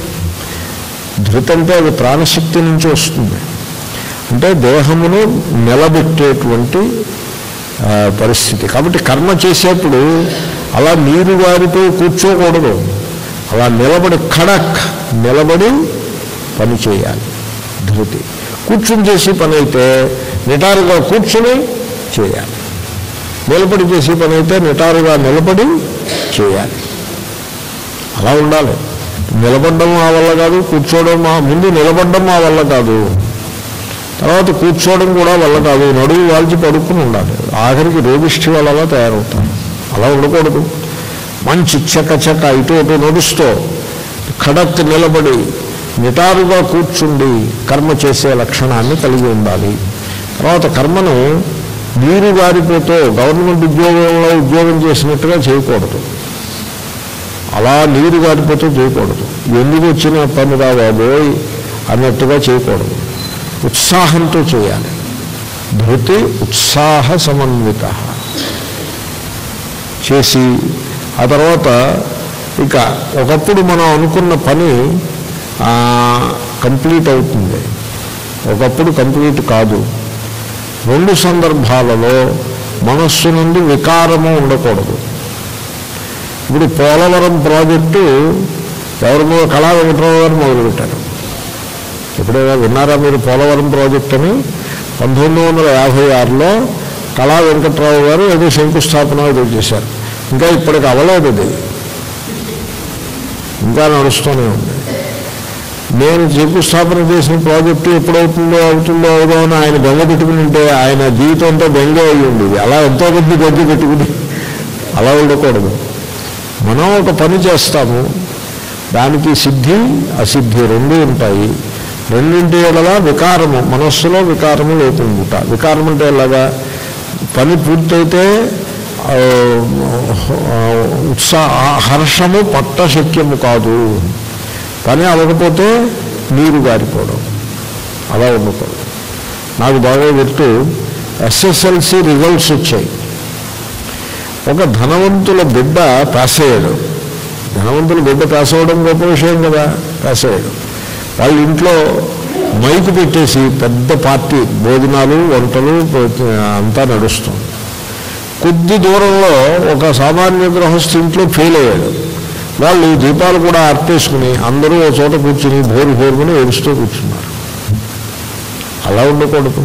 ధృతి అంటే అది ప్రాణశక్తి నుంచి వస్తుంది అంటే దేహమును నిలబెట్టేటువంటి ఆ, పరిస్థితి కాబట్టి కర్మ చేసేప్పుడు అలా నీరు గారిపోయి కూర్చోకూడదు అలా నిలబడి ఖడక్ నిలబడి పని చేయాలి ధృతి కూర్చుని చేసే పని అయితే నిటారుగా కూర్చుని చేయాలి నిలబడి చేసే పని అయితే నిటారుగా నిలబడి చేయాలి అలా ఉండాలి నిలబడడం మా వల్ల కాదు కూర్చోవడం మా ముందు నిలబడడం మా వల్ల కాదు తర్వాత కూర్చోవడం కూడా వల్ల కాదు నడువు వాల్చి పడుకుని ఉండాలి ఆఖరికి రోగిష్టి వాళ్ళలా తయారవుతాం అలా ఉండకూడదు మంచి చెక్క చెక్క ఇటు అటు నడుస్తూ ఖడక్ నిలబడి నిటారుగా కూర్చుండి కర్మ చేసే లక్షణాన్ని కలిగి ఉండాలి తర్వాత కర్మను నీరు గారిపోతూ గవర్నమెంట్ ఉద్యోగంలో ఉద్యోగం చేసినట్టుగా చేయకూడదు అలా నీరు గారిపోతూ చేయకూడదు ఎందుకు వచ్చిన పని రా బాబోయ్ అన్నట్టుగా చేయకూడదు ఉత్సాహంతో చేయాలి ధృతి ఉత్సాహ సమన్విత చేసి ఆ తర్వాత ఇక ఒకప్పుడు మనం అనుకున్న పని ఆ, కంప్లీట్ అవుతుంది ఒకప్పుడు కంప్లీట్ కాదు రెండు సందర్భాలలో మనస్సు నుండి వికారము ఉండకూడదు ఇప్పుడు పోలవరం ప్రాజెక్టు ఎవరి మీద కళా వెంకటరావు గారు మొదలుపెట్టారు ఎప్పుడైనా విన్నారా మీరు పోలవరం ప్రాజెక్ట్ అని పంతొమ్మిది వందల యాభై ఆరులో కళా వెంకట్రావు గారు ఏదో శంకుస్థాపన ఏదో చేశారు ఇంకా ఇప్పటికి అవలేదు అది ఇంకా నడుస్తూనే ఉంది నేను శంకుస్థాపన చేసిన ప్రాజెక్టు ఎప్పుడవుతుందో అవుతుందో అవుదో అని ఆయన బెంగ పెట్టుకుని ఉంటే ఆయన జీవితంతో బెంగ అయ్యి ఉండేది అలా ఎంతో మంది బెంగ పెట్టుకుని అలా ఉండకూడదు మనం ఒక పని చేస్తాము దానికి సిద్ధి అసిద్ధి రెండు ఉంటాయి రెండింటి వల్ల వికారము మనస్సులో వికారము లేకుండా వికారం అంటే ఎలాగా పని పూర్తయితే ఆ, ఆ, ఉత్సాహ హర్షము పట్ట శక్యము కాదు పని అవ్వకపోతే నీరు గారిపోవడం అలా ఉండకూడదు నాకు బాగా గుర్తు ఎస్ఎస్ఎల్సి రిజల్ట్స్ వచ్చాయి ఒక ధనవంతుల బిడ్డ పాస్ అయ్యాడు ధనవంతుల బిడ్డ పాస్ అవ్వడం గొప్ప విషయం కదా పాస్ అయ్యాడు వాళ్ళ ఇంట్లో మైకు పెట్టేసి పెద్ద పార్టీ భోజనాలు వంటలు అంతా నడుస్తుంది కొద్ది దూరంలో ఒక సామాన్య గృహస్థు ఇంట్లో ఫెయిల్ అయ్యాడు వాళ్ళు దీపాలు కూడా అర్పేసుకుని అందరూ ఒక చోట కూర్చుని భోరు భోరుకుని ఏడుస్తూ కూర్చున్నారు అలా ఉండకూడదు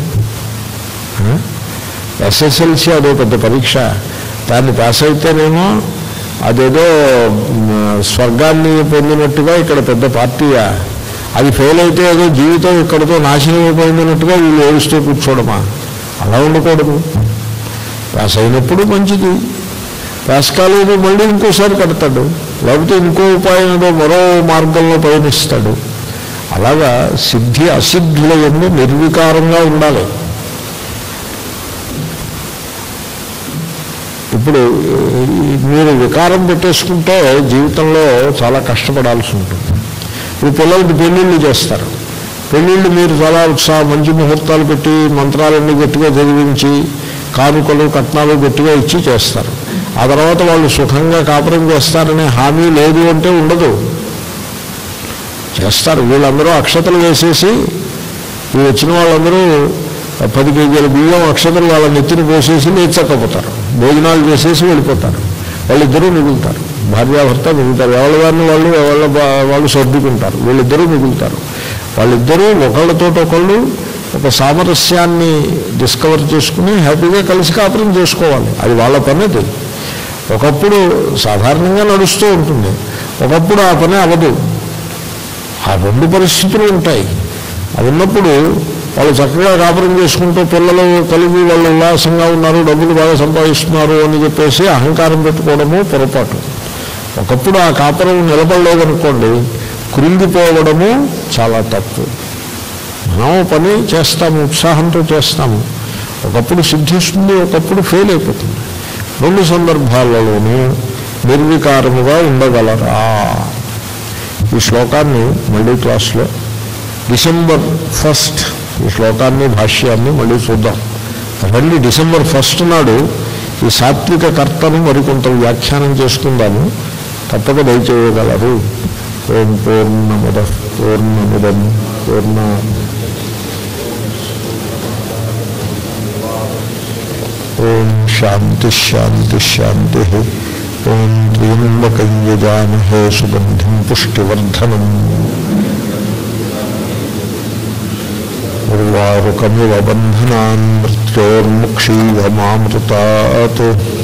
ఎస్ఎస్ఎల్సి అదో పెద్ద పరీక్ష దాన్ని పాస్ అయితేనేమో అదేదో మ్, స్వర్గాన్ని పొందినట్టుగా ఇక్కడ పెద్ద పార్టీయా అది ఫెయిల్ అయితే ఏదో జీవితం ఇక్కడితో నాశనం అయిపోయిందన్నట్టుగా వీళ్ళు ఏడుస్తూ కూర్చోవడమా అలా ఉండకూడదు పాస్ అయినప్పుడు మంచిది పాస్ కాలేదు మళ్ళీ ఇంకోసారి కడతాడు లేకపోతే ఇంకో ఉపాయం ఏదో మరో మార్గంలో పయనిస్తాడు అలాగా సిద్ధి అసిద్ధుల ఎందు నిర్వికారంగా ఉండాలి ఇప్పుడు ఈ మీరు వికారం పెట్టేసుకుంటే జీవితంలో చాలా కష్టపడాల్సి ఉంటుంది ఇప్పుడు పిల్లలకి పెళ్ళిళ్ళు చేస్తారు పెళ్ళిళ్ళు మీరు చాలా ఉత్సాహం మంచి ముహూర్తాలు పెట్టి మంత్రాలన్నీ గట్టిగా చదివించి కానుకలు కట్నాలు గట్టిగా ఇచ్చి చేస్తారు ఆ తర్వాత వాళ్ళు సుఖంగా కాపురం చేస్తారనే హామీ లేదు అంటే ఉండదు చేస్తారు వీళ్ళందరూ అక్షతలు వేసేసి ఈ వచ్చిన వాళ్ళందరూ పది కేజీల బియ్యం అక్షతలు వాళ్ళ నెత్తిని పోసేసి లేచక్కపోతారు భోజనాలు చేసేసి వెళ్ళిపోతారు వాళ్ళిద్దరూ మిగులుతారు భార్యాభర్త మిగులుతారు ఎవరి వారిని వాళ్ళు ఎవరి బా- వాళ్ళు సర్దుకుంటారు వీళ్ళిద్దరూ మిగులుతారు వాళ్ళిద్దరూ ఒకళ్ళతో ఒకళ్ళు ఒక సామరస్యాన్ని డిస్కవర్ చేసుకుని హ్యాపీగా కలిసి కాపురం చేసుకోవాలి అది వాళ్ళ పని అది ఒకప్పుడు సాధారణంగా నడుస్తూ ఉంటుంది ఒకప్పుడు ఆ పని అవ్వదు ఆ రెండు పరిస్థితులు ఉంటాయి అవి ఉన్నప్పుడు వాళ్ళు చక్కగా కాపురం చేసుకుంటూ పిల్లలు కలిగి వాళ్ళు ఉల్లాసంగా ఉన్నారు డబ్బులు బాగా సంపాదిస్తున్నారు అని చెప్పేసి అహంకారం పెట్టుకోవడము పొరపాటు ఒకప్పుడు ఆ కాపురం నిలబడలేదనుకోండి కృంగిపోవడము చాలా తప్పు మనం పని చేస్తాము ఉత్సాహంతో చేస్తాము ఒకప్పుడు సిద్ధిస్తుంది ఒకప్పుడు ఫెయిల్ అయిపోతుంది రెండు సందర్భాలలోనూ నిర్వికారముగా ఉండగలరా ఈ శ్లోకాన్ని మళ్ళీ క్లాస్లో డిసెంబర్ ఫస్ట్ ఈ శ్లోకాన్ని భాష్యాన్ని మళ్ళీ చూద్దాం రండి డిసెంబర్ ఫస్ట్ నాడు ఈ సాత్విక కర్తను మరికొంత వ్యాఖ్యానం చేసుకుందాము తప్పక దయచేయగలరు ఓం పూర్ణముద పూర్ణముదం పూర్ణ ఓం శాంతి శాంతి శాంతి ఓం త్ర్యంబకం యజామహే సుగంధిం పుష్టివర్ధనం ఉర్వారుకమివ బంధనాన్ మృత్యోర్ముక్షీవమామృతాత్